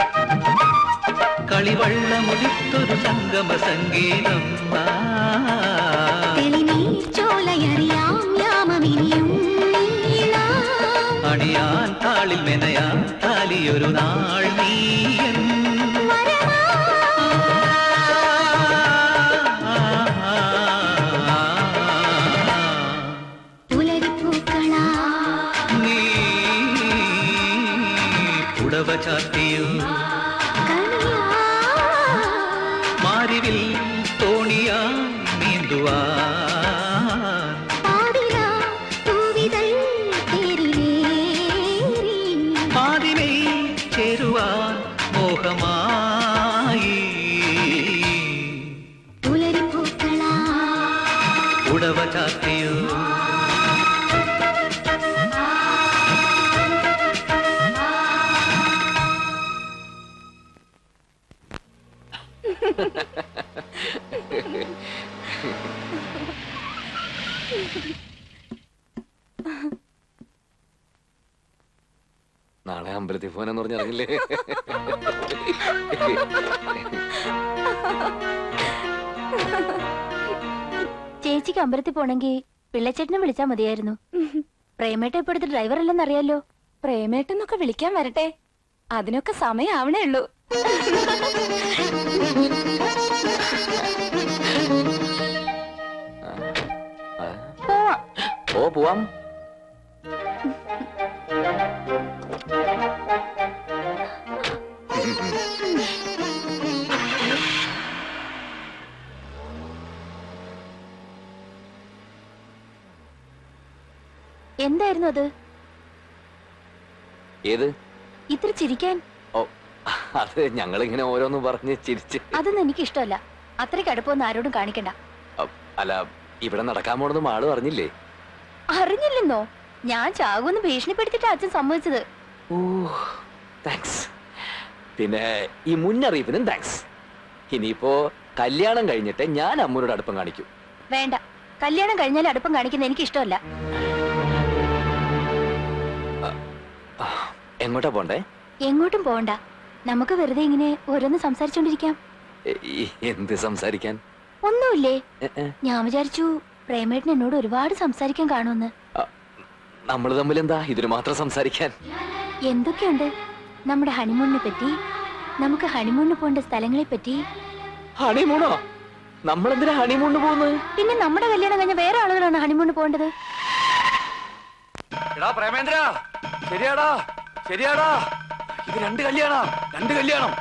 കളിവള്ളമുടിത്തൊരു സംഗമ സംഗീതം ആ. തെളിനീർ ചോലയറിയാം യാമമിനിയും നീളാം അണിയാൻ താളിൽ മെനയാൻ താലിയോ ഇനിയൊരു നാൾ നീയൻ പുലരിപ്പൂക്കളാ നീ പുടവ ചാർത്തിയോ മാരിവിൽ തോണിയായി നീന്തുവാൻ പാതിരാ പൂവിതൾ തേരിലേറി പാതിമേ ചേരുവാൻ മോഹമായി പുലരിപ്പൂക്കളാ പുടവ ചാർത്തിയോ നാളെ അമ്പലത്തിൽ പോകാനെന്ന് പറഞ്ഞിറങ്ങില്ലേ ചേച്ചിക്ക് അമ്പലത്തിൽ പോണെങ്കിൽ പിള്ളച്ചേട്ടനെ വിളിച്ചാ മതിയായിരുന്നു പ്രേമേട്ട ഇപ്പോഴത്തെ ഡ്രൈവർ അല്ലെന്നറിയാലോ പ്രേമേട്ടെന്നൊക്കെ വിളിക്കാൻ വരട്ടെ അതിനൊക്കെ സമയാവണേ ഉള്ളൂ പോവാം ഓ പോവാം എന്തായിരുന്നു അത് ഏത് ഇത്ര ചിരിക്കാൻ ഓ അത് ഞങ്ങളിങ്ങനെ ഓരോന്ന് പറഞ്ഞ് ചിരിച്ച് അതൊന്നും എനിക്ക് ഇഷ്ടമല്ല അത്രയ്ക്ക് അടുപ്പമൊന്നും ആരോടും കാണിക്കണ്ട അ- അല്ല ഇവിടെ നടക്കാൻ പോണത് മാള് പറഞ്ഞില്ലേ അറിഞ്ഞില്ലെന്നോ ഞാൻ ചാകുമെന്ന് ഭീഷണിപ്പെടുത്തിട്ട് അച്ഛൻ സമ്മതിച്ചത് ഓ താങ്ക്സ് പിന്നെ ഈ മുന്നറിയിപ്പിനും താങ്ക്സ് ഇനിയിപ്പോ കല്യാണം കഴിഞ്ഞിട്ട് ഞാൻ അമ്മൂരോട് അടുപ്പം കാണിക്കും വേണ്ട കല്യാണം കഴിഞ്ഞാൽ അടുപ്പം കാണിക്കുന്ന എനിക്ക് ഇഷ്ടമല്ല എങ്ങോട്ടാ പോണ്ടേ എങ്ങോട്ടും പോകണ്ട നമുക്ക് വെറുതെ ഇങ്ങനെ ഓരോന്ന് സംസാരിച്ചോണ്ടിരിക്കാം എ- ഈ എന്ത് സംസാരിക്കാൻ ഒന്നുമില്ലേ എ, എ, ഞാൻ വിചാരിച്ചു പ്രേമേട്ടൻ എന്നോട് ഒരുപാട് സംസാരിക്കാൻ കാണുമെന്ന് നമ്മള് തമ്മിൽ എന്താ ഇതിന് മാത്രം സംസാരിക്കാൻ എന്തൊക്കെയുണ്ട് നമ്മുടെ ഹണിമൂണിനെ പറ്റി നമുക്ക് ഹണിമൂണിന് പോകേണ്ട സ്ഥലങ്ങളെ പറ്റി ഹണിമൂണോ നമ്മളെന്തിനാ ഹണിമൂണിന് പോകുന്നത് പിന്നെ നമ്മുടെ കല്യാണം കഴിഞ്ഞ വേറെ ആളുകളാണ് ഹണിമൂണിന് പോകേണ്ടത് എടാ പ്രേമേന്ദ്ര ശരിയാടാ ശരിയാടാ ഇത് രണ്ട് കല്യാണം രണ്ട് കല്യാണം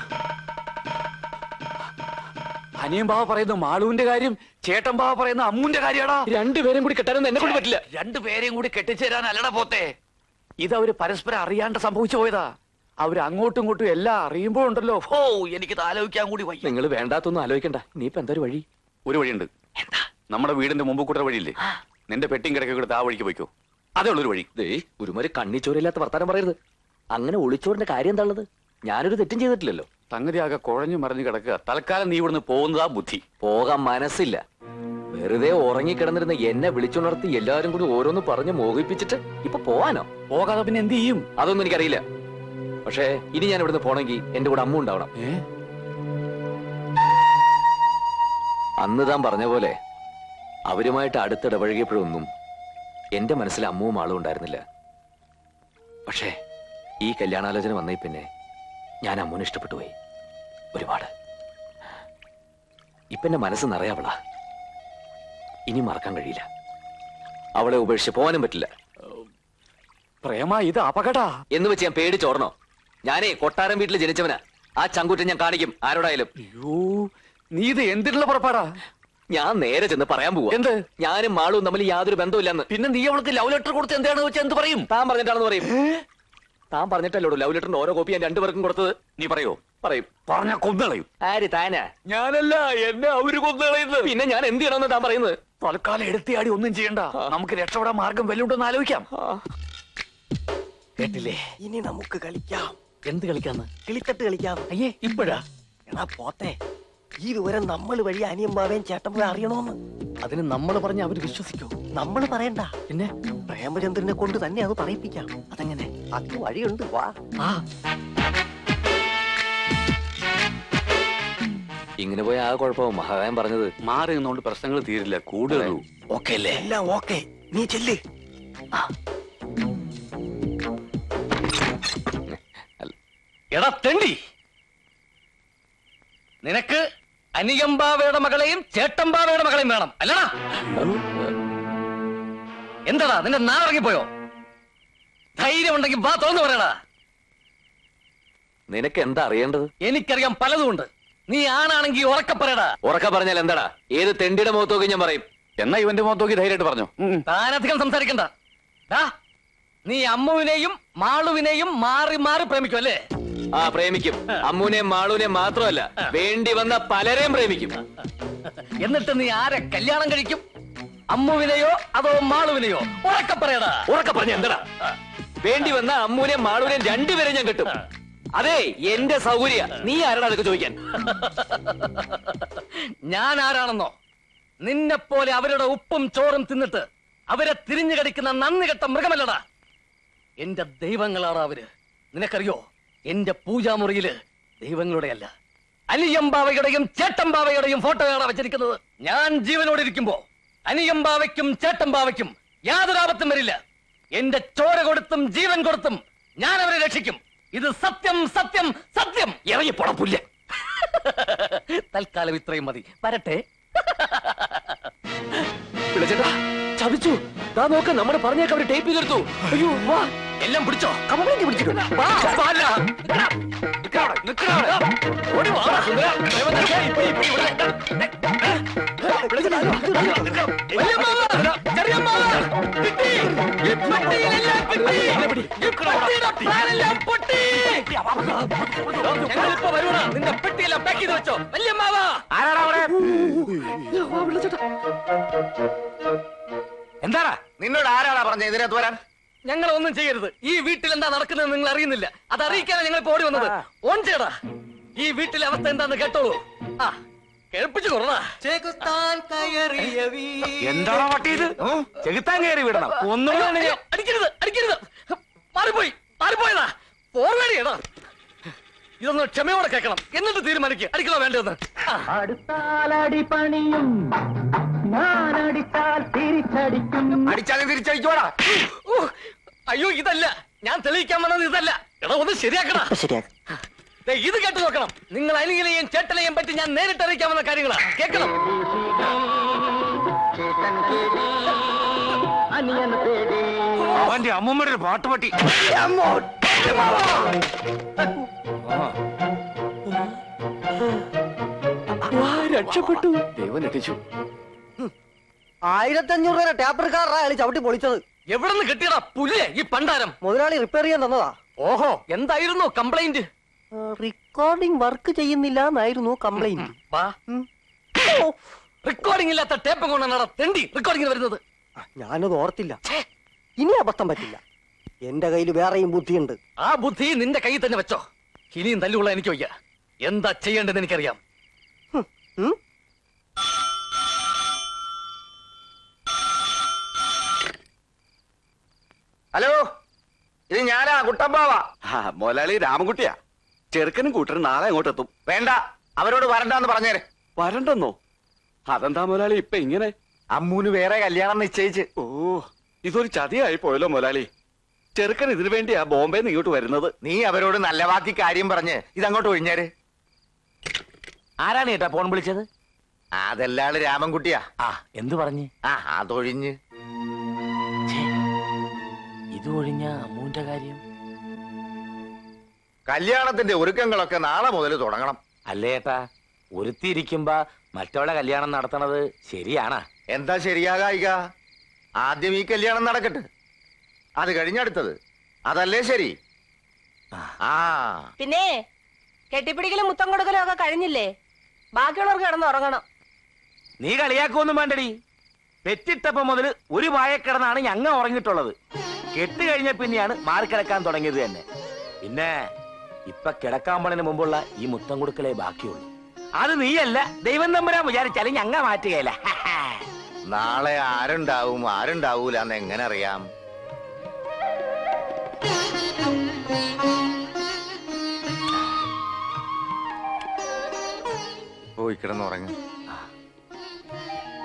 അനിയൻ ബാവ പറയുന്ന മാളുവിന്റെ കാര്യം ചേട്ടൻ ബാവ പറയുന്ന അമ്മുന്റെ കാര്യാടാ രണ്ടുപേരും കൂടി കെട്ടാനൊന്നും എന്നെ കൊണ്ട് പറ്റില്ല രണ്ടുപേരെയും കൂടി കെട്ടിച്ചേരാൻ അല്ലടാ പോത്തെ ഇത് അവര് പരസ്പരം അറിയാണ്ട് സംഭവിച്ചു പോയതാ അവര് അങ്ങോട്ടും ഇങ്ങോട്ടും എല്ലാം അറിയുമ്പോഴുണ്ടല്ലോ ഹോ എനിക്കിത് ആലോചിക്കാൻ കൂടി വയ്യ നിങ്ങൾ വേണ്ടാത്തൊന്നും ആലോചിക്കണ്ട ഇനിയിപ്പോ എന്താ ഒരു വഴി ഒരു വഴിയുണ്ട് എന്താ നമ്മുടെ വീടിന്റെ മുമ്പ് കൂടെ വഴിയില്ലേ നിന്റെ പെട്ടിയും കിടക്കെ കൊടുത്ത് ആ വഴിക്ക് പോയിക്കോ അതേ ഉള്ളൊരു വഴി ദേ ഒരുമാതിരി കണ്ണിച്ചോരില്ലാത്ത വർത്താനം പറയരുത് അങ്ങനെ ഒളിച്ചോറിന്റെ കാര്യം എന്താ ഉള്ളത് ഞാനൊരു തെറ്റും ചെയ്തിട്ടില്ലല്ലോ സംഗതി ആകെ കുഴഞ്ഞു മറിഞ്ഞു കിടക്കുക തൽക്കാലം നീ ഇവിടുന്ന് പോകുന്നതാ ബുദ്ധി പോകാൻ മനസ്സില്ല വെറുതെ ഉറങ്ങിക്കിടന്നിരുന്ന എന്നെ വിളിച്ചുണർത്തി എല്ലാവരും കൂടി ഓരോന്ന് പറഞ്ഞ് മോഹിപ്പിച്ചിട്ട് ഇപ്പൊ പോവാനോ പോകാതെ പിന്നെ എന്ത് ചെയ്യും അതൊന്നും എനിക്കറിയില്ല പക്ഷേ ഇനി ഞാൻ ഇവിടുന്ന് പോണെങ്കിൽ എന്റെ കൂടെ അമ്മ ഉണ്ടാവണം അന്ന് താൻ പറഞ്ഞ പോലെ അവരുമായിട്ട് അടുത്തിടപഴകിയപ്പോഴൊന്നും എന്റെ മനസ്സിൽ അമ്മുവും ആളും ഉണ്ടായിരുന്നില്ല പക്ഷേ ഈ കല്യാണാലോചന വന്നേ പിന്നെ ഞാൻ അമ്മുവിനെ ഇഷ്ടപ്പെട്ടു പോയി ഒരുപാട് ഇപ്പൊ എന്റെ മനസ്സ് നിറയാവളാ ഇനി മറക്കാൻ കഴിയില്ല അവളെ ഉപേക്ഷിച്ച് പോകാനും പറ്റില്ല പ്രേമ ഇത് അപകടാ എന്ന് വെച്ച് ഞാൻ പേടിച്ചോടണോ ഞാനേ കൊട്ടാരം വീട്ടിൽ ജനിച്ചവനാ ആ ചങ്കുറ്റം ഞാൻ കാണിക്കും ആരോടായാലും അയ്യോ നീ ഇത് എന്തിനുള്ള പുറപ്പാടാ ഞാൻ നേരെ ചെന്ന് പറയാൻ പോവാ എന്ത് ഞാനും മാളും തമ്മിൽ യാതൊരു ബന്ധമില്ലെന്ന് പിന്നെ നീ അവൾക്ക് ലവ് ലെറ്റർ കൊടുത്ത് എന്താണെന്ന് വെച്ചാൽ എന്ത് പറയും താൻ പറഞ്ഞിട്ടാണെന്ന് പറയും താൻ പറഞ്ഞിട്ടല്ലോ ലവ് ലെറ്ററിന്റെ ഓരോ കോപ്പി ഞാൻ രണ്ടുപേർക്കും കൊടുത്തത് നീ പറയോ പറയും പറഞ്ഞ കൊന്നളയും ആര് താനാ ഞാനല്ല എന്നെ അവര് കൊന്നളയുന്നത് പിന്നെ ഞാൻ എന്ത് ചെയ്യണമെന്ന് താൻ പറയുന്നത് തൽക്കാലം എടുത്തിയാടി ഒന്നും ചെയ്യണ്ട നമുക്ക് രക്ഷപ്പെടാൻ മാർഗം വല്ലുണ്ടെന്ന് ആലോചിക്കാം കേട്ടില്ലേ ഇനി നമുക്ക് കളിക്കാം എന്ത് കളിക്കാന്ന് കിളിത്തട്ട് കളിക്കാം അയ്യേ ഇപ്പോഴാ എടാ പോത്തെ ഈ വിവരം നമ്മൾ വഴി അനിയമ്മാവേം ചേട്ടൻ പോയി അറിയണോന്ന് അതിന് നമ്മൾ പറഞ്ഞ അവർ വിശ്വസിക്കോ നമ്മൾ പറയണ്ട പിന്നെ പ്രേമചന്ദ്രനെ കൊണ്ട് തന്നെ അത് പറയിപ്പിക്കാം അതെങ്ങനെ അതിന് വഴിയുണ്ട് വാ ആ ഇങ്ങനെ പോയ ആ കുഴപ്പവും മഹാകായം പറഞ്ഞത് മാറി നിന്നുകൊണ്ട് പ്രശ്നങ്ങൾ തീരില്ല കൂടുതലൂ ഓക്കെ അല്ലേ എല്ലാം ഓക്കെ നീ ചെല്ല് അല്ല എടാ തെണ്ടി നിനക്ക് അനിയമ്പാവയുടെ മകളെയും ചേട്ടമ്പാവയുടെ മകളെയും വേണം അല്ലടാ എന്താടാ നിന്റെ നാറിറങ്ങിപ്പോയോ ധൈര്യം ഉണ്ടെങ്കിൽ വാ തുറന്നു പറയടാ നിനക്ക് എന്താ അറിയേണ്ടത് എനിക്കറിയാം പലതുമുണ്ട് നീ ആണാണെങ്കിൽ ഉറക്കെ പറയടാ ഉറക്ക പറഞ്ഞാൽ എന്താടാ ഏത് തെണ്ടിയുടെ മുഖത്ത് നോക്കി ഞാൻ പറയും എന്നാ ഇവന്റെ മുഖത്ത് നോക്കി ധൈര്യമായിട്ട് പറഞ്ഞു താനധികം സംസാരിക്കണ്ട ദാ, നീ അമ്മുവിനെയും മാളുവിനെയും മാറി മാറി പ്രേമിക്കും അല്ലേ ആ പ്രേമിക്കും അമ്മൂനെയും മാളൂനെയും മാത്രമല്ല വേണ്ടി വന്ന പലരെയും പ്രേമിക്കും എന്നിട്ട് നീ ആരെ കല്യാണം കഴിക്കും അമ്മുവിനെയോ അതോ മാളുവിനെയോ ഉറക്കെ പറയടാ ഉറക്ക പറഞ്ഞ എന്താടാ വേണ്ടി വന്ന അമ്മൂനെയും മാളൂനെയും രണ്ടുപേരെ ഞാൻ കിട്ടും അതെ എന്റെ സൗകര്യ നീ ആരാടാ അതൊക്കെ ചോദിക്കാൻ ഞാൻ ആരാണെന്നോ നിന്നെ പോലെ അവരുടെ ഉപ്പും ചോറും തിന്നിട്ട് അവരെ തിരിഞ്ഞു കടിക്കുന്ന നന്ദി കെട്ട മൃഗമല്ലടാ എന്റെ ദൈവങ്ങളാണ് അവര് നിനക്കറിയോ എന്റെ പൂജാമുറിയില് ദൈവങ്ങളുടെ അല്ല അനിയമ്പാവയുടെയും ചേട്ടമ്പാവയുടെയും ഫോട്ടോയാണ് വെച്ചിരിക്കുന്നത് ഞാൻ ജീവനോടെ ഇരിക്കുമ്പോ അനിയമ്പാവയ്ക്കും ചേട്ടമ്പാവയ്ക്കും യാതൊരു ആപത്തും വരില്ല എന്റെ ചോര കൊടുത്തും ജീവൻ കൊടുത്തും ഞാൻ അവരെ രക്ഷിക്കും ഇത് സത്യം സത്യം സത്യം ഇറങ്ങി പുറപ്പില്ല തൽക്കാലം ഇത്രയും മതി വരട്ടെ വിളിച്ചേട്ടാ ചതിച്ചു താ നോക്ക നമ്മുടെ പറഞ്ഞേക്ക് അവര് ടേപ്പ് ചെയ്തെടുത്തു അയ്യോ വാ എല്ലാം പിടിച്ചോ കംപ്ലൈന്റ് പിടിച്ചിട്ടുണ്ട് വാ, വാല. നിക്കടാ, നിക്കടാ അവിടെ, നിക്കടാ അവിടെ. ഓടി വാ, സുന്ദരാ. ദൈവം തന്നെ, ഇപ്പൊ, ഇപ്പൊ ഇവിടെ. വിളിച്ചേട്ടാ, അയ്യോ, അയ്യോ, നിക്കടാ. വലിയമ്മാവ, ചെറിയമ്മാവ, കിട്ടി. ഈ പെട്ടിയിലെല്ലാം കിട്ടി. ഈ പെട്ടിയുടെ പ്ലാനെല്ലാം പൊട്ടി. ഞങ്ങളിപ്പോ വരൂടാ നിന്റെ പെട്ടിയെല്ലാം പാക്ക് ചെയ്ത് വെച്ചോ വല്യമ്മാവ ആരാടാ അവിടെ എന്താടാ നിന്നോട് ആരാടാ പറഞ്ഞ ഇതിനകത്ത് വരാൻ ഞങ്ങൾ ഒന്നും ചെയ്യരുത് ഈ വീട്ടിൽ എന്താ നടക്കുന്നത് നിങ്ങൾ അറിയുന്നില്ല അത് അറിയിക്കാനാണ് ഞങ്ങൾ ഇപ്പോ ഓടി വന്നത് ഓൺ ചെയ്യടാ ഈ വീട്ടിലെ അവസ്ഥ എന്താന്ന് കേട്ടോളൂ ആ കേൾപ്പിച്ചു കൊറടാ എന്താടാ പട്ടി ഇത് ചെകുത്താൻ കയറി വിടണം ഒന്നും അയ്യോ, അടിക്കരുത് അടിക്കരുത് മാറിപ്പോയി മാറിപ്പോയതാ ഓർവേടിയടാ ഇതൊന്ന് ക്ഷമയോടെ കേൾക്കണം എന്നിട്ട് തീരുമാനിക്കുക അടിക്കണോ വേണ്ടതെന്ന് അടുത്താലടി പണിയും ഞാനടിച്ചാൽ തിരിച്ചടിക്കും അടിച്ചാലും തിരിച്ചടിക്കോടാ ഓ, അയ്യോ ഇതല്ല ഞാൻ തെളിയിക്കാൻ വന്നത് ഇതല്ല എടാ ഒന്ന് ശരിയാക്കടാ ദേ, ഇത് കേട്ട് നോക്കണം നിങ്ങൾ അനിയനെയും ചേട്ടനെയും പറ്റി ഞാൻ നേരിട്ട് അറിയിക്കാവുന്ന കാര്യങ്ങളാ കേൾക്കണം അനിയൻ പേടി അവന്റെ അമ്മൂമ്മയുടെ ഒരു പാട്ടുപട്ടി രക്ഷപ്പെട്ടു ദൈവം രക്ഷിച്ചു ആയിരത്തി അഞ്ഞൂറ് രൂപ ടാപ്പ് എടുക്കാറാ അയാൾ ചവിട്ടി പൊളിച്ചത് എവിടെ നിന്ന് കിട്ടിയടാ പുല്ലേ ഈ പണ്ടാരം മുതലാളി റിപ്പയർ ചെയ്യാൻ തന്നതാ ഓഹോ എന്തായിരുന്നു കംപ്ലൈന്റ് റെക്കോർഡിംഗ് വർക്ക് ചെയ്യുന്നില്ല എന്നായിരുന്നു കംപ്ലൈന്റ് റെക്കോർഡിംഗ് ഇല്ലാത്ത ടേപ്പ് കൊണ്ടാണ് തെണ്ടി റെക്കോർഡിംഗ് വരുന്നത് ഞാനത് ഓർത്തില്ല ഇനി അബദ്ധം പറ്റില്ല എന്റെ കയ്യിൽ വേറെയും ബുദ്ധിയുണ്ട് ആ ബുദ്ധി നിന്റെ കയ്യിൽ തന്നെ വെച്ചോ ഇനിയും തല്ലുള്ള എനിക്ക് വയ്യ എന്താ ചെയ്യേണ്ടതെന്ന് എനിക്കറിയാം ഹലോ ഇത് ഞാനാ കുട്ടമ്പാവാ മുതലാളി രാമൻകുട്ടിയാ ചെറുക്കനും കൂട്ടരും നാളെ അങ്ങോട്ട് എത്തും വേണ്ട അവരോട് വരണ്ടെന്ന് പറഞ്ഞേരെ വരണ്ടെന്നോ അതെന്താ മുതലാളി ഇപ്പൊ ഇങ്ങനെ അമ്മൂന് വേറെ കല്യാണം നിശ്ചയിച്ച് ഓ ഇതൊരു ചതിയായി പോയല്ലോ മുതലാളി ചെറുക്കൻ ഇതിനു വേണ്ടിയാ ബോംബെ ഇങ്ങോട്ട് വരുന്നത് നീ അവരോട് നല്ല വാക്കി കാര്യം പറഞ്ഞ് ഇതങ്ങോട്ട് ഒഴിഞ്ഞേര് ആരാണ് ചേട്ടാ ഫോൺ വിളിച്ചത് അതെല്ലാള് രാമൻകുട്ടിയാ ആ എന്തു പറഞ്ഞ് ആ അതൊഴിഞ്ഞ് ഇത് ഒഴിഞ്ഞ അമ്മൂന്റെ കാര്യം കല്യാണത്തിന്റെ ഒരുക്കങ്ങളൊക്കെ നാളെ മുതൽ തുടങ്ങണം അല്ലേ ഏട്ടാ ഒരുത്തിയിരിക്കുമ്പോ മറ്റവളെ കല്യാണം നടത്തണത് ശരിയാണാ എന്താ ശരിയാകായിക ആദ്യം ഈ കല്യാണം നടക്കട്ടെ അത് കഴിഞ്ഞടുത്തത് അതല്ലേ ശരി ആ പിന്നെ കെട്ടിപ്പിടിക്കലും മുത്തം കൊടുക്കലും ഒക്കെ കഴിഞ്ഞില്ലേ ബാക്കിയുള്ളവർക്ക് കിടന്ന് ഉറങ്ങണം നീ കളിയാക്കൊന്നും വേണ്ടടി പെറ്റിട്ടപ്പോ മുതൽ ഒരു വായക്കിടന്നാണ് ഞങ്ങ ഉറങ്ങിയിട്ടുള്ളത് കെട്ട് കഴിഞ്ഞ പിന്നെയാണ് മാറിക്കിടക്കാൻ തുടങ്ങിയത് തന്നെ പിന്നെ ഇപ്പൊ കിടക്കാൻ പോണതിന് മുമ്പുള്ള ഈ മുത്തം കൊടുക്കലേ ബാക്കിയുള്ളൂ അത് നീയല്ല ദൈവം തമ്പുരാൻ വിചാരിച്ചാലും ഞങ്ങ മാറ്റുകയില്ല നാളെ ആരുണ്ടാവും ആരുണ്ടാവൂല എന്ന് എങ്ങനെ അറിയാം പോയി കിടന്നുറങ്ങ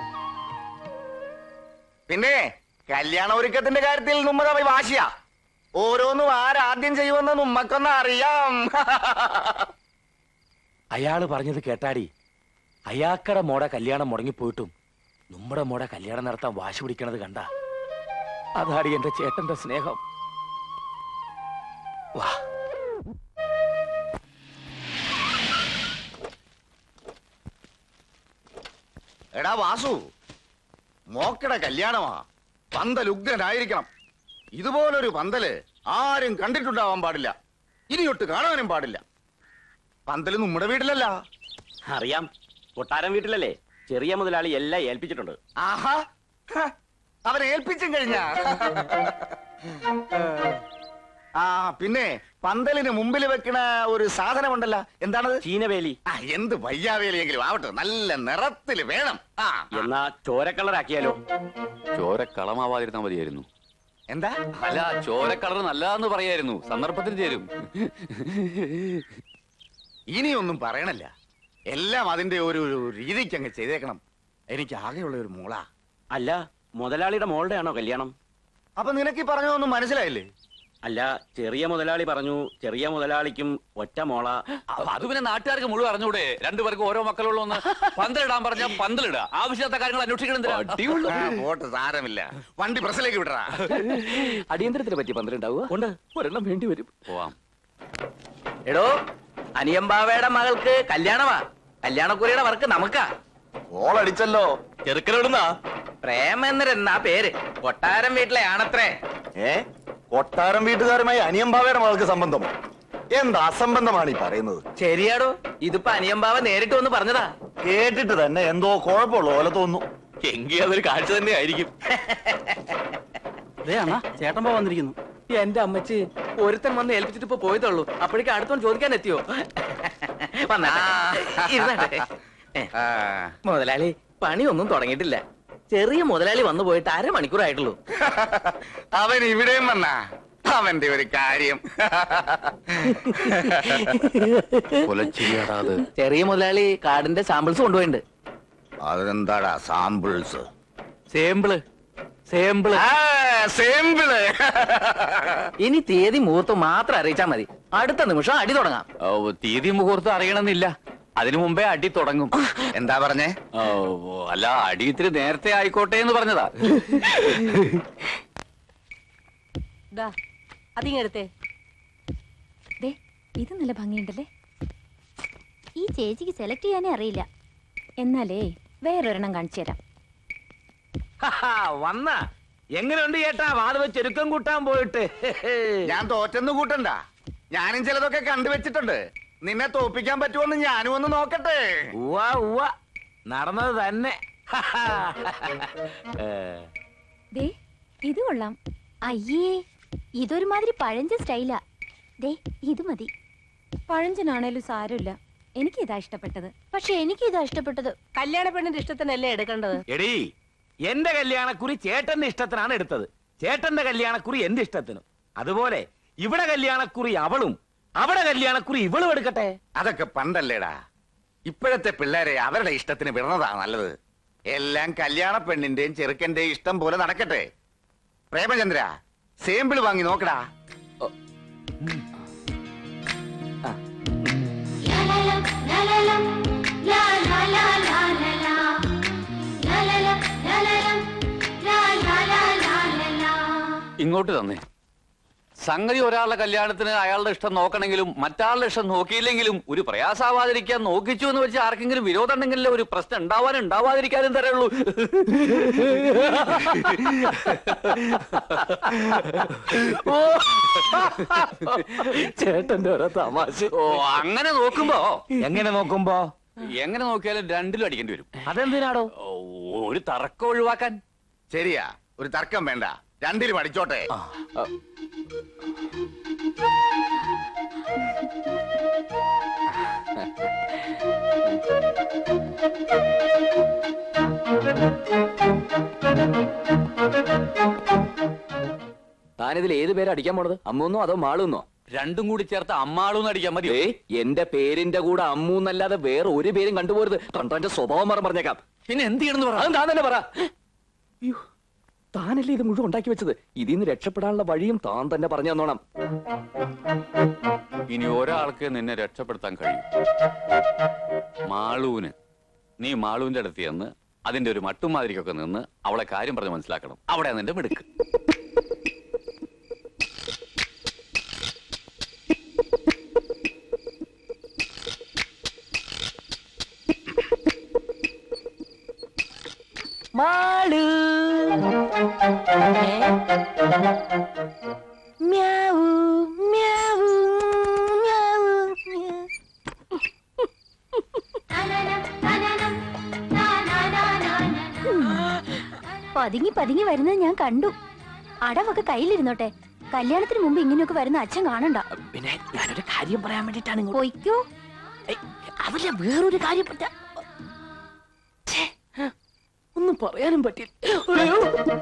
പിന്നെ കല്യാണ ഒരുക്കത്തിന്റെ കാര്യത്തിൽ നമ്മ തമ്മിൽ വാശിയാ ഓരോന്നും ആരാദ്യം ചെയ്യുമെന്ന് നമ്മക്കൊന്ന് അറിയാം അയാള് പറഞ്ഞത് കേട്ടാടി അയാക്കടെ മോടെ കല്യാണം മുടങ്ങിപ്പോയിട്ടും നമ്മുടെ മോടെ കല്യാണം നടത്താൻ വാശി പിടിക്കണത് കണ്ട അതാടി എന്റെ ചേട്ടന്റെ സ്നേഹം വാ എടാ വാസു മോക്കടെ കല്യാണമാ പന്തൽ ഉഗ്രനായിരിക്കണം ഇതുപോലൊരു പന്തല് ആരും കണ്ടിട്ടുണ്ടാവാൻ പാടില്ല ഇനിയൊട്ട് കാണാനും പാടില്ല പന്തല് നമ്മുടെ വീട്ടിലല്ല അറിയാം കൊട്ടാരം വീട്ടിലല്ലേ ചെറിയ മുതലാളി എല്ലാം ഏൽപ്പിച്ചിട്ടുണ്ട് ആഹാ ഹ, അവനെ ഏൽപ്പിച്ചും കഴിഞ്ഞ ആ പിന്നെ പന്തലിന് മുമ്പിൽ വെക്കണ ഒരു സാധനമുണ്ടല്ലോ എന്താണത് ചീനവേലി ആ എന്ത് വയ്യാവേലിയെങ്കിലും ആവട്ടെ നല്ല നിറത്തില് വേണം ആ എന്നാ ചോരക്കളറാക്കിയാലോ ചോര കളമാവാതിരുന്നാ മതിയായിരുന്നു എന്താ അല്ല ചോര കളർ നല്ലതാന്ന് പറയായിരുന്നു സന്ദർഭത്തിന് ചേരും ഇനിയൊന്നും പറയണല്ല എല്ലാം അതിന്റെ ഒരു ഒരു രീതിക്ക് അങ്ങ് ചെയ്തേക്കണം എനിക്ക് ആകെയുള്ള ഒരു മൂള അല്ല മുതലാളിയുടെ മോളുടെ ആണോ കല്യാണം അപ്പൊ നിനക്ക് ഈ പറഞ്ഞതൊന്നും മനസ്സിലായില്ലേ അല്ല ചെറിയ മുതലാളി പറഞ്ഞു ചെറിയ മുതലാളിക്കും ഒറ്റ മോള അപ്പൊ അത് പിന്നെ നാട്ടുകാർക്ക് മുഴുവൻ അറിഞ്ഞൂടെ രണ്ടുപേർക്ക് ഓരോ മക്കളുള്ള ഒന്ന് പന്തലിടാൻ പറഞ്ഞാൽ പന്തലിടുക ആവശ്യത്തെ കാര്യങ്ങൾ അന്വേഷിക്കണം എന്തിനാ? ആ, പോട്ടെ സാരമില്ല വണ്ടി പ്രസിലേക്ക് വിടറാ അടിയന്തരത്തിന് പറ്റി പന്ത്രണ്ടാവുക ഉണ്ട് ഒരെണ്ണം വേണ്ടി വരും പോവാം എടോ അനിയമ്പാവയുടെ മകൾക്ക് കല്യാണമാ കല്യാണക്കുറിയുടെ വർക്ക് നമുക്കാ ഓളടിച്ചല്ലോ ചെറുക്കനോടുന്നാ പ്രേമേന്ദ്രൻ എന്നാ പേര് കൊട്ടാരം വീട്ടിലെ ആണത്രേ ഏ കൊട്ടാരം വീട്ടുകാരുമായി അനിയമ്പാവയുടെ മകൾക്ക് സംബന്ധമോ എന്ത് അസംബന്ധമാണ് ഈ പറയുന്നത് ശരിയാടോ ഇതിപ്പോ അനിയമ്പാവ നേരിട്ട് വന്ന് പറഞ്ഞതാ കേട്ടിട്ട് തന്നെ എന്തോ കുഴപ്പമുള്ള പോലെ തോന്നുന്നു എങ്കിൽ അതൊരു കാഴ്ച തന്നെ ആയിരിക്കും ചേട്ടൻ വന്നിരിക്കുന്നു എന്റെ അമ്മച്ചി ഒരുത്തൻ വന്ന് ഏൽപ്പിച്ചിട്ട് ഇപ്പൊ പോയതുള്ളൂ അപ്പോഴേക്കും അടുത്തോൺ ചോദിക്കാൻ എത്തിയോ വന്നാട്ടെ. ഇരുന്നാട്ടെ. മുതലാളി പണിയൊന്നും തുടങ്ങിയിട്ടില്ല ചെറിയ മുതലാളി വന്നു പോയിട്ട് അരമണിക്കൂറായിട്ടുള്ളൂ അവൻ ഇവിടെയും വന്നാ അവന്റെ ഒരു കാര്യം കൊലച്ചിരിയാടാ അത് ചെറിയ മുതലാളി കാർഡിന്റെ സാമ്പിൾസ് കൊണ്ടുപോയിട്ടുണ്ട് അതെന്താടാ സാമ്പിൾസ് സേമ്പിള് സേമ്പിള് സേമ്പിള് ഇനി തീയതി മുഹൂർത്തം മാത്രം അറിയിച്ചാ മതി അടുത്ത നിമിഷം അടി തുടങ്ങാം ഓ, തീയതി മുഹൂർത്തം അറിയണമെന്നില്ല അതിനു മുമ്പേ അടി തുടങ്ങും എന്താ പറഞ്ഞേ ഓ, അല്ല അടി ഇത്തിരി നേരത്തെ ആയിക്കോട്ടെ എന്ന് പറഞ്ഞതാ ദാ അതിങ്ങെടുത്തേ ദേ ഇത് നല്ല ഭംഗിയുണ്ടല്ലേ ഈ ചേച്ചിക്ക് സെലക്ട് ചെയ്യാനേ അറിയില്ല എന്നാലേ വേറൊരെണ്ണം കാണിച്ചു തരാം വന്ന എങ്ങനെയുണ്ട് ചേട്ടാ വാത് വെച്ച് ചെരുക്കം കൂട്ടാൻ പോയിട്ട് ഞാൻ തോറ്റെന്ന് കൂട്ടണ്ട ഞാനും ചിലതൊക്കെ കണ്ടുവച്ചിട്ടുണ്ട് നിന്നെ തോപ്പിക്കാൻ പറ്റുമെന്ന് ഞാനും ഒന്ന് നോക്കട്ടെ ഉവ്വ ഉവ്വ നടന്നത് തന്നെ ദേ ഇത് കൊള്ളാം അയ്യേ ഇതൊരുമാതിരി പഴഞ്ച സ്റ്റൈലാ ദേ ഇത് മതി പഴഞ്ചനാണേലും സാരമില്ല എനിക്ക് ഇതാ ഇഷ്ടപ്പെട്ടത് പക്ഷെ എനിക്ക് ഇതാ ഇഷ്ടപ്പെട്ടത് കല്യാണ പെണ്ണിന്റെ ഇഷ്ടത്തിനല്ലേ എടുക്കേണ്ടത് എടീ എന്റെ കല്യാണക്കുറി ചേട്ടന്റെ ഇഷ്ടത്തിനാണ് എടുത്തത് ചേട്ടന്റെ കല്യാണക്കുറി എന്റെ ഇഷ്ടത്തിനും അതുപോലെ ഇവിടെ കല്യാണക്കുറി അവളും അവിടെ കല്യാണക്കുറി ഇവളും എടുക്കട്ടെ അതൊക്കെ പണ്ടല്ലേടാ ഇപ്പോഴത്തെ പിള്ളേരെ അവരുടെ ഇഷ്ടത്തിന് വിടണതാ നല്ലത് എല്ലാം കല്യാണ പെണ്ണിന്റെയും ചെറുക്കന്റെയും ഇഷ്ടം പോലെ നടക്കട്ടെ പ്രേമചന്ദ്ര സേമ്പിൾ വാങ്ങി നോക്കടാ ഇങ്ങോട്ട് തന്നെ സംഗതി ഒരാളുടെ കല്യാണത്തിന് അയാളുടെ ഇഷ്ടം നോക്കണമെങ്കിലും മറ്റാളുടെ ഇഷ്ടം നോക്കിയില്ലെങ്കിലും ഒരു പ്രയാസാവാതിരിക്കാൻ നോക്കിച്ചു എന്ന് വെച്ച് ആർക്കെങ്കിലും വിരോധം ഉണ്ടെങ്കിലേ ഒരു പ്രശ്നം ഉണ്ടാവാനും ഉണ്ടാവാതിരിക്കാനും തരുള്ളൂ ചേട്ടന്റെ ഓരോ തമാശ ഓ അങ്ങനെ നോക്കുമ്പോ എങ്ങനെ നോക്കുമ്പോ എങ്ങനെ നോക്കിയാലും രണ്ടിലും അടിക്കേണ്ടി വരും അതെന്തിനാടോ ഓ, ഒരു തർക്കം ഒഴിവാക്കാൻ ശരിയാ ഒരു തർക്കം വേണ്ട രണ്ടിലും അടിച്ചോട്ടെ താനിതിൽ ഏത് പേര് അടിക്കാൻ പോണത് അമ്മൂന്നോ അതോ മാളൂന്നോ രണ്ടും കൂടി ചേർത്ത് അമ്മാളൂന്ന് അടിക്കാൻ മതി ഏ എന്റെ പേരിന്റെ കൂടെ അമ്മു എന്നല്ലാതെ വേറെ ഒരു പേരും കണ്ടുപോരുത് കണ്ടോ എന്റെ സ്വഭാവം മാറി പറഞ്ഞേക്കാം പിന്നെ എന്ത് ചെയ്യണമെന്ന് പറ അതും താൻ തന്നെ പറ താനല്ലേ ഇത് മുഴുവൻ ഉണ്ടാക്കി വെച്ചത് ഇതിൽ നിന്ന് രക്ഷപ്പെടാനുള്ള വഴിയും താൻ തന്നെ പറഞ്ഞു തന്നോണം ഇനി ഒരാൾക്ക് നിന്നെ രക്ഷപ്പെടുത്താൻ കഴിയും മാളൂന് നീ മാളൂന്റെ അടുത്ത് ചെന്ന് അതിന്റെ ഒരു മട്ടുമാതിരിക്കൊക്കെ നിന്ന് അവളെ കാര്യം പറഞ്ഞ് മനസ്സിലാക്കണം അവിടെ നിന്റെ മിടുക്ക് മാളു മ്യാവൂ മ്യാവൂ മ്യാവൂ പതുങ്ങി പതുങ്ങി വരുന്നത് ഞാൻ കണ്ടു അടവൊക്കെ കയ്യിലിരുന്നോട്ടെ കല്യാണത്തിന് മുമ്പ് ഇങ്ങനെയൊക്കെ വരുന്ന അച്ഛൻ കാണണ്ട പിന്നെ ഞാനൊരു കാര്യം പറയാൻ വേണ്ടിട്ടാണ് ഇങ്ങോട്ട് പൊയ്ക്കോ അതല്ല വേറൊരു കാര്യം പറ്റ ഒന്നും പറയാനും പറ്റില്ല അയ്യോ.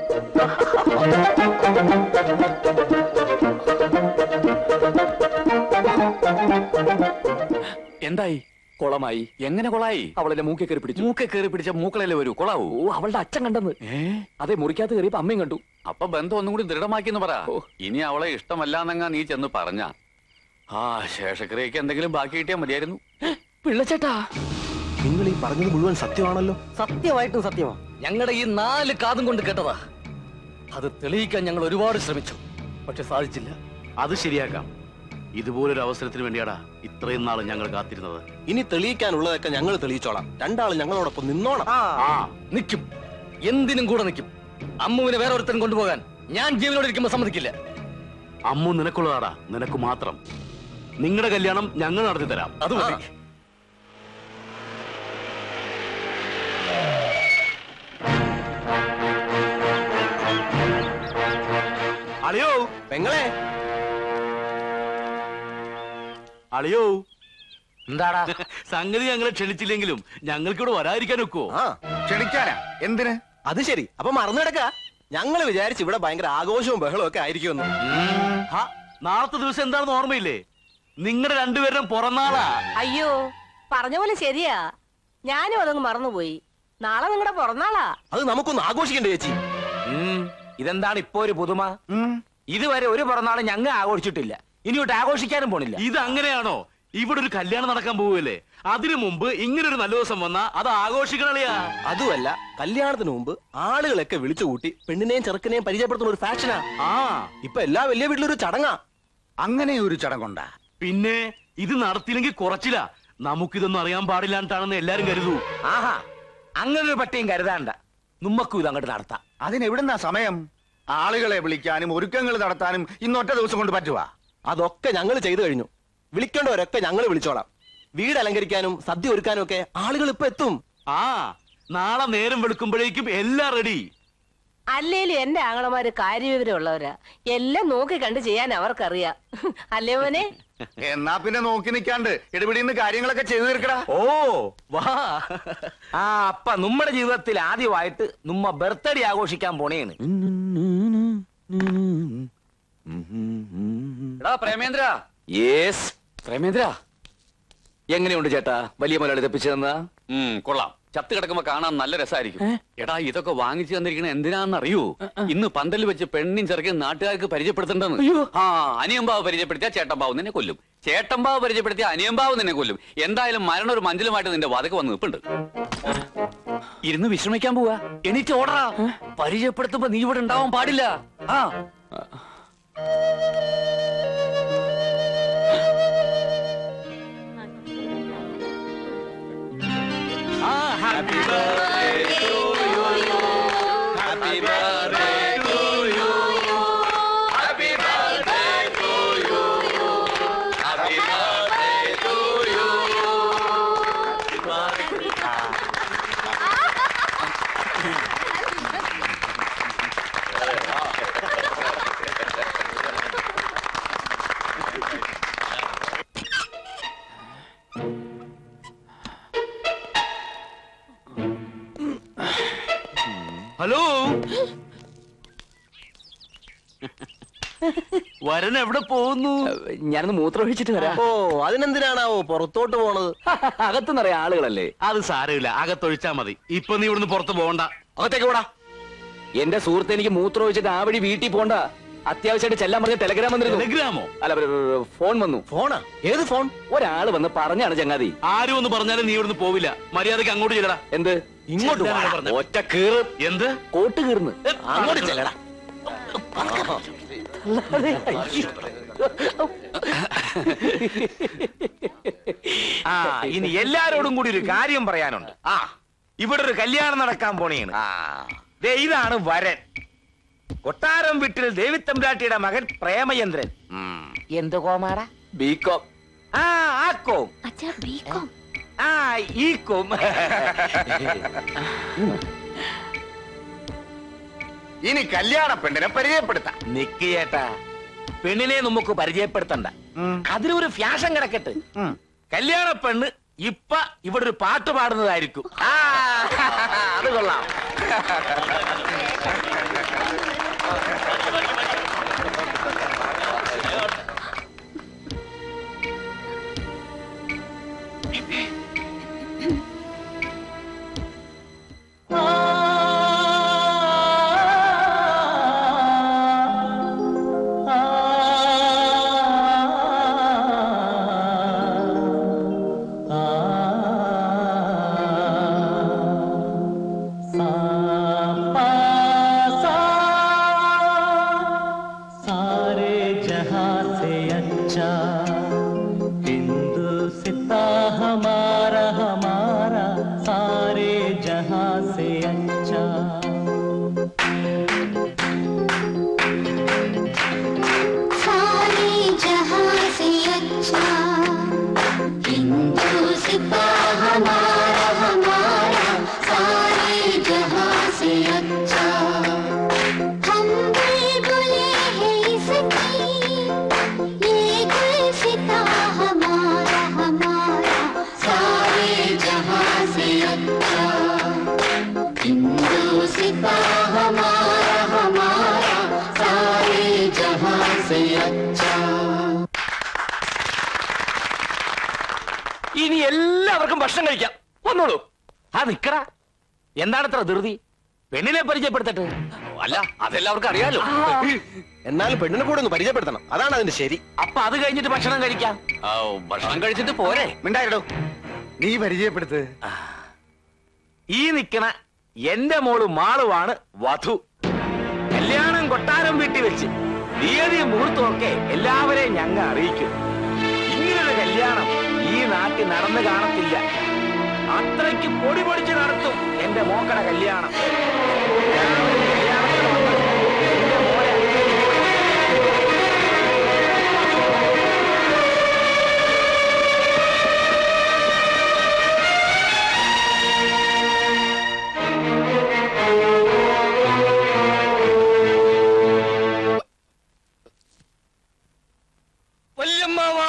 എന്തായി കൊളമായി എങ്ങനെ കൊളായി അവളെന്നെ മൂക്കെ കയറി പിടിച്ചു മൂക്കെ കയറി പിടിച്ച മൂക്കളല്ലേ വരൂ കൊളാവൂ ഓ അവളുടെ അച്ഛൻ കണ്ടെന്ന് അതെ മുറിക്കകത്ത് കയറിയപ്പോ അമ്മയും കണ്ടു അപ്പൊ ബന്ധം ഒന്നും കൂടി ദൃഢമാക്കിന്ന് പറ ഇനി അവളെ ഇഷ്ടമല്ലാന്നെങ്ങാ നീ ചെന്ന് പറഞ്ഞ ആ ശേഷക്രിയക്ക് എന്തെങ്കിലും ബാക്കി കിട്ടിയാൽ മതിയായിരുന്നു പിള്ളച്ചേട്ടാ നിങ്ങൾ ഈ പറഞ്ഞത് മുഴുവൻ സത്യമാണല്ലോ സത്യമായിട്ടും സത്യമാ ഞങ്ങളുടെ ഈ നാല് കാതും കൊണ്ട് കേട്ടതാ അത് തെളിയിക്കാൻ ഞങ്ങൾ ഒരുപാട് ശ്രമിച്ചു പക്ഷെ സാധിച്ചില്ല അത് ശരിയാക്കാം ഇതുപോലൊരു അവസരത്തിന് വേണ്ടിയാടാ ഇത്രയും നാൾ ഞങ്ങൾ കാത്തിരുന്നത് ഇനി തെളിയിക്കാനുള്ളതൊക്കെ ഞങ്ങൾ തെളിയിച്ചോളാം രണ്ടാൾ ഞങ്ങളോടൊപ്പം നിന്നോണം നിൽക്കും എന്തിനും കൂടെ നിൽക്കും അമ്മുവിനെ വേറെ ഒരുത്തരും കൊണ്ടുപോകാൻ ഞാൻ ജീവനോട് ഇരിക്കുമ്പോ സമ്മതിക്കില്ല അമ്മു നിനക്കുള്ളതാടാ നിനക്ക് മാത്രം നിങ്ങളുടെ കല്യാണം ഞങ്ങൾ നടത്തി തരാം അത് മതി അളിയോ പെങ്ങളെ അളിയോ എന്താടാ സംഗതി ഞങ്ങളെ ക്ഷണിച്ചില്ലെങ്കിലും ഞങ്ങൾക്കിവിടെ വരാതിരിക്കാൻ ഒക്കുവോ ക്ഷണിക്കാനാ എന്തിന് അത് ശരി അപ്പൊ മറന്നു കിടക്ക ഞങ്ങൾ വിചാരിച്ചു ഇവിടെ ഭയങ്കര ആഘോഷവും ബഹളവും ഒക്കെ ആയിരിക്കുമെന്ന് ഹാ, നാളത്തെ ദിവസം എന്താണെന്ന് ഓർമ്മയില്ലേ നിങ്ങളുടെ രണ്ടുപേരും പുറന്നാളാ അയ്യോ പറഞ്ഞ പോലെ ശരിയാ ഞാനും അതങ്ങ് മറന്നുപോയി നാളെ നിങ്ങളുടെ പിറന്നാളാ അത് നമുക്കൊന്ന് ആഘോഷിക്കണ്ടേ ചേച്ചി ഉം, ഇതെന്താണ് ഇപ്പൊ ഒരു പുതുമ ഇതുവരെ ഒരു പിറന്നാളും ഞങ്ങൾ ആഘോഷിച്ചിട്ടില്ല ഇനിയോട്ട് ആഘോഷിക്കാനും പോണില്ല ഇത് അങ്ങനെയാണോ ഇവിടെ ഒരു കല്യാണം നടക്കാൻ പോവുകയല്ലേ അതിനു മുമ്പ് ഇങ്ങനെ ഒരു നല്ല ദിവസം വന്നാ അത് ആഘോഷിക്കണളിയാ അതുമല്ല കല്യാണത്തിന് മുമ്പ് ആളുകളൊക്കെ വിളിച്ചു കൂട്ടി പെണ്ണിനെയും ചെറുക്കനെയും പരിചയപ്പെടുത്തുന്ന ഒരു ഫാഷനാ ആ ഇപ്പൊ എല്ലാ വലിയ വീട്ടിലൊരു ചടങ്ങാ അങ്ങനെ ഒരു ചടങ്ങുണ്ടാ പിന്നെ ഇത് നടത്തിയില്ലെങ്കിൽ കുറച്ചില്ല നമുക്കിതൊന്നും അറിയാൻ പാടില്ലാണ്ടാണെന്ന് എല്ലാരും കരുതൂ ആഹാ അങ്ങനെ ഒരു പട്ടിയും കരുതാണ്ട നമ്മക്കും ഇത് അങ്ങോട്ട് നടത്താം അതിനെവിടുന്നാ സമയം ആളുകളെ വിളിക്കാനും ഒരുക്കങ്ങൾ നടത്താനും ഇന്നൊറ്റ ദിവസം കൊണ്ട് പറ്റുവാ അതൊക്കെ ഞങ്ങൾ ചെയ്തു കഴിഞ്ഞു വിളിക്കേണ്ടവരൊക്കെ ഞങ്ങൾ വിളിച്ചോളാം വീട് അലങ്കരിക്കാനും സദ്യ ഒരുക്കാനും ഒക്കെ ആളുകൾ ഇപ്പൊ എത്തും ആ നാളെ നേരം വെളുക്കുമ്പോഴേക്കും എല്ലാം റെഡി അല്ലേലും എന്റെ ആങ്ങളമാര് കാര്യവിവരമുള്ളവരാ എല്ലാം നോക്കി കണ്ട് ചെയ്യാൻ അവർക്കറിയാം അല്ലേ മോനെ എന്നാ പിന്നെ നോക്കി നിൽക്കാണ്ട് ഇടപിടിന്ന് കാര്യങ്ങളൊക്കെ ചെയ്തു തീർക്കടാ ഓ വാ ആ അപ്പ നമ്മുടെ ജീവിതത്തിൽ ആദ്യമായിട്ട് നമ്മ ബർത്ത്ഡേ ആഘോഷിക്കാൻ പോണേന്ന് എടാ പ്രേമേന്ദ്ര യേസ് പ്രേമേന്ദ്ര എങ്ങനെയുണ്ട് ചേട്ടാ വലിയ മുതലാളി തെപ്പിച്ചു തന്നാ ഉം, കൊള്ളാം ചത്ത് കിടക്കുമ്പോ കാണാൻ നല്ല രസമായിരിക്കും എടാ ഇതൊക്കെ വാങ്ങിച്ചു തന്നിരിക്കണ എന്തിനാന്നറിയൂ ഇന്ന് പന്തൽ വെച്ച് പെണ്ണിൻ ചെറുക്കൻ നാട്ടുകാർക്ക് പരിചയപ്പെടുത്തണ്ടെന്ന് ആ അനിയമ്പാവ് പരിചയപ്പെടുത്തിയ ചേട്ടമ്പാവ് നിന്നെ കൊല്ലും ചേട്ടമ്പാവ് പരിചയപ്പെടുത്തിയ അനിയമ്പാവ് നിന്നെ കൊല്ലും എന്തായാലും മരണം ഒരു മഞ്ചലുമായിട്ട് നിന്റെ വാതക വന്ന് നിൽപ്പുണ്ട് ഇരുന്ന് വിശ്രമിക്കാൻ പോവാ എണീറ്റ് ഓടറാ പരിചയപ്പെടുത്തുമ്പോ നീ ഇവിടെ ഉണ്ടാവാൻ പാടില്ല ആ happy birthday to you happy birthday to you happy birthday to you happy birthday to you hello വരൻ എവിടെ പോകുന്നു ഞാനൊന്ന് മൂത്രം ഒഴിച്ചിട്ട് വരാം ഓ അതിനെന്തിനാണാവോ പുറത്തോട്ട് പോണത് അകത്തുനിന്നറിയാം ആളുകളല്ലേ അത് സാരമില്ല അകത്തൊഴിച്ചാ മതി ഇപ്പൊ നീ ഇവിടുന്ന് പുറത്ത് പോകണ്ട അകത്തേക്ക് പോടാ എന്റെ സുഹൃത്ത് എനിക്ക് മൂത്രം ഒഴിച്ചിട്ട് ആ വഴി വീട്ടിൽ പോണ്ട അത്യാവശ്യമായിട്ട് ചെല്ലാൻ പറഞ്ഞ ടെലഗ്രാം വന്നിരുന്നു ടെലഗ്രാമോ അല്ല ബ- ബ- ബ- ഫോൺ വന്നു ഫോണാ ഏത് ഫോൺ ഒരാള് വന്ന് പറഞ്ഞാണ് ചങ്ങാതി ആരും ഒന്ന് പറഞ്ഞാലും നീ ഇവിടുന്ന് പോവില്ല മര്യാദക്ക് അങ്ങോട്ട് ചെല്ലടാ എന്ത് ഇങ്ങോട്ട് ചെല്ലാനാ വാ. പറഞ്ഞത്. ഒറ്റ കീറ് എന്ത് കോട്ട് കീർന്ന് അങ്ങോട്ട് ചെല്ലടാ ആ ഇനി എല്ലാരോടും കൂടി ഒരു കാര്യം പറയാനുണ്ട് ആ ഇവിടെ ഒരു കല്യാണം നടക്കാൻ പോണേണ് ദേ ഇതാണ് വരൻ കൊട്ടാരം വീട്ടിൽ ദേവിത്തമ്പ്രാട്ടിയുടെ മകൻ പ്രേമചന്ദ്രൻ എന്ത് കോമാടാ ബികോം ആ ആക്കോം ആ ഈക്കോം ഇനി കല്യാണ പെണ്ണിനെ പരിചയപ്പെടുത്താം നിക്ക് ചേട്ടാ പെണ്ണിനെ നമുക്ക് പരിചയപ്പെടുത്തണ്ട അതിനൊരു ഫ്യാഷൻ കിടക്കട്ടെ കല്യാണ പെണ്ണ് ഇപ്പ ഇവിടെ ഒരു പാട്ട് പാടുന്നതായിരിക്കും ആ, അത് കൊള്ളാം सारे जहां से अच्छा हिंदुस्ता हमारा हमारा सारे जहां से अच्छा सारे जहां से अच्छा हिंदुस्ता हमारा हमारा सारे जहां से अच्छा हम बुलबुले हैं इसकी ये गुलसिता हमारा हमारा सारे जहां से अच्छा हिंदुस्ता हमारा हमारा सारे जहां से अच्छा ഇനി എല്ലാവർക്കും ഭക്ഷണം കഴിക്കാം വന്നോളൂ ആ നിക്കടാ എന്താണ് ഇത്ര ധൃതി പെണ്ണിനെ പരിചയപ്പെടുത്തട്ടെ അല്ല അതെല്ലാവർക്കും അറിയാലോ എന്നാലും പെണ്ണിനെ കൂടെ ഒന്ന് പരിചയപ്പെടുത്തണം അതാണ് അതിന്റെ ശരി അപ്പൊ അത് കഴിഞ്ഞിട്ട് ഭക്ഷണം കഴിക്കാം ആ, ഭക്ഷണം കഴിച്ചിട്ട് പോരെ മിണ്ടായിടോ നീ പരിചയപ്പെടുത്ത് ഈ നിക്കണ എന്റെ മോള് മാളുവാണ് വധു കല്യാണം കൊട്ടാരം വീട്ടിൽ വെച്ച് തീയതി മുഹൂർത്തമൊക്കെ എല്ലാവരെയും ഞങ്ങ അറിയിക്കും ഇങ്ങനൊരു കല്യാണം ഈ നാട്ടിൽ നടന്നു കാണത്തില്ല അത്രയ്ക്ക് പൊടി പൊടിച്ച് നടത്തും എന്റെ മോക്കട കല്യാണം എല്ലാവരും കല്യാണത്തിന് വന്ന് എന്റെ മോനെ വല്യമ്മാവാ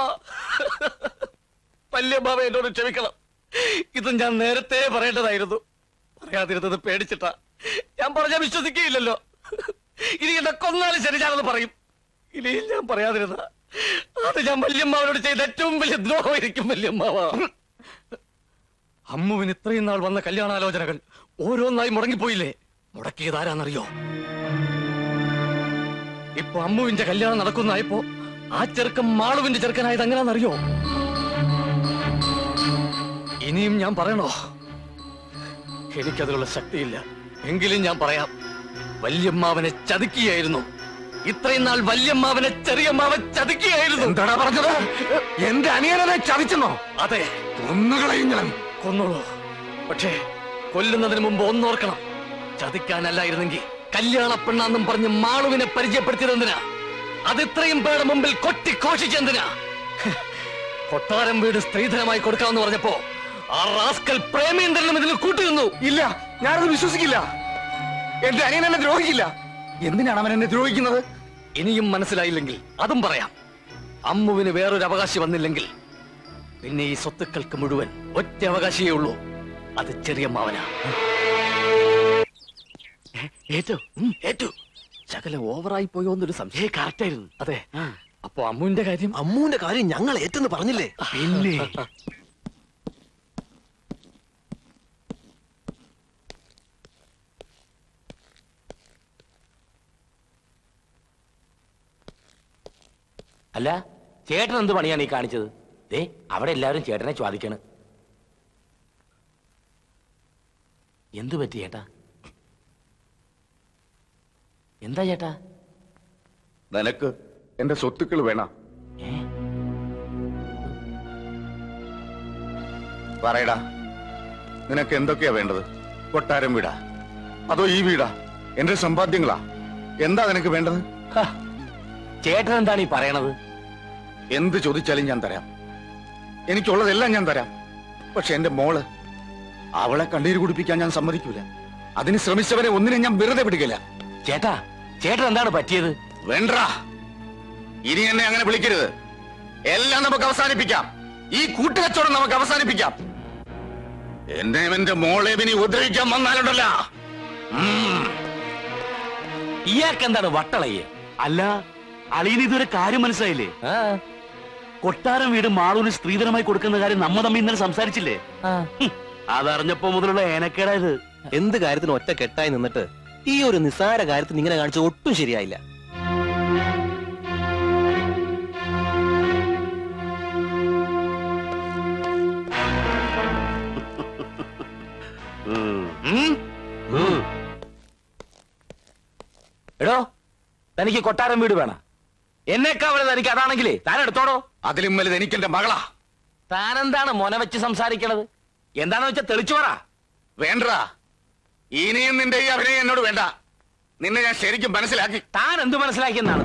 വല്യമ്മാവ എന്നോട് ക്ഷമിക്കണം ഇത് ഞാൻ നേരത്തെ പറയേണ്ടതായിരുന്നു പറയാതിരുന്നത് പേടിച്ചിട്ടാ ഞാൻ പറഞ്ഞാൽ വിശ്വസിക്കുകയില്ലല്ലോ ഇനി എന്നെ കൊന്നാലും ശരി ഞാനത് പറയും ഇനി ഞാൻ പറയാതിരുന്ന അത് ഞാൻ വല്യമ്മാവനോട് ചെയ്ത ഏറ്റവും വലിയ ദ്രോഹമായിരിക്കും വല്യമ്മാവ അമ്മുവിന് ഇത്രയും നാൾ വന്ന കല്യാണാലോചനകൾ ഓരോന്നായി മുടങ്ങിപ്പോയില്ലേ മുടക്കിയത് ആരാന്നറിയോ ഇപ്പൊ അമ്മുവിന്റെ കല്യാണം നടക്കുന്നതായപ്പോ ആ ചെറുക്കൻ മാളുവിന്റെ ചെറുക്കനായത് എങ്ങനെയാണെന്നറിയോ ഇനിയും ഞാൻ പറയണോ എനിക്കതിനുള്ള ശക്തിയില്ല എങ്കിലും ഞാൻ പറയാം വല്യമ്മാവനെ ചതിക്കുകയായിരുന്നു ഇത്രയും നാൾ വല്യമ്മാവനെ ചെറിയമ്മാവൻ ചതിക്കുകയായിരുന്നു എന്താടാ പറഞ്ഞത് എന്റെ അനിയനെ ചതിച്ചെന്നോ അതെ ഒന്നുകളെയും ഞാൻ കൊന്നോളൂ പക്ഷേ കൊല്ലുന്നതിന് മുമ്പ് ഒന്നോർക്കണം ചതിക്കാനല്ലായിരുന്നെങ്കിൽ കല്യാണ പെണ്ണാന്നും പറഞ്ഞ് മാളുവിനെ പരിചയപ്പെടുത്തിയതെന്തിനാ അത് ഇത്രയും പേരുടെ മുമ്പിൽ കൊട്ടിഘോഷിച്ചെന്തിനാ ഹ്, കൊട്ടാരം വീട് സ്ത്രീധനമായി കൊടുക്കാമെന്ന് പറഞ്ഞപ്പോ ആ റാസ്കൽ പ്രേമേന്ദ്രനും ഇതിൽ കൂട്ടുനിന്നു ഇല്ല ഞാനത് വിശ്വസിക്കില്ല എന്റെ അനിയൻ എന്നെ ദ്രോഹിക്കില്ല എന്തിനാണ് അവൻ എന്നെ ദ്രോഹിക്കുന്നത് ഇനിയും മനസ്സിലായില്ലെങ്കിൽ അതും പറയാം അമ്മുവിന് വേറൊരു അവകാശി വന്നില്ലെങ്കിൽ പിന്നെ ഈ സ്വത്തുക്കൾക്ക് മുഴുവൻ ഒറ്റ അവകാശിയേ ഉള്ളൂ അത് ചെറിയമ്മാവനാ ഏറ്റു ഉം, ഏറ്റു ശകലം ഓവറായി പോയോ എന്നൊരു സംശയം കറക്റ്റായിരുന്നു അതെ അപ്പൊ അമ്മുവിന്റെ കാര്യം അമ്മുവിന്റെ കാര്യം ഞങ്ങൾ ഏറ്റെന്ന് പറഞ്ഞില്ലേ പിന്നെ അല്ല ചേട്ടൻ എന്ത് പണിയാണ് ഈ കാണിച്ചത് ദേ അവിടെ എല്ലാവരും ചേട്ടനെ ചോദിക്കാണ് എന്തു പറ്റി ചേട്ടാ എന്താ ചേട്ടാ നിനക്ക് എന്റെ സ്വത്തുക്കൾ വേണ പറയടാ നിനക്ക് എന്തൊക്കെയാ വേണ്ടത് കൊട്ടാരം വീടാ അതോ ഈ വീടാ എന്റെ സമ്പാദ്യങ്ങളാ എന്താ നിനക്ക് വേണ്ടത് ചേട്ടൻ എന്താണ് ഈ പറയണത് എന്ത് ചോദിച്ചാലും ഞാൻ തരാം എനിക്കുള്ളതെല്ലാം ഞാൻ തരാം പക്ഷെ എന്റെ മോള് അവളെ കണ്ണീര് കുടിപ്പിക്കാൻ ഞാൻ സമ്മതിക്കൂല അതിന് ശ്രമിച്ചവരെ ഒന്നിനും ഞാൻ വെറുതെ വിടുകയില്ല ചേട്ടാ ചേട്ടൻ എന്താണ് പറ്റിയത് വേണ്ട ഇനി എന്നെ അങ്ങനെ വിളിക്കരുത് എല്ലാം നമുക്ക് അവസാനിപ്പിക്കാം ഈ കൂട്ടുകച്ചവടം നമുക്ക് അവസാനിപ്പിക്കാം എന്നെ എന്റെ മോളെ ഇനി ഉപദ്രവിക്കാൻ വന്നാലുണ്ടല്ല ഇയാൾക്ക് എന്താണ് വട്ടളയ്യ അല്ല അളിയന് ഇതൊരു കാര്യം മനസ്സിലായില്ലേ കൊട്ടാരം വീട് മാളൂന് സ്ത്രീധനമായി കൊടുക്കുന്ന കാര്യം നമ്മ തമ്മിൽ ഇന്നലെ സംസാരിച്ചില്ലേ ഹും, അതറിഞ്ഞപ്പോ മുതലുള്ള ഏനക്കേടായത് എന്ത് കാര്യത്തിന് ഒറ്റ കെട്ടായി നിന്നിട്ട് ഈ ഒരു നിസ്സാര കാര്യത്തിന് ഇങ്ങനെ കാണിച്ച ഒട്ടും ശരിയായില്ല എടോ തനിക്ക് കൊട്ടാരം വീട് വേണം എന്നേക്കാ വലുത് എനിക്ക് അതാണെങ്കിലേ താൻ എടുത്തോടോ അതിലും വലുത് എനിക്ക് എന്റെ മകളാ താൻ എന്താണ് മൊന വെച്ച് സംസാരിക്കണത് എന്താന്ന് വെച്ചാ തെളിച്ചു പറ വേണ്ട ഇനിയും നിന്റെ ഈ അഭിനയം എന്നോട് വേണ്ട നിന്നെ ഞാൻ ശരിക്കും മനസ്സിലാക്കി താൻ എന്ത് മനസ്സിലാക്കിയെന്നാണ്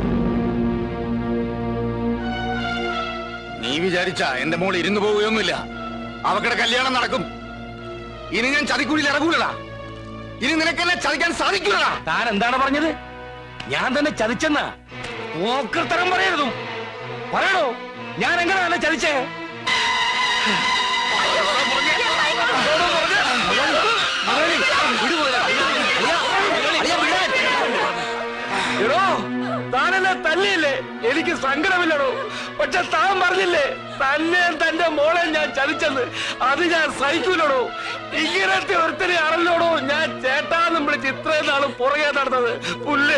നീ വിചാരിച്ച എന്റെ മോൾ ഇരുന്നു പോവുകയൊന്നുമില്ല അവക്കടെ കല്യാണം നടക്കും ഇനി ഞാൻ ചതിക്കുഴിയിൽ ഇറങ്ങൂലടാ ഇനി നിനക്ക് എന്നെ ചതിക്കാൻ സാധിക്കൂലടാ താൻ എന്താണ് പറഞ്ഞത് ഞാൻ തന്നെ ചതിച്ചെന്ന ഓക്കത്തരം പറയരുതും പറയണോ ഞാൻ എങ്ങനെയാണ് ചതിച്ചേ എടോ താനെന്നെ തല്ലിയില്ലേ എനിക്ക് സങ്കടമില്ലടോ പക്ഷെ താൻ പറഞ്ഞില്ലേ തന്നെ തന്റെ മോളെ ഞാൻ ചതിച്ചെന്ന് അത് ഞാൻ സഹിക്കൂലടോ ഇങ്ങനത്തെ ഒരുത്തനെ ആണല്ലോടോ ഞാൻ ചേട്ടാന്നും വിളിച്ച് ഇത്രയും നാളും പുറകെ നടന്നത് പുല്ലേ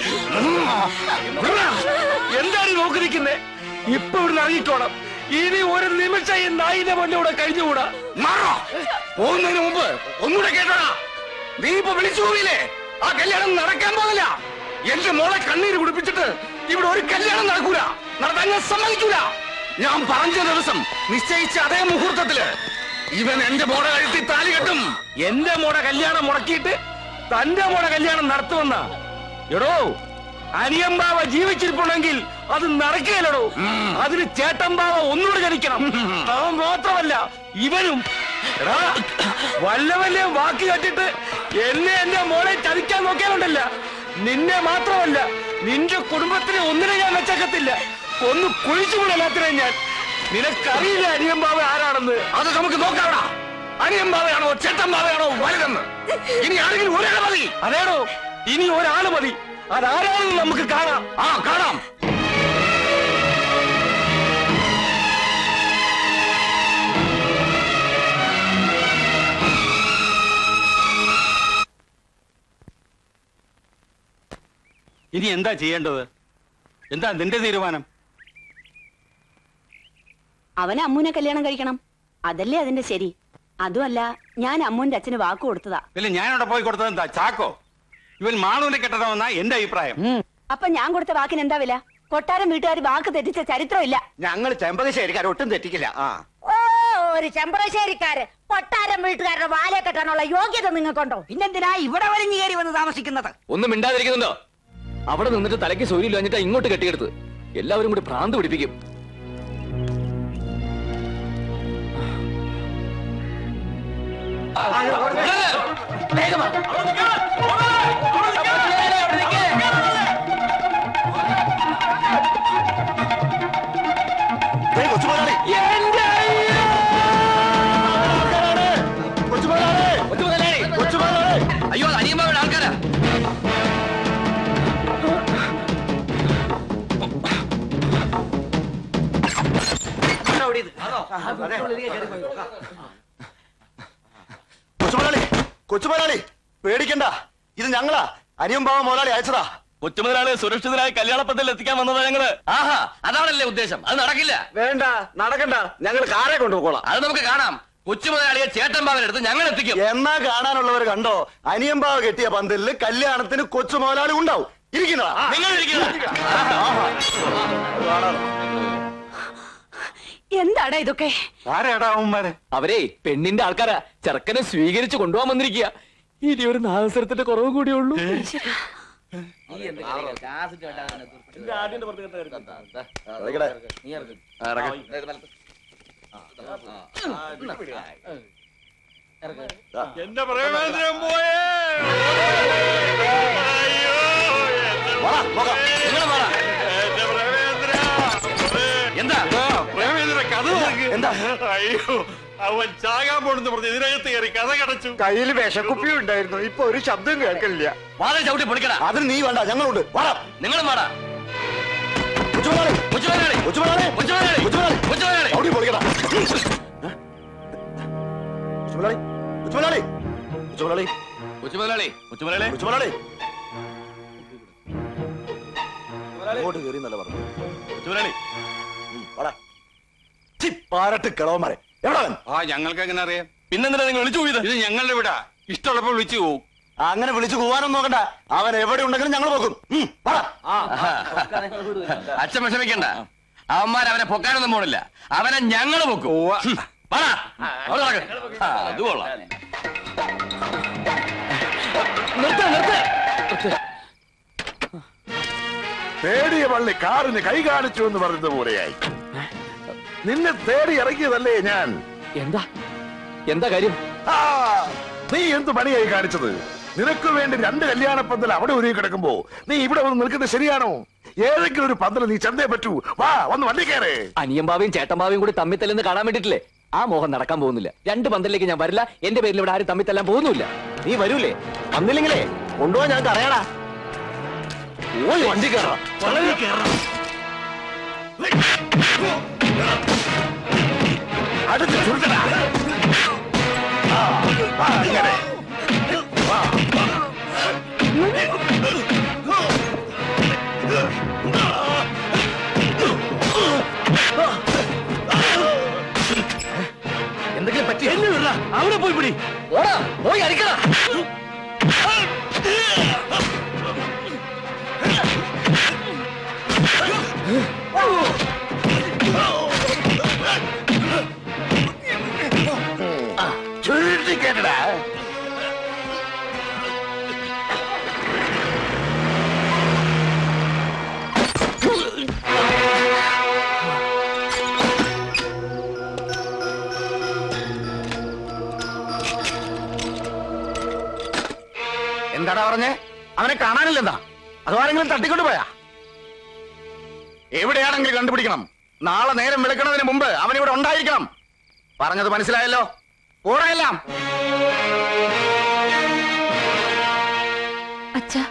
എന്താണ് ഈ നോക്കി നിൽക്കുന്നേ ഇപ്പൊ ഇവിടുന്ന് ഇറങ്ങിക്കോണം ഇനി ഒരു നിമിഷം ഈ നായിന്റെ മുന്നേ ഇവിടെ കഴിഞ്ഞുകൂടാ മാറോ പോകുന്നതിന് മുമ്പ് ഒന്നുകൂടെ കേട്ടോടാ നീ ഇപ്പൊ വിളിച്ചു പോയില്ലേ ആ കല്യാണം നടക്കാൻ പോകില്ല എന്റെ മോളെ കണ്ണീര് കുടിപ്പിച്ചിട്ട് ഇവിടെ ഒരു കല്യാണം നടക്കൂല നടത്താൻ ഞാൻ സമ്മതിക്കൂല ഞാൻ പറഞ്ഞ ദിവസം നിശ്ചയിച്ച അതേ മുഹൂർത്തത്തില് ഇവൻ എന്റെ മോളെ കഴുത്തി താലി കെട്ടും എന്റെ മോടെ കല്യാണം മുടക്കിയിട്ട് തന്റെ മോടെ കല്യാണം നടത്തുമെന്ന എടോ അനിയമ്പാവ ജീവിച്ചിരിപ്പുണ്ടെങ്കിൽ അത് നടക്കുകയല്ലടോ അതിന് ചേട്ടമ്പാവ ഒന്നുകൂടെ ജനിക്കണം അവൻ മാത്രമല്ല ഇവനും എടാ വല്ല വല്ല വാക്ക് കേട്ടിട്ട് എന്നെ എന്റെ മോളെ ചതിക്കാൻ നോക്കിയാലുണ്ടല്ല നിന്നെ മാത്രമല്ല നിന്റെ കുടുംബത്തിനെ ഒന്നിനെ ഞാൻ വെച്ചേക്കത്തില്ല ഒന്ന് കുഴിച്ചുകൂടെ എല്ലാത്തിനെയും ഞാൻ നിനക്കറിയില്ല അനിയമ്പാവ ആരാണെന്ന് അത് നമുക്ക് നോക്കാവടാ അനിയമ്പാവയാണോ ചേട്ടമ്പാവയാണോ വലുതെന്ന് ഇനി ആരെങ്കിലും ഒരാൾ മതി അതേടോ ഇനി ഒരാള് മതി അതാരാണെന്ന് നമുക്ക് കാണാം ആ കാണാം ഇനി എന്താ ചെയ്യേണ്ടത് എന്താ നിന്റെ തീരുമാനം അവൻ അമ്മൂനെ കല്യാണം കഴിക്കണം അതല്ലേ അതിന്റെ ശരി അതുമല്ല ഞാൻ അമ്മൂന്റെ അച്ഛന് വാക്ക് കൊടുത്തതാ ഇല്ല ഞാനവിടെ പോയി കൊടുത്തത് എന്താ ചാക്കോ ഇവൻ മാളൂനെ കെട്ടണമെന്നാ എന്റെ അഭിപ്രായം അപ്പൊ ഞാൻ കൊടുത്ത വാക്കിന് എന്താ വില കൊട്ടാരം വീട്ടുകാർ വാക്ക് തെറ്റിച്ച ചരിത്രമില്ല ഞങ്ങൾ ചെമ്പകശ്ശേരിക്കാർ ഒട്ടും തെറ്റിക്കില്ല ആ ഓ ഒരു ചെമ്പ്രശ്ശേരിക്കാര് കൊട്ടാരം വീട്ടുകാരുടെ വാലെ കെട്ടാനുള്ള യോഗ്യത നിങ്ങൾക്കുണ്ടോ പിന്നെന്തിനാ ഇവിടെ വലിഞ്ഞു കയറി വന്ന് താമസിക്കുന്നത് ഒന്നും മിണ്ടാതിരിക്കുന്നുണ്ടോ അവിടെ നിന്നിട്ട് തലയ്ക്ക് സൗകര്യം എന്നിട്ടാ ഇങ്ങോട്ട് കെട്ടിയെടുത്ത് എല്ലാവരും കൂടി ഭ്രാന്ത് പിടിപ്പിക്കും അയ്യോ അത് അനിയമ്മാവിടെ ആൾക്കാരാ കൊച്ചുമുതലാളി കൊച്ചുമുതലാളി പേടിക്കണ്ട ഇത് ഞങ്ങളാ അനിയമ്പാവ മുതലാളി അയച്ചതാ കൊച്ചുമുതലാളിയെ സുരക്ഷിതരായി കല്യാണപ്പത്തിൽ എത്തിക്കാൻ വന്നതാ ഞങ്ങള് ആഹാ അതാണല്ലേ ഉദ്ദേശം അത് നടക്കില്ല വേണ്ട നടക്കണ്ട ഞങ്ങൾ കാറെ കൊണ്ടുപോകോളാം അത് നമുക്ക് കാണാം കൊച്ചുമുതലാളിയെ ചേട്ടൻ ബാവനെടുത്ത് ഞങ്ങൾ എത്തിക്കും എന്നാ കാണാനുള്ളവർ കണ്ടോ അനിയമ്പാവ് കെട്ടിയ പന്തലില് കല്യാണത്തിന് കൊച്ചു മുതലാളി ഉണ്ടാവും ഇരിക്കുന്നതാ നിങ്ങൾ എന്താടാ ഇതൊക്കെ ആരാടാ അവന്മാരെ അവരെ പെണ്ണിന്റെ ആൾക്കാരാ ചെറുക്കനെ സ്വീകരിച്ച് കൊണ്ടുപോകാൻ വന്നിരിക്കുക ഇനി ഒരു നാദസരത്തിന്റെ കുറവ് കൂടിയേ ഉള്ളൂ എന്റെ പ്രേമേന്ദ്രൻ പോയേ എന്റെ പ്രേമേന്ദ്ര എന്താ പ്രേമേന്ദ്ര കഥ എന്താ അയ്യോ അവൻ ചാകാൻ പോണെന്ന് പറഞ്ഞ് ഇതിനകത്ത് കയറി കഥ കടച്ചു കയ്യിൽ വിഷക്കുപ്പിയും ഉണ്ടായിരുന്നു ഇപ്പൊ ഒരു ശബ്ദം കേൾക്കില്ല വാതിൽ ചവിട്ടി പൊളിക്കടാ അതിന് നീ വേണ്ട ഞങ്ങളുണ്ട് വാടാ നിങ്ങളും വാടാ കൊച്ചുമുതലാളി കൊച്ചുമുതലാളി കൊച്ചുമുതലാളി കൊച്ചുമുതലാളി കൊച്ചുമുതലാളി കൊച്ചുമുതലാളി അവിടെ പൊളിക്കടാ കൊച്ചുമുതലാളി കൊച്ചുമുതലാളി കൊച്ചുമുതലാളി കൊച്ചുമുതലാളി കൊച്ചുമുതലാളി കൊച്ചുമുതലാളി അങ്ങോട്ട് കയറി എന്നല്ല പറഞ്ഞു കൊച്ചുമുതലാളി വാടാ ചി, പാരട്ട് കിളവന്മാരെ എവിടെ അവൻ ആ ഞങ്ങൾക്ക് എങ്ങനെ അറിയാം പിന്നെന്തിനാ നിങ്ങൾ വിളിച്ചു പോയത് ഇത് ഞങ്ങളുടെ വിടാ ഇഷ്ടമുള്ളപ്പോ വിളിച്ചു പോവും അങ്ങനെ വിളിച്ചു പോവാനൊന്നും നോക്കണ്ട അവൻ എവിടെ ഉണ്ടെങ്കിലും ഞങ്ങൾ പോകും ഉം, വാടാ. അച്ഛൻ വിഷമിക്കണ്ട അവന്മാർ അവനെ പൊക്കാനൊന്നും പോണില്ല അവനെ ഞങ്ങള് പൊക്കും ഹും, വാടാ. അവിടെ നടക്ക്. ആ, അത് കൊള്ളാം നിർത്ത നിർത്ത തേടിയ പള്ളി കാറിന് കൈ കാണിച്ചു എന്ന് പറയുന്നത് പോലെയായി നിന്നെ തേടി ഇറങ്ങിയതല്ലേ ഞാൻ എന്താ എന്താ കാര്യം ആ, നീ എന്ത് പണിയായി കാണിച്ചത് നിനക്ക് വേണ്ടി രണ്ട് കല്യാണ പന്തൽ അവിടെ ഒരുങ്ങി കിടക്കുമ്പോ നീ ഇവിടെ വന്ന് നിൽക്കുന്നത് ശരിയാണോ ഏതെങ്കിലും ഒരു പന്തൽ നീ ചന്തേ പറ്റൂ വാ വന്ന് വണ്ടി കയറേ അനിയമ്പാവയും ചേട്ടമ്പാവയും കൂടി തമ്മിൽ തല്ലെന്ന് കാണാൻ വേണ്ടിട്ടില്ലേ ആ മോഹം നടക്കാൻ പോകുന്നില്ല രണ്ട് പന്തലിലേക്ക് ഞാൻ വരില്ല എന്റെ പേരിൽ ഇവിടെ ആരും തമ്മിൽ തല്ലാൻ പോകുന്നില്ല നീ വരൂലേ വന്നില്ലെങ്കിലേ കൊണ്ടുപോകാൻ ഞങ്ങൾക്ക് അറിയാടാ ഓയ് വണ്ടി കയറാം അടുത്ത് ചുരുട്ടടാ ആ, ആ, ഇങ്ങനെ. വാ. എന്തെങ്കിലും പറ്റി അവിടെ പോയി പിടി ഓടാ പോയി അടിക്കടാ ചുരുട്ടി കേട്ടടാ എന്താടാ പറഞ്ഞേ അവനെ കാണാനില്ലെന്താ അതോ ആരെങ്കിലും തട്ടിക്കൊണ്ട് പോയാ എവിടെയാണെങ്കിലും കണ്ടുപിടിക്കണം നാളെ നേരം വിളിക്കുന്നതിന് മുമ്പ് അവൻ ഇവിടെ ഉണ്ടായിരിക്കണം പറഞ്ഞത് മനസ്സിലായല്ലോ ഓടെല്ലാം അച്ഛാ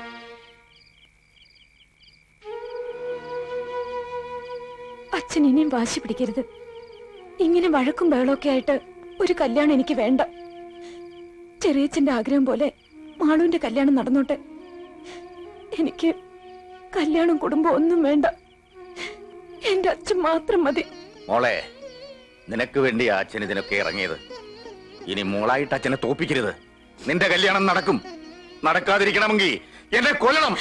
അച്ഛൻ ഇനിയും വാശി പിടിക്കരുത് ഇങ്ങനെ വഴക്കും ബഹളമൊക്കെ ആയിട്ട് ഒരു കല്യാണം എനിക്ക് വേണ്ട ചെറിയച്ഛന്റെ ആഗ്രഹം പോലെ മാളുവിന്റെ കല്യാണം നടന്നോട്ടെ എനിക്ക് കല്യാണം കുടുംബം ഒന്നും വേണ്ട എന്റെ അച്ഛൻ മാത്രം മതി മോളെ നിനക്ക് വേണ്ടി അച്ഛൻ ഇതിനൊക്കെ ഇറങ്ങിയത് ഇനി മോളായിട്ട് അച്ഛനെ തോപ്പിക്കരുത് നിന്റെ കല്യാണം നടക്കും നടക്കാതിരിക്കണമെങ്കിൽ എന്നെ കൊല്ലണം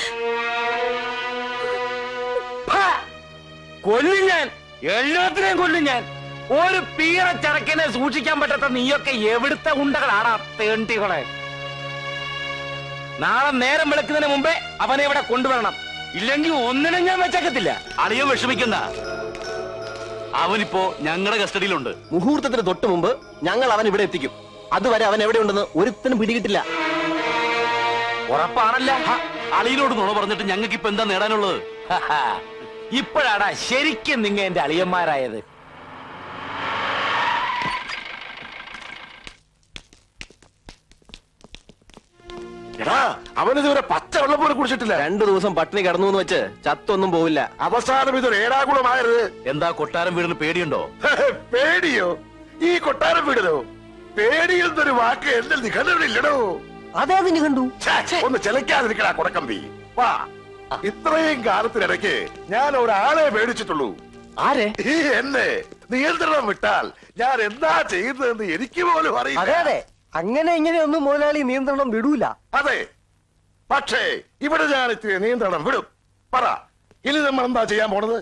കൊല്ലും ഞാൻ എല്ലാത്തിനെയും കൊല്ലും ഞാൻ ഒരു പീറ ചരക്കിനെ സൂക്ഷിക്കാൻ പറ്റാത്ത നീയൊക്കെ എവിടുത്തെ ഉണ്ടകളാടാ തേണ്ടികളെ നാളെ നേരം വെളുക്കുന്നതിന് മുമ്പേ അവനെ ഇവിടെ കൊണ്ടുവരണം ഇല്ലെങ്കിൽ ഒന്നിനും ഞാൻ വെച്ചേക്കത്തില്ല അളിയോ വിഷമിക്കണ്ട അവനിപ്പോ ഞങ്ങളുടെ കസ്റ്റഡിയിലുണ്ട് മുഹൂർത്തത്തിന് തൊട്ട് മുമ്പ് ഞങ്ങൾ അവൻ ഇവിടെ എത്തിക്കും അതുവരെ അവൻ എവിടെ ഉണ്ടെന്ന് ഒരുത്തനും പിടികിട്ടില്ല ഉറപ്പാണല്ല അളിയനോട് നുണ പറഞ്ഞിട്ട് ഞങ്ങൾക്ക് ഇപ്പൊ എന്താ നേടാനുള്ളത് ഇപ്പോഴാടാ ശരിക്കും നിങ്ങ എന്റെ അളിയന്മാരായത് എടാ അവനിതുവരെ പച്ച വെള്ളം പോലും കുടിച്ചിട്ടില്ല രണ്ടു ദിവസം പട്ടിണി കിടന്നു എന്ന് വെച്ച് ചത്തൊന്നും പോവില്ല അവസാനം ഇതൊരു ഏടാകുളമായത് എന്താ കൊട്ടാരം വീടിന് പേടിയുണ്ടോ പേടിയോ ഈ കൊട്ടാരം വീടിനോ പേടിയിൽ നിന്നൊരു വാക്ക് എന്റെ നിഘണ്ടവിടില്ലടോ അതേ നിന്നെ കണ്ടു ഒന്ന് ചെലക്കാതിരിക്കടാ കൊടക്കമ്പി വാ ഇത്രയും കാലത്തിനിടയ്ക്ക് ഞാൻ ഒരാളെ മേടിച്ചിട്ടുള്ളൂ ആരെ ഈ എന്നെ നിയന്ത്രണം വിട്ടാൽ ഞാൻ എന്താ ചെയ്യുന്നതെന്ന് എനിക്ക് പോലും അതെ അറിയില്ല അതെ അങ്ങനെ ഇങ്ങനെയൊന്നും മുതലാളി നിയന്ത്രണം വിടൂല അതെ പക്ഷേ ഇവിടെ ഞാൻ ഇത്തിരി നിയന്ത്രണം വിടും പറ ഇനി നമ്മൾ എന്താ ചെയ്യാൻ പോണത്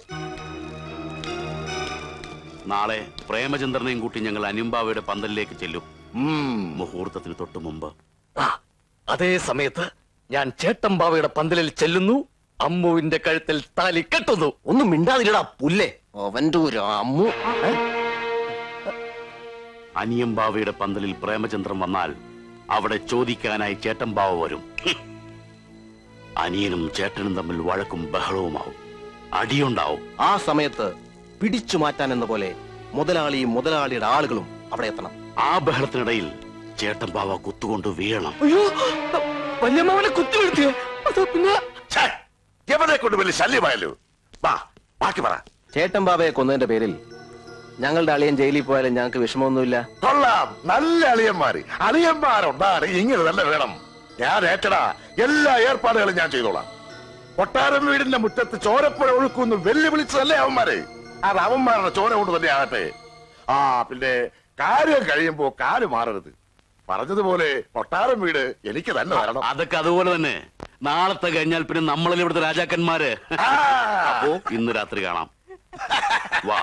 നാളെ പ്രേമചന്ദ്രനെയും കൂട്ടി ഞങ്ങൾ അനിമ്പാവയുടെ പന്തലിലേക്ക് ചെല്ലും മുഹൂർത്തത്തിന് തൊട്ടു മുമ്പ് അതേ സമയത്ത് ഞാൻ ചേട്ടമ്പാവയുടെ പന്തലിൽ ചെല്ലുന്നു അമ്മുവിന്റെ കഴുത്തിൽ താലി കെട്ടുന്നു ഒന്നും മിണ്ടാതിരടാ പുല്ലേ അവന്റെ ഒരു അമ്മു ഏ? അനിയമ്പാവയുടെ പന്തലിൽ പ്രേമചന്ദ്രൻ വന്നാൽ അവിടെ ചോദിക്കാനായി ചേട്ടമ്പാവ വരും ഹും. അനിയനും ചേട്ടനും തമ്മിൽ വഴക്കും ബഹളവുമാവും അടിയുണ്ടാവും ആ സമയത്ത് പിടിച്ചു മാറ്റാൻ എന്ന പോലെ മുതലാളിയും മുതലാളിയുടെ ആളുകളും അവിടെ എത്തണം ആ ബഹളത്തിനിടയിൽ ചേട്ടമ്പാവ കുത്തുകൊണ്ട് വീഴണം അയ്യോ വല്യമ്മാവനെ കുത്തിവീഴ്ത്തിയേ അത് പിന്നെ ഛേ, എവനെ കൊണ്ട് വലിയ ശല്യമായല്ലോ വാ ബാക്കി പറ ചേട്ടൻ ബാബയെ കൊന്നതിന്റെ പേരിൽ ഞങ്ങളുടെ അളിയൻ ജയിലിൽ പോയാലും ഞങ്ങൾക്ക് വിഷമമൊന്നുമില്ല കൊള്ളാം നല്ല അളിയന്മാര് അളിയന്മാരുണ്ടാണ് ഇങ്ങനെ തന്നെ വേണം ഞാൻ ഏറ്റടാ എല്ലാ ഏർപ്പാടുകളും ഞാൻ ചെയ്തോളാം കൊട്ടാരം വീടിന്റെ മുറ്റത്ത് ചോരപ്പുഴ ഒഴുക്കുന്നു വെല്ലുവിളിച്ചതല്ലേ അവന്മാര് അത് അവന്മാരുടെ ചോര കൊണ്ട് തന്നെ ആകട്ടെ ആ പിന്നെ കാര്യം കഴിയുമ്പോ കാല് മാറരുത് പറഞ്ഞതുപോലെ കൊട്ടാരം വീട് എനിക്ക് തന്നെ വരണം അതൊക്കെ അതുപോലെ തന്നെ നാളത്തെ കഴിഞ്ഞാൽ പിന്നെ നമ്മളല്ലേ ഇവിടുത്തെ രാജാക്കന്മാര് അപ്പോ ഇന്ന് രാത്രി കാണാം വാ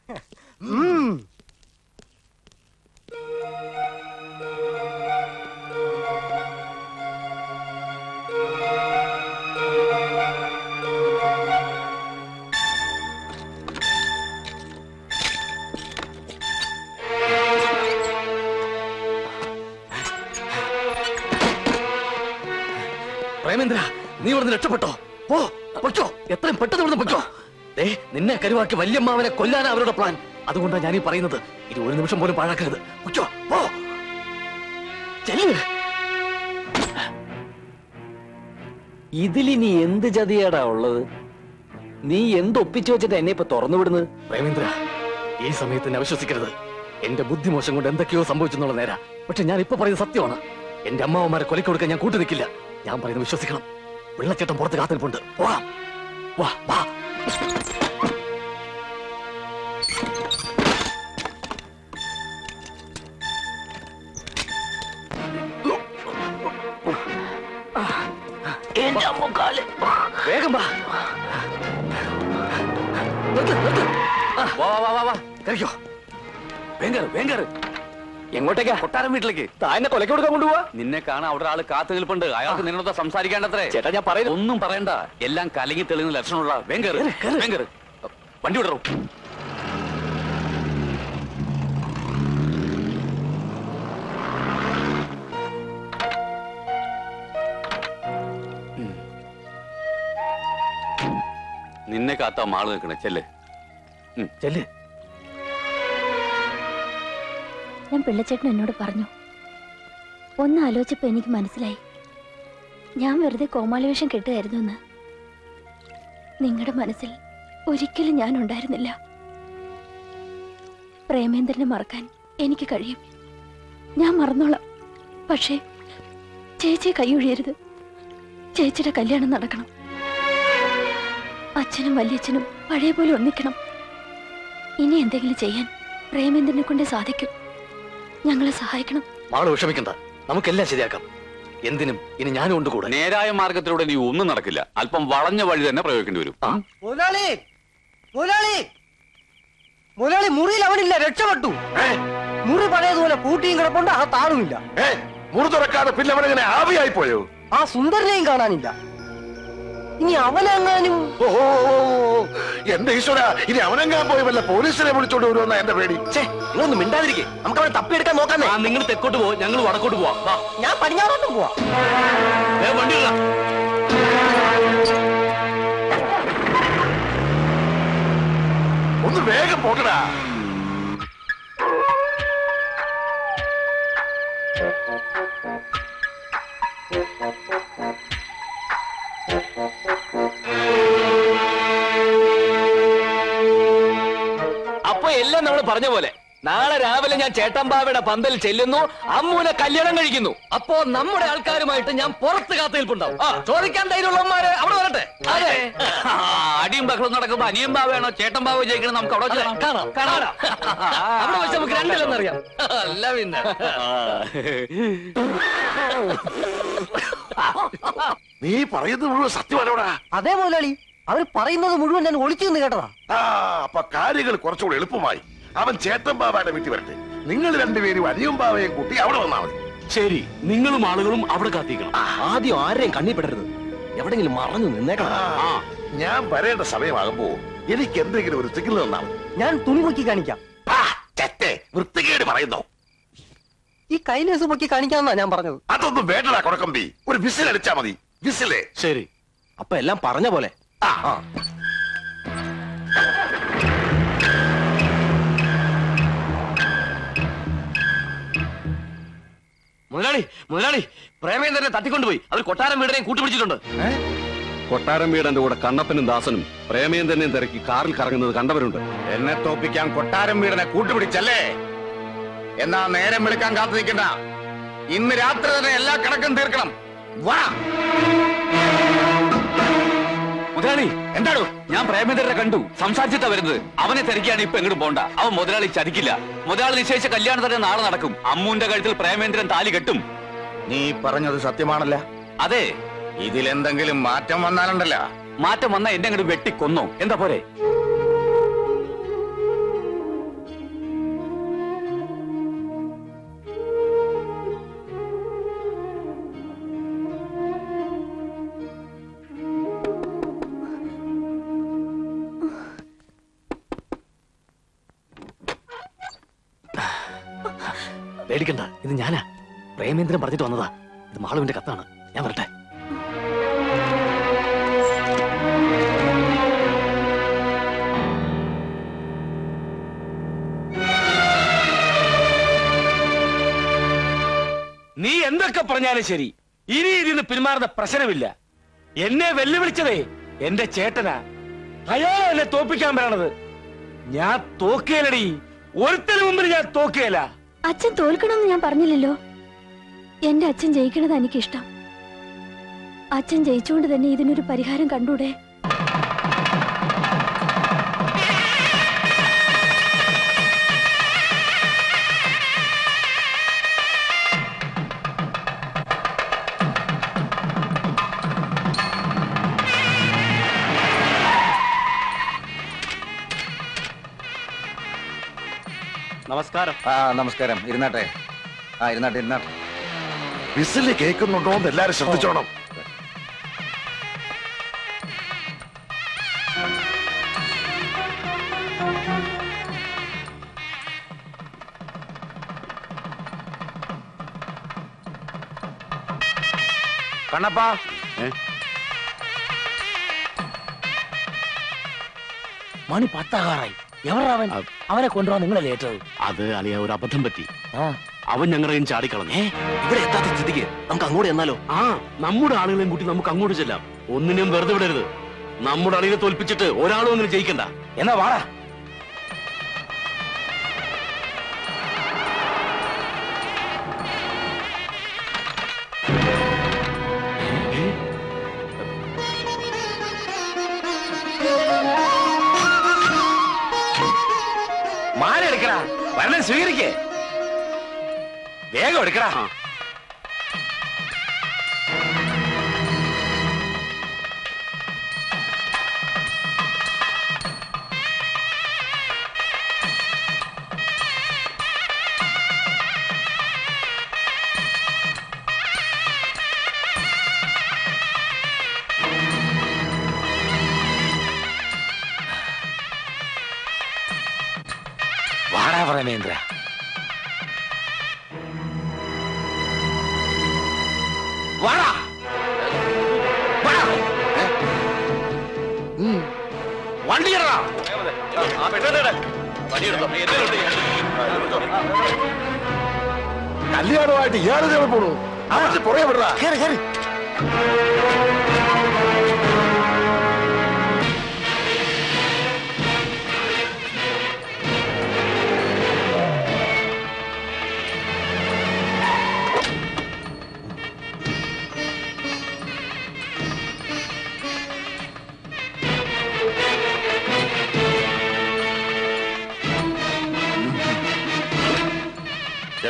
പ്രേമേന്ദ്ര നീ ഇവിടുന്ന് രക്ഷപ്പെട്ടോ പോ പൊയ്ക്കോ എത്രയും പെട്ടെന്ന് ഇവിടുന്ന് പൊയ്ക്കോ ദേ നിന്നെ കരുവാക്കി വല്യമ്മാവനെ കൊല്ലാനാ അവരുടെ പ്ലാൻ അതുകൊണ്ടാണ് ഞാൻ ഈ പറയുന്നത് ഇത് ഒരു നിമിഷം പോലും പാഴാക്കരുത് പൊയ്ക്കോ പോ ചെല്ല് ഇതിലിനി എന്ത് ചതിയാടാ ഉള്ളത് നീ എന്ത് ഒപ്പിച്ചു വെച്ചിട്ട് എന്നെ ഇപ്പൊ തുറന്നു വിടുന്നത് പ്രേമേന്ദ്ര ഈ സമയത്ത് എന്നെ അവിശ്വസിക്കരുത് എന്റെ ബുദ്ധിമോശം കൊണ്ട് എന്തൊക്കെയോ സംഭവിച്ചെന്നുള്ള നേരാ പക്ഷെ ഞാൻ ഇപ്പൊ പറയുന്നത് സത്യമാണ് എന്റെ അമ്മാവന്മാരെ കൊലക്ക് കൊടുക്കാൻ ഞാൻ കൂട്ടു നിൽക്കില്ല ഞാൻ പറയുന്നത് വിശ്വസിക്കണം വെള്ളച്ചേട്ടൻ പുറത്ത് കാത്തിരിപ്പുണ്ട് പോവാം വാ വാ എന്റെ അമ്മക്കാല് വേഗം വാ നിർത്ത്, നിർത്ത്. ആ, വാ വാ വാ വാ കഴിക്കോ വേങ്കർ വേങ്കർ എങ്ങോട്ടേക്കാ കൊട്ടാരം വീട്ടിലേക്ക് താന്നെ കൊലക്ക് കൊടുക്കാൻ കൊണ്ടുപോവാ നിന്നെ കാണാൻ അവിടെ ആള് കാത്തു നിൽപ്പുണ്ട് അയാൾക്ക് നിന്നോട് സംസാരിക്കേണ്ടത്രേ ചേട്ടാ ഞാൻ പറയുന്നു ഒന്നും പറയണ്ട എല്ലാം കലങ്ങി തെളിയുന്ന ലക്ഷണമുള്ള വേങ്കർ വേങ്കർ വണ്ടി വിടറോ നിന്നെ കാത്താ മാള് നിൽക്കണേ ചെല്ല് ചെല്ല് ഞാൻ പിള്ളച്ചേട്ടൻ എന്നോട് പറഞ്ഞു ഒന്ന് ആലോചിച്ചപ്പോ എനിക്ക് മനസ്സിലായി ഞാൻ വെറുതെ കോമാളിവേഷം കെട്ടുകയായിരുന്നു എന്ന് നിങ്ങളുടെ മനസ്സിൽ ഒരിക്കലും ഞാൻ ഉണ്ടായിരുന്നില്ല പ്രേമേന്ദ്രനെ മറക്കാൻ എനിക്ക് കഴിയും ഞാൻ മറന്നോളാം പക്ഷേ ചേച്ചിയെ കൈയൊഴിയരുത് ചേച്ചിയുടെ കല്യാണം നടക്കണം അച്ഛനും വല്യച്ഛനും പഴയ പോലെ ഒന്നിക്കണം ഇനി എന്തെങ്കിലും ചെയ്യാൻ പ്രേമേന്ദ്രനെ കൊണ്ട് സാധിക്കും ഞങ്ങളെ സഹായിക്കണം മാള് വിഷമിക്കണ്ട നമുക്കെല്ലാം ശരിയാക്കാം എന്തിനും ഇനി ഞാനും ഉണ്ട് കൂടെ നേരായ മാർഗത്തിലൂടെ നീ ഒന്നും നടക്കില്ല അല്പം വളഞ്ഞ വഴി തന്നെ പ്രയോഗിക്കേണ്ടി വരും മുതലാളി മുതലാളി മുതലാളി മുറിയിൽ അവനില്ല രക്ഷപ്പെട്ടു മുറി പഴയതുപോലെ കൂട്ടിയും കിടപ്പുണ്ട് ആ താളുമില്ല മുറി തുറക്കാതെ പിന്നെ അവനെങ്ങനെ ആവിയായി പോയോ ആ സുന്ദരനെയും കാണാനില്ല ഇനി അവനെങ്ങാനും ഓഹോ എന്റെ ഈശ്വര ഇനി അവനെങ്ങാൻ പോയി വല്ല പോലീസിനെ വിളിച്ചോണ്ട് വരുമെന്ന എന്റെ പേടി നിങ്ങളൊന്ന് മിണ്ടാതിരിക്കേ നമുക്ക് അവനെ തപ്പിയെടുക്കാൻ നോക്കാന്നേ നിങ്ങൾ തെക്കോട്ട് പോ ഞങ്ങൾ വടക്കോട്ട് പോവാം വാ. ഞാൻ പടിഞ്ഞാറോട്ട് പോവാ ഏ, വണ്ടി ഇടാം ഒന്ന് വേഗം പോകടാ അപ്പൊ എല്ലാം നമ്മൾ പറഞ്ഞ പോലെ നാളെ രാവിലെ ഞാൻ ചേട്ടമ്പാവയുടെ പന്തൽ ചെല്ലുന്നു അമ്മൂനെ കല്യാണം കഴിക്കുന്നു അപ്പോ നമ്മുടെ ആൾക്കാരുമായിട്ട് ഞാൻ പുറത്ത് കാത്തിരിപ്പുണ്ടാവും ആ ചോദിക്കാൻ ധൈര്യമുള്ളവന്മാര് അവിടെ വരട്ടെ അതെ ആ, അടിയും ബഹളവും നടക്കുമ്പോ അനിയൻ ബാവയാണോ ചേട്ടൻ ബാവ ജയിക്കണം നമുക്ക് അവിടെ വെച്ച് കാണാം. കാണാം കാണാം അവിടെ വെച്ച് നമുക്ക് രണ്ടില്ലെന്നറിയാം അല്ല പിന്നെ നീ പറയുന്നത് മുഴുവൻ സത്യമാണോടാ അതേ മുതലാളി അവർ പറയുന്നത് മുഴുവൻ ഞാൻ ഒളിച്ചു നിന്ന് കേട്ടതാ ആ അപ്പൊ കാര്യങ്ങൾ കുറച്ചുകൂടെ എളുപ്പമായി അവൻ ചേട്ടൻ ബാബയുടെ വീട്ടിൽ വരട്ടെ നിങ്ങൾ രണ്ടുപേരും അനിയും ബാവയും കൂട്ടി അവിടെ വന്നാ മതി ശരി നിങ്ങളും ആളുകളും അവിടെ കാത്തിക്കണം ആദ്യം ആരെയും കണ്ണി പെടരുത് എവിടെങ്കിലും മറഞ്ഞു നിന്നേക്കണം ആ, ഞാൻ വരേണ്ട സമയമാകുമ്പോ എനിക്ക് എന്തെങ്കിലും ഒരു സിഗ്നൽ തന്നാ മതി ഞാൻ തുണി പൊക്കി കാണിക്കാം ചെറ്റേ വൃത്തികേട് പറയുന്നോ ഈ കൈലേസ് പൊക്കി കാണിക്കാന്നാ ഞാൻ പറഞ്ഞത് അതൊന്നും വേണ്ടടാ കൊടക്കമ്പി ഒരു വിസിൽ അടിച്ചാ മതി വിസിലേ ശരി അപ്പൊ എല്ലാം പറഞ്ഞ പോലെ ആ മുതലാളി മുതലാളി പ്രേമേന്ദ്രനെ തട്ടിക്കൊണ്ടുപോയി അവർ കൊട്ടാരം വീടിനെയും കൂട്ടുപിടിച്ചിട്ടുണ്ട് കൊട്ടാരം വീടന്റെ കൂടെ കണ്ണപ്പനും ദാസനും പ്രേമേന്ദ്രനെയും തിരക്കി കാറിൽ കറങ്ങുന്നത് കണ്ടവരുണ്ട് എന്നെ തോപ്പിക്കാൻ കൊട്ടാരം വീടിനെ കൂട്ടുപിടിച്ചല്ലേ എന്നാ നേരം വിളിക്കാൻ കാത്തു നിൽക്കണ്ട ഇന്ന് രാത്രി തന്നെ എല്ലാ കണക്കും തീർക്കണം വാ മുതലാളി എന്താണോ ഞാൻ പ്രേമേന്ദ്രനെ കണ്ടു സംസാരിച്ചിട്ടാ വരുന്നത് അവനെ തിരക്കിയാണ് ഇപ്പൊ എങ്ങോട്ട് പോണ്ട അവൻ മുതലാളി ചതിക്കില്ല മുതലാളി നിശ്ചയിച്ച കല്യാണം തന്നെ നാളെ നടക്കും അമ്മുന്റെ കഴുത്തിൽ പ്രേമേന്ദ്രൻ താലി കെട്ടും നീ പറഞ്ഞത് സത്യമാണല്ല അതെ ഇതിലെന്തെങ്കിലും മാറ്റം വന്നാലുണ്ടല്ല മാറ്റം വന്ന എന്നെ അങ്ങോട്ട് വെട്ടിക്കൊന്നോ എന്താ പോരെ പേടിക്കണ്ട ഇത് ഞാനാ പ്രേമേന്ദ്രൻ പറഞ്ഞിട്ട് വന്നതാ ഇത് മാളുവിന്റെ കത്താണ് ഞാൻ വരട്ടെ നീ എന്തൊക്കെ പറഞ്ഞാലും ശരി ഇനി ഇതിന്ന് പിന്മാറുന്ന പ്രശ്നമില്ല എന്നെ വെല്ലുവിളിച്ചതേ എന്റെ ചേട്ടനാ അയാളെ എന്നെ തോപ്പിക്കാൻ പറയണത് ഞാൻ തോക്കേലടി ഒരുത്തന് മുമ്പിൽ ഞാൻ തോക്കേല അച്ഛൻ തോൽക്കണമെന്ന് ഞാൻ പറഞ്ഞില്ലല്ലോ എന്റെ അച്ഛൻ ജയിക്കണത് എനിക്കിഷ്ടം അച്ഛൻ ജയിച്ചുകൊണ്ട് തന്നെ ഇതിനൊരു പരിഹാരം കണ്ടൂടെ നമസ്കാരം ആ നമസ്കാരം ഇരുന്നാട്ടെ ആ ഇരുന്നാട്ടെ ഇരുന്നാട്ടെ വിസില് കേൾക്കുന്നുണ്ടോ എന്ന് എല്ലാരും ശ്രദ്ധിച്ചോണം കണ്ണപ്പാ മണി പത്താകാറായി എവരവൻ അവനെ കൊണ്ടുപോകാൻ നിങ്ങളല്ലേ ഏറ്റത് അത് അലിയ ഒരു അബദ്ധം പറ്റി അവൻ ഞങ്ങളുടെ കയ്യിൽ ചാടിക്കളഞ്ഞു ഇവിടെ എത്താത്ത സ്ഥിതിക്ക് നമുക്ക് അങ്ങോട്ട് ചെന്നാലോ ആ നമ്മുടെ ആളുകളെയും കൂട്ടി നമുക്ക് അങ്ങോട്ട് ചെല്ലാം ഒന്നിനും വെറുതെ വിടരുത് നമ്മുടെ അളിയെ തോൽപ്പിച്ചിട്ട് ഒരാളും അങ്ങനെ ജയിക്കണ്ട എന്നാ വാടാ മാല എടുക്കടാ വരണം സ്വീകരിക്കേ വേഗം എടുക്കടാ വാടാ പരമേന്ദ്ര വാടാ വാടാ. വണ്ടി ഇറടാ കല്യാണമായിട്ട് ഇയാള് കയറി പോണു അവന്റെ പുറകെ വിടറാ കേറി കേറി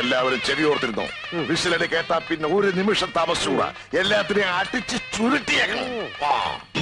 എല്ലാവരും ചെവിയോർത്തിരുന്നു വിസിലടി കേട്ടാ പിന്നെ ഒരു നിമിഷം താമസിച്ചുകൂടാ എല്ലാത്തിനെയും അടിച്ച് ചുരുട്ടിയേക്കണം ആ.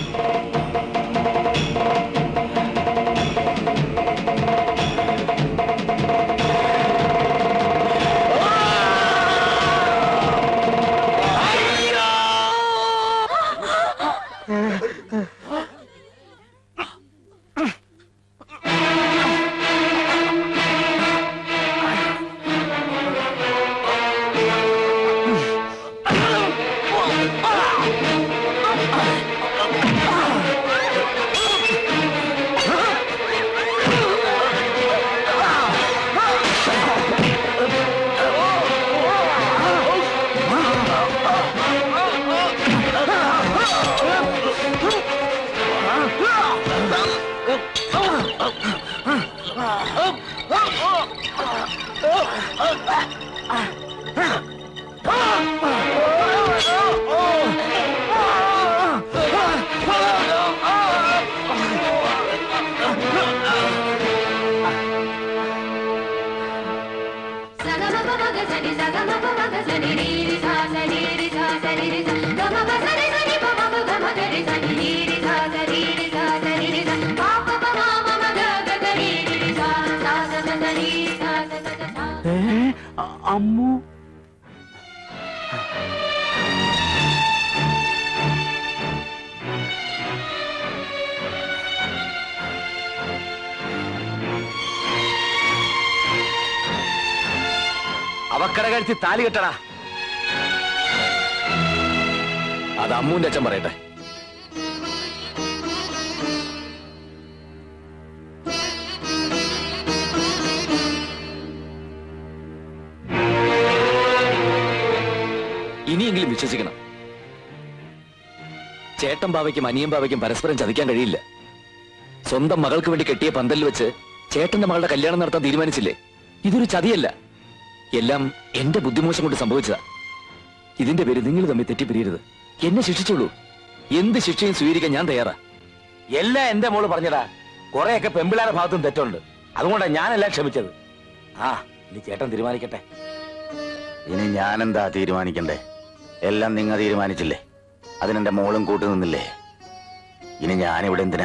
അമ്മു അവക്കട കഴിച്ച് താലി കെട്ടടാ അത് അമ്മൂന്റെ അച്ഛൻ പറയട്ടെ ഇനിയെങ്കിലും വിശ്വസിക്കണം ചേട്ടൻ ബാവയ്ക്കും അനിയൻ ബാവയ്ക്കും പരസ്പരം ചതിക്കാൻ കഴിയില്ല സ്വന്തം മകൾക്ക് വേണ്ടി കെട്ടിയ പന്തലിൽ വെച്ച് ചേട്ടന്റെ മകളുടെ കല്യാണം നടത്താൻ തീരുമാനിച്ചില്ലേ ഇതൊരു ചതിയല്ല എല്ലാം എന്റെ ബുദ്ധിമോശം കൊണ്ട് സംഭവിച്ചതാ ഇതിന്റെ പേര് നിങ്ങൾ തമ്മിൽ തെറ്റിപ്പിരിയരുത് എന്നെ ശിക്ഷിച്ചോളൂ എന്ത് ശിക്ഷയും സ്വീകരിക്കാൻ ഞാൻ തയ്യാറാ എല്ലാം എന്റെ മോള് പറഞ്ഞടാ കുറെയൊക്കെ പെമ്പിളാരുടെ ഭാഗത്തും തെറ്റുണ്ട് അതുകൊണ്ടാണ് ഞാനെല്ലാം ക്ഷമിച്ചത് ആ ഇനി ചേട്ടൻ തീരുമാനിക്കട്ടെ ഇനി ഞാനെന്താ തീരുമാനിക്കണ്ടേ എല്ലാം നിങ്ങൾ തീരുമാനിച്ചില്ലേ അതിനെന്റെ മോളും കൂട്ടു നിന്നില്ലേ ഇനി ഞാനിവിടെ എന്തിനാ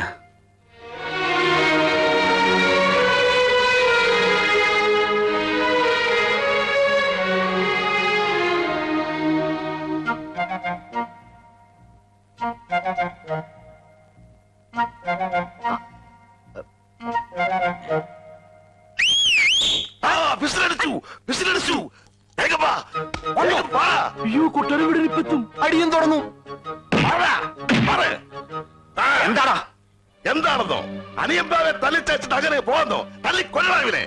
ആ വിസിലടിച്ചു വിസിലടിച്ചു വേഗം വാ. വേഗം വാ. അയ്യോ കൊട്ടാരം വീട് ഇപ്പെത്തും അടിയും തുടങ്ങും എന്താടാ എന്താണെന്നോ അനിയമ്പാവെ തല്ലിച്ചേച്ചിട്ട് അങ്ങനെ പോവാന്നോ തല്ലി കൊല്ലണം ഇവനെ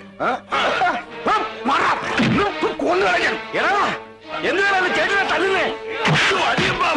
എന്തിനാണ് ചേട്ടനെ തല്ലുന്നേ അനിയമ്പാവ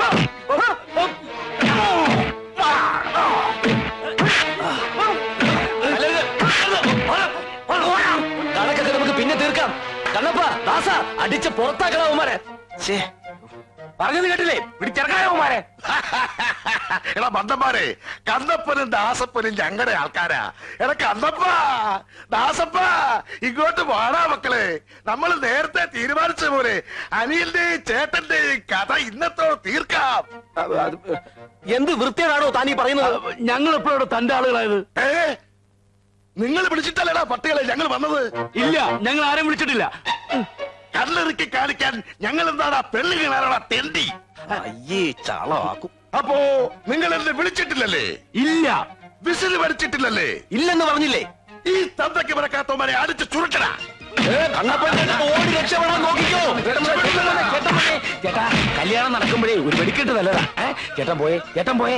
കണക്കൊക്കെ നമുക്ക് പിന്നെ തീർക്കാം കണ്ണപ്പ ദാസ അടിച്ച് പുറത്താക്കണവന്മാരെ പറഞ്ഞത് കേട്ടില്ലേ പിടിച്ചിറക്കണവന്മാരെ എടാ മണ്ടന്മാരെ കണ്ണപ്പനും ദാസപ്പനും ഞങ്ങളുടെ ആൾക്കാരാ എടാ കണ്ണപ്പ ദാസപ്പ ഇങ്ങോട്ട് വാടാ മക്കളെ നമ്മൾ നേരത്തെ തീരുമാനിച്ച പോലെ അനിയന്റെയും ചേട്ടന്റെയും കഥ ഇന്നത്തോടെ തീർക്കാം എന്ത് വൃത്തിയാണോ താൻ ഈ പറയുന്നത് ഞങ്ങൾ എപ്പോഴാണ് തന്റെ ആളുകളായത് ഏ നിങ്ങൾ വിളിച്ചിട്ടല്ലേടാ പട്ടികളെ ഞങ്ങൾ വന്നത് ഇല്ല ഞങ്ങൾ ആരും വിളിച്ചിട്ടില്ല കല്ലെറുക്കി കാണിക്കാൻ ഞങ്ങൾ എന്താടാ പെണ്ണു കാണാനാടാ തെണ്ടി അയ്യേ ചളമാക്കും അപ്പോ നിങ്ങൾ എന്നെ വിളിച്ചിട്ടില്ലല്ലേ ഇല്ല വിസിൽ വരച്ചിട്ടില്ലല്ലേ ഇല്ലെന്ന് പറഞ്ഞില്ലേ ഈ തന്തയ്ക്ക് പിറക്കാത്തവന്മാരെ അടിച്ച് ചുരുട്ടടാ ഓടി രക്ഷപ്പെടാൻ നോക്കിക്കോ ചേട്ടൻ പോയെ. ചേട്ടാ കല്യാണം നടക്കുമ്പോഴേ ഒരു വെടിക്കെട്ട് നല്ലതാ ഏ? ചേട്ടൻ പോയെ ചേട്ടൻ പോയെ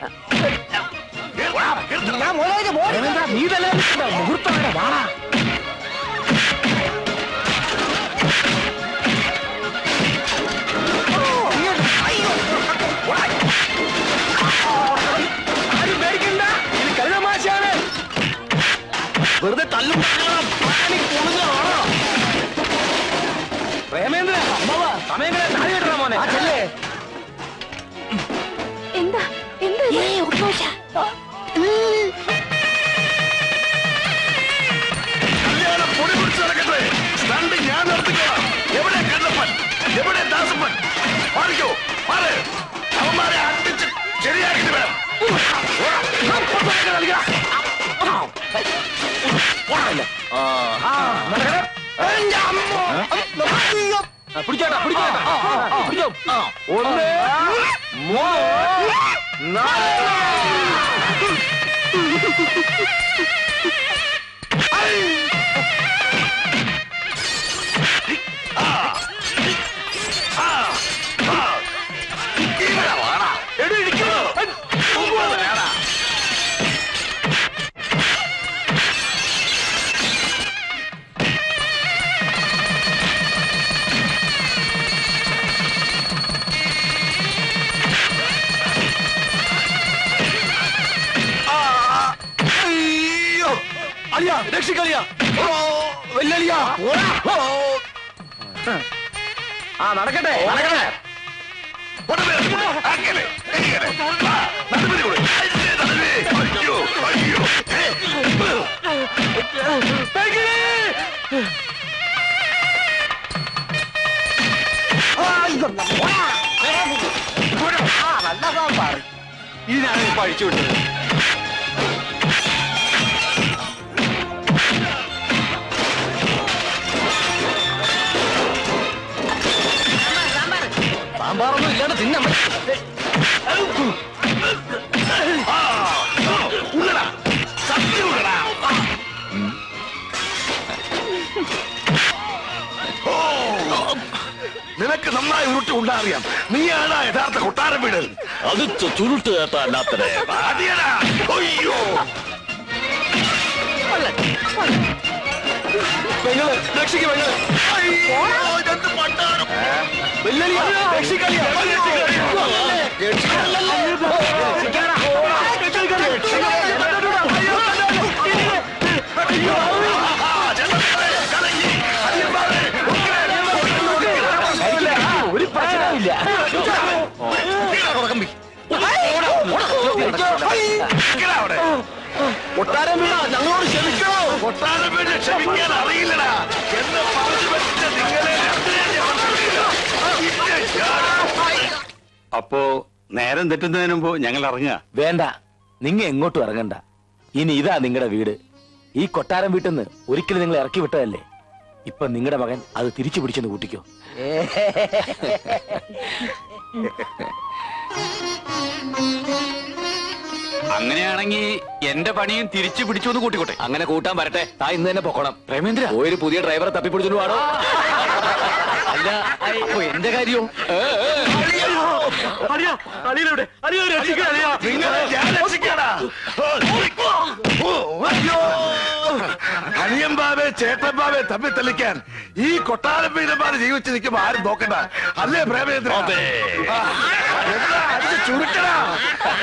എന്താ, നീ തന്നെ മുഹൂർത്തം വേണ്ട വാടാ ആരും പേടിക്കണ്ട ഇത് കരുതമാശാണ് വെറുതെ തല്ലും പ്രേമേന്ദ്ര അമ്മവ സമയം കളയാൻ താഴെ കെട്ടണ മോനെ ആ ചെല്ലേ എന്താ എന്താ കല്യാണം പൊടി പിടിച്ച് നടക്കട്ടെ സ്റ്റണ്ട് ഞാൻ നടത്തിക്കോളാം ശരിയാക്കിട്ട് വേണം പിടിച്ചോട്ടാ പിടിച്ചോട്ടാ പിടിച്ചോ ഒന്ന് മൂന്ന് നാല് അയ്യോ അളിയ രക്ഷിക്കളിയ വെല്ലളിയ ആ നടക്കട്ടെ നടക്കട്ടെ അങ്ങനെ ഇങ്ങനെ വാ, നടുവിൽ കൂടെ. അയ്യേ, നടുവേ. അയ്യോ അയ്യോ ഇതിനാണ് ഇപ്പൊ അഴിച്ചു വിട്ടത് സാമ്പാറൊന്നും ഇല്ലാണ്ട് തിന്നാൻ ഉള്ളടാ സത്യം ഉള്ളടാ ഓ, നിനക്ക് നന്നായി ഉരുട്ട് ഉണ്ടാറിയാം നീയാണ് യഥാർത്ഥ കൊട്ടാരം വീട് അത് ചുരുട്ട് കേട്ടല്ലാത്തത് അടിയടാ അയ്യോ പെങ്ങള് രക്ഷിക്ക് പെങ്ങള് അയ്യോ, ഇതെന്ത് പണ്ടാരം. വെല്ലളിയ രക്ഷിക്കളിയ ഒരു പ്രശ്നമില്ല കൊട്ടാരം വീണ ഞങ്ങളോട് ക്ഷമിക്കോ കൊട്ടാരം വീട് ക്ഷമിക്കാൻ അറിയില്ലടാ എന്ന് പറഞ്ഞു വെച്ച നിങ്ങളെ രണ്ടുപേരെയും ഞാൻ ക്ഷമിക്കില്ല. ഇന്നെ ഞാൻ- അപ്പോ നേരം തെറ്റുന്നതിന് മുമ്പ് ഞങ്ങൾ ഇറങ്ങുക വേണ്ട നിങ്ങ എങ്ങോട്ടും ഇറങ്ങണ്ട ഇനി ഇതാ നിങ്ങളുടെ വീട് ഈ കൊട്ടാരം വീട്ടിൽ നിന്ന് ഒരിക്കലും നിങ്ങൾ ഇറക്കി വിട്ടതല്ലേ ഇപ്പൊ നിങ്ങളുടെ മകൻ അത് തിരിച്ചു പിടിച്ചെന്ന് കൂട്ടിക്കോ അങ്ങനെയാണെങ്കിൽ എന്റെ പണിയും തിരിച്ചു പിടിച്ചു എന്ന് കൂട്ടിക്കോട്ടെ അങ്ങനെ കൂട്ടാൻ വരട്ടെ താ ഇന്ന് തന്നെ പൊക്കണം പ്രേമേന്ദ്ര ഒരു പുതിയ ഡ്രൈവറെ തപ്പിപ്പിടിച്ചോണ്ട് പാടോ അല്ല അപ്പൊ എന്റെ കാര്യവും നിങ്ങളെ ഞാൻ രക്ഷിക്കാടാ ഓ, അയ്യോ അനിയൻ ബാബെ ചേട്ടൻ ബാബെ തമ്മിൽ തെളിക്കാൻ ഈ കൊട്ടാരം വീരന്മാര് ജീവിച്ച് നിൽക്കുമ്പോ ആരും നോക്കണ്ട അല്ലേ പ്രേമേന്ദ്ര ആ, എന്താ അടിച്ച് ചുരുക്കടാ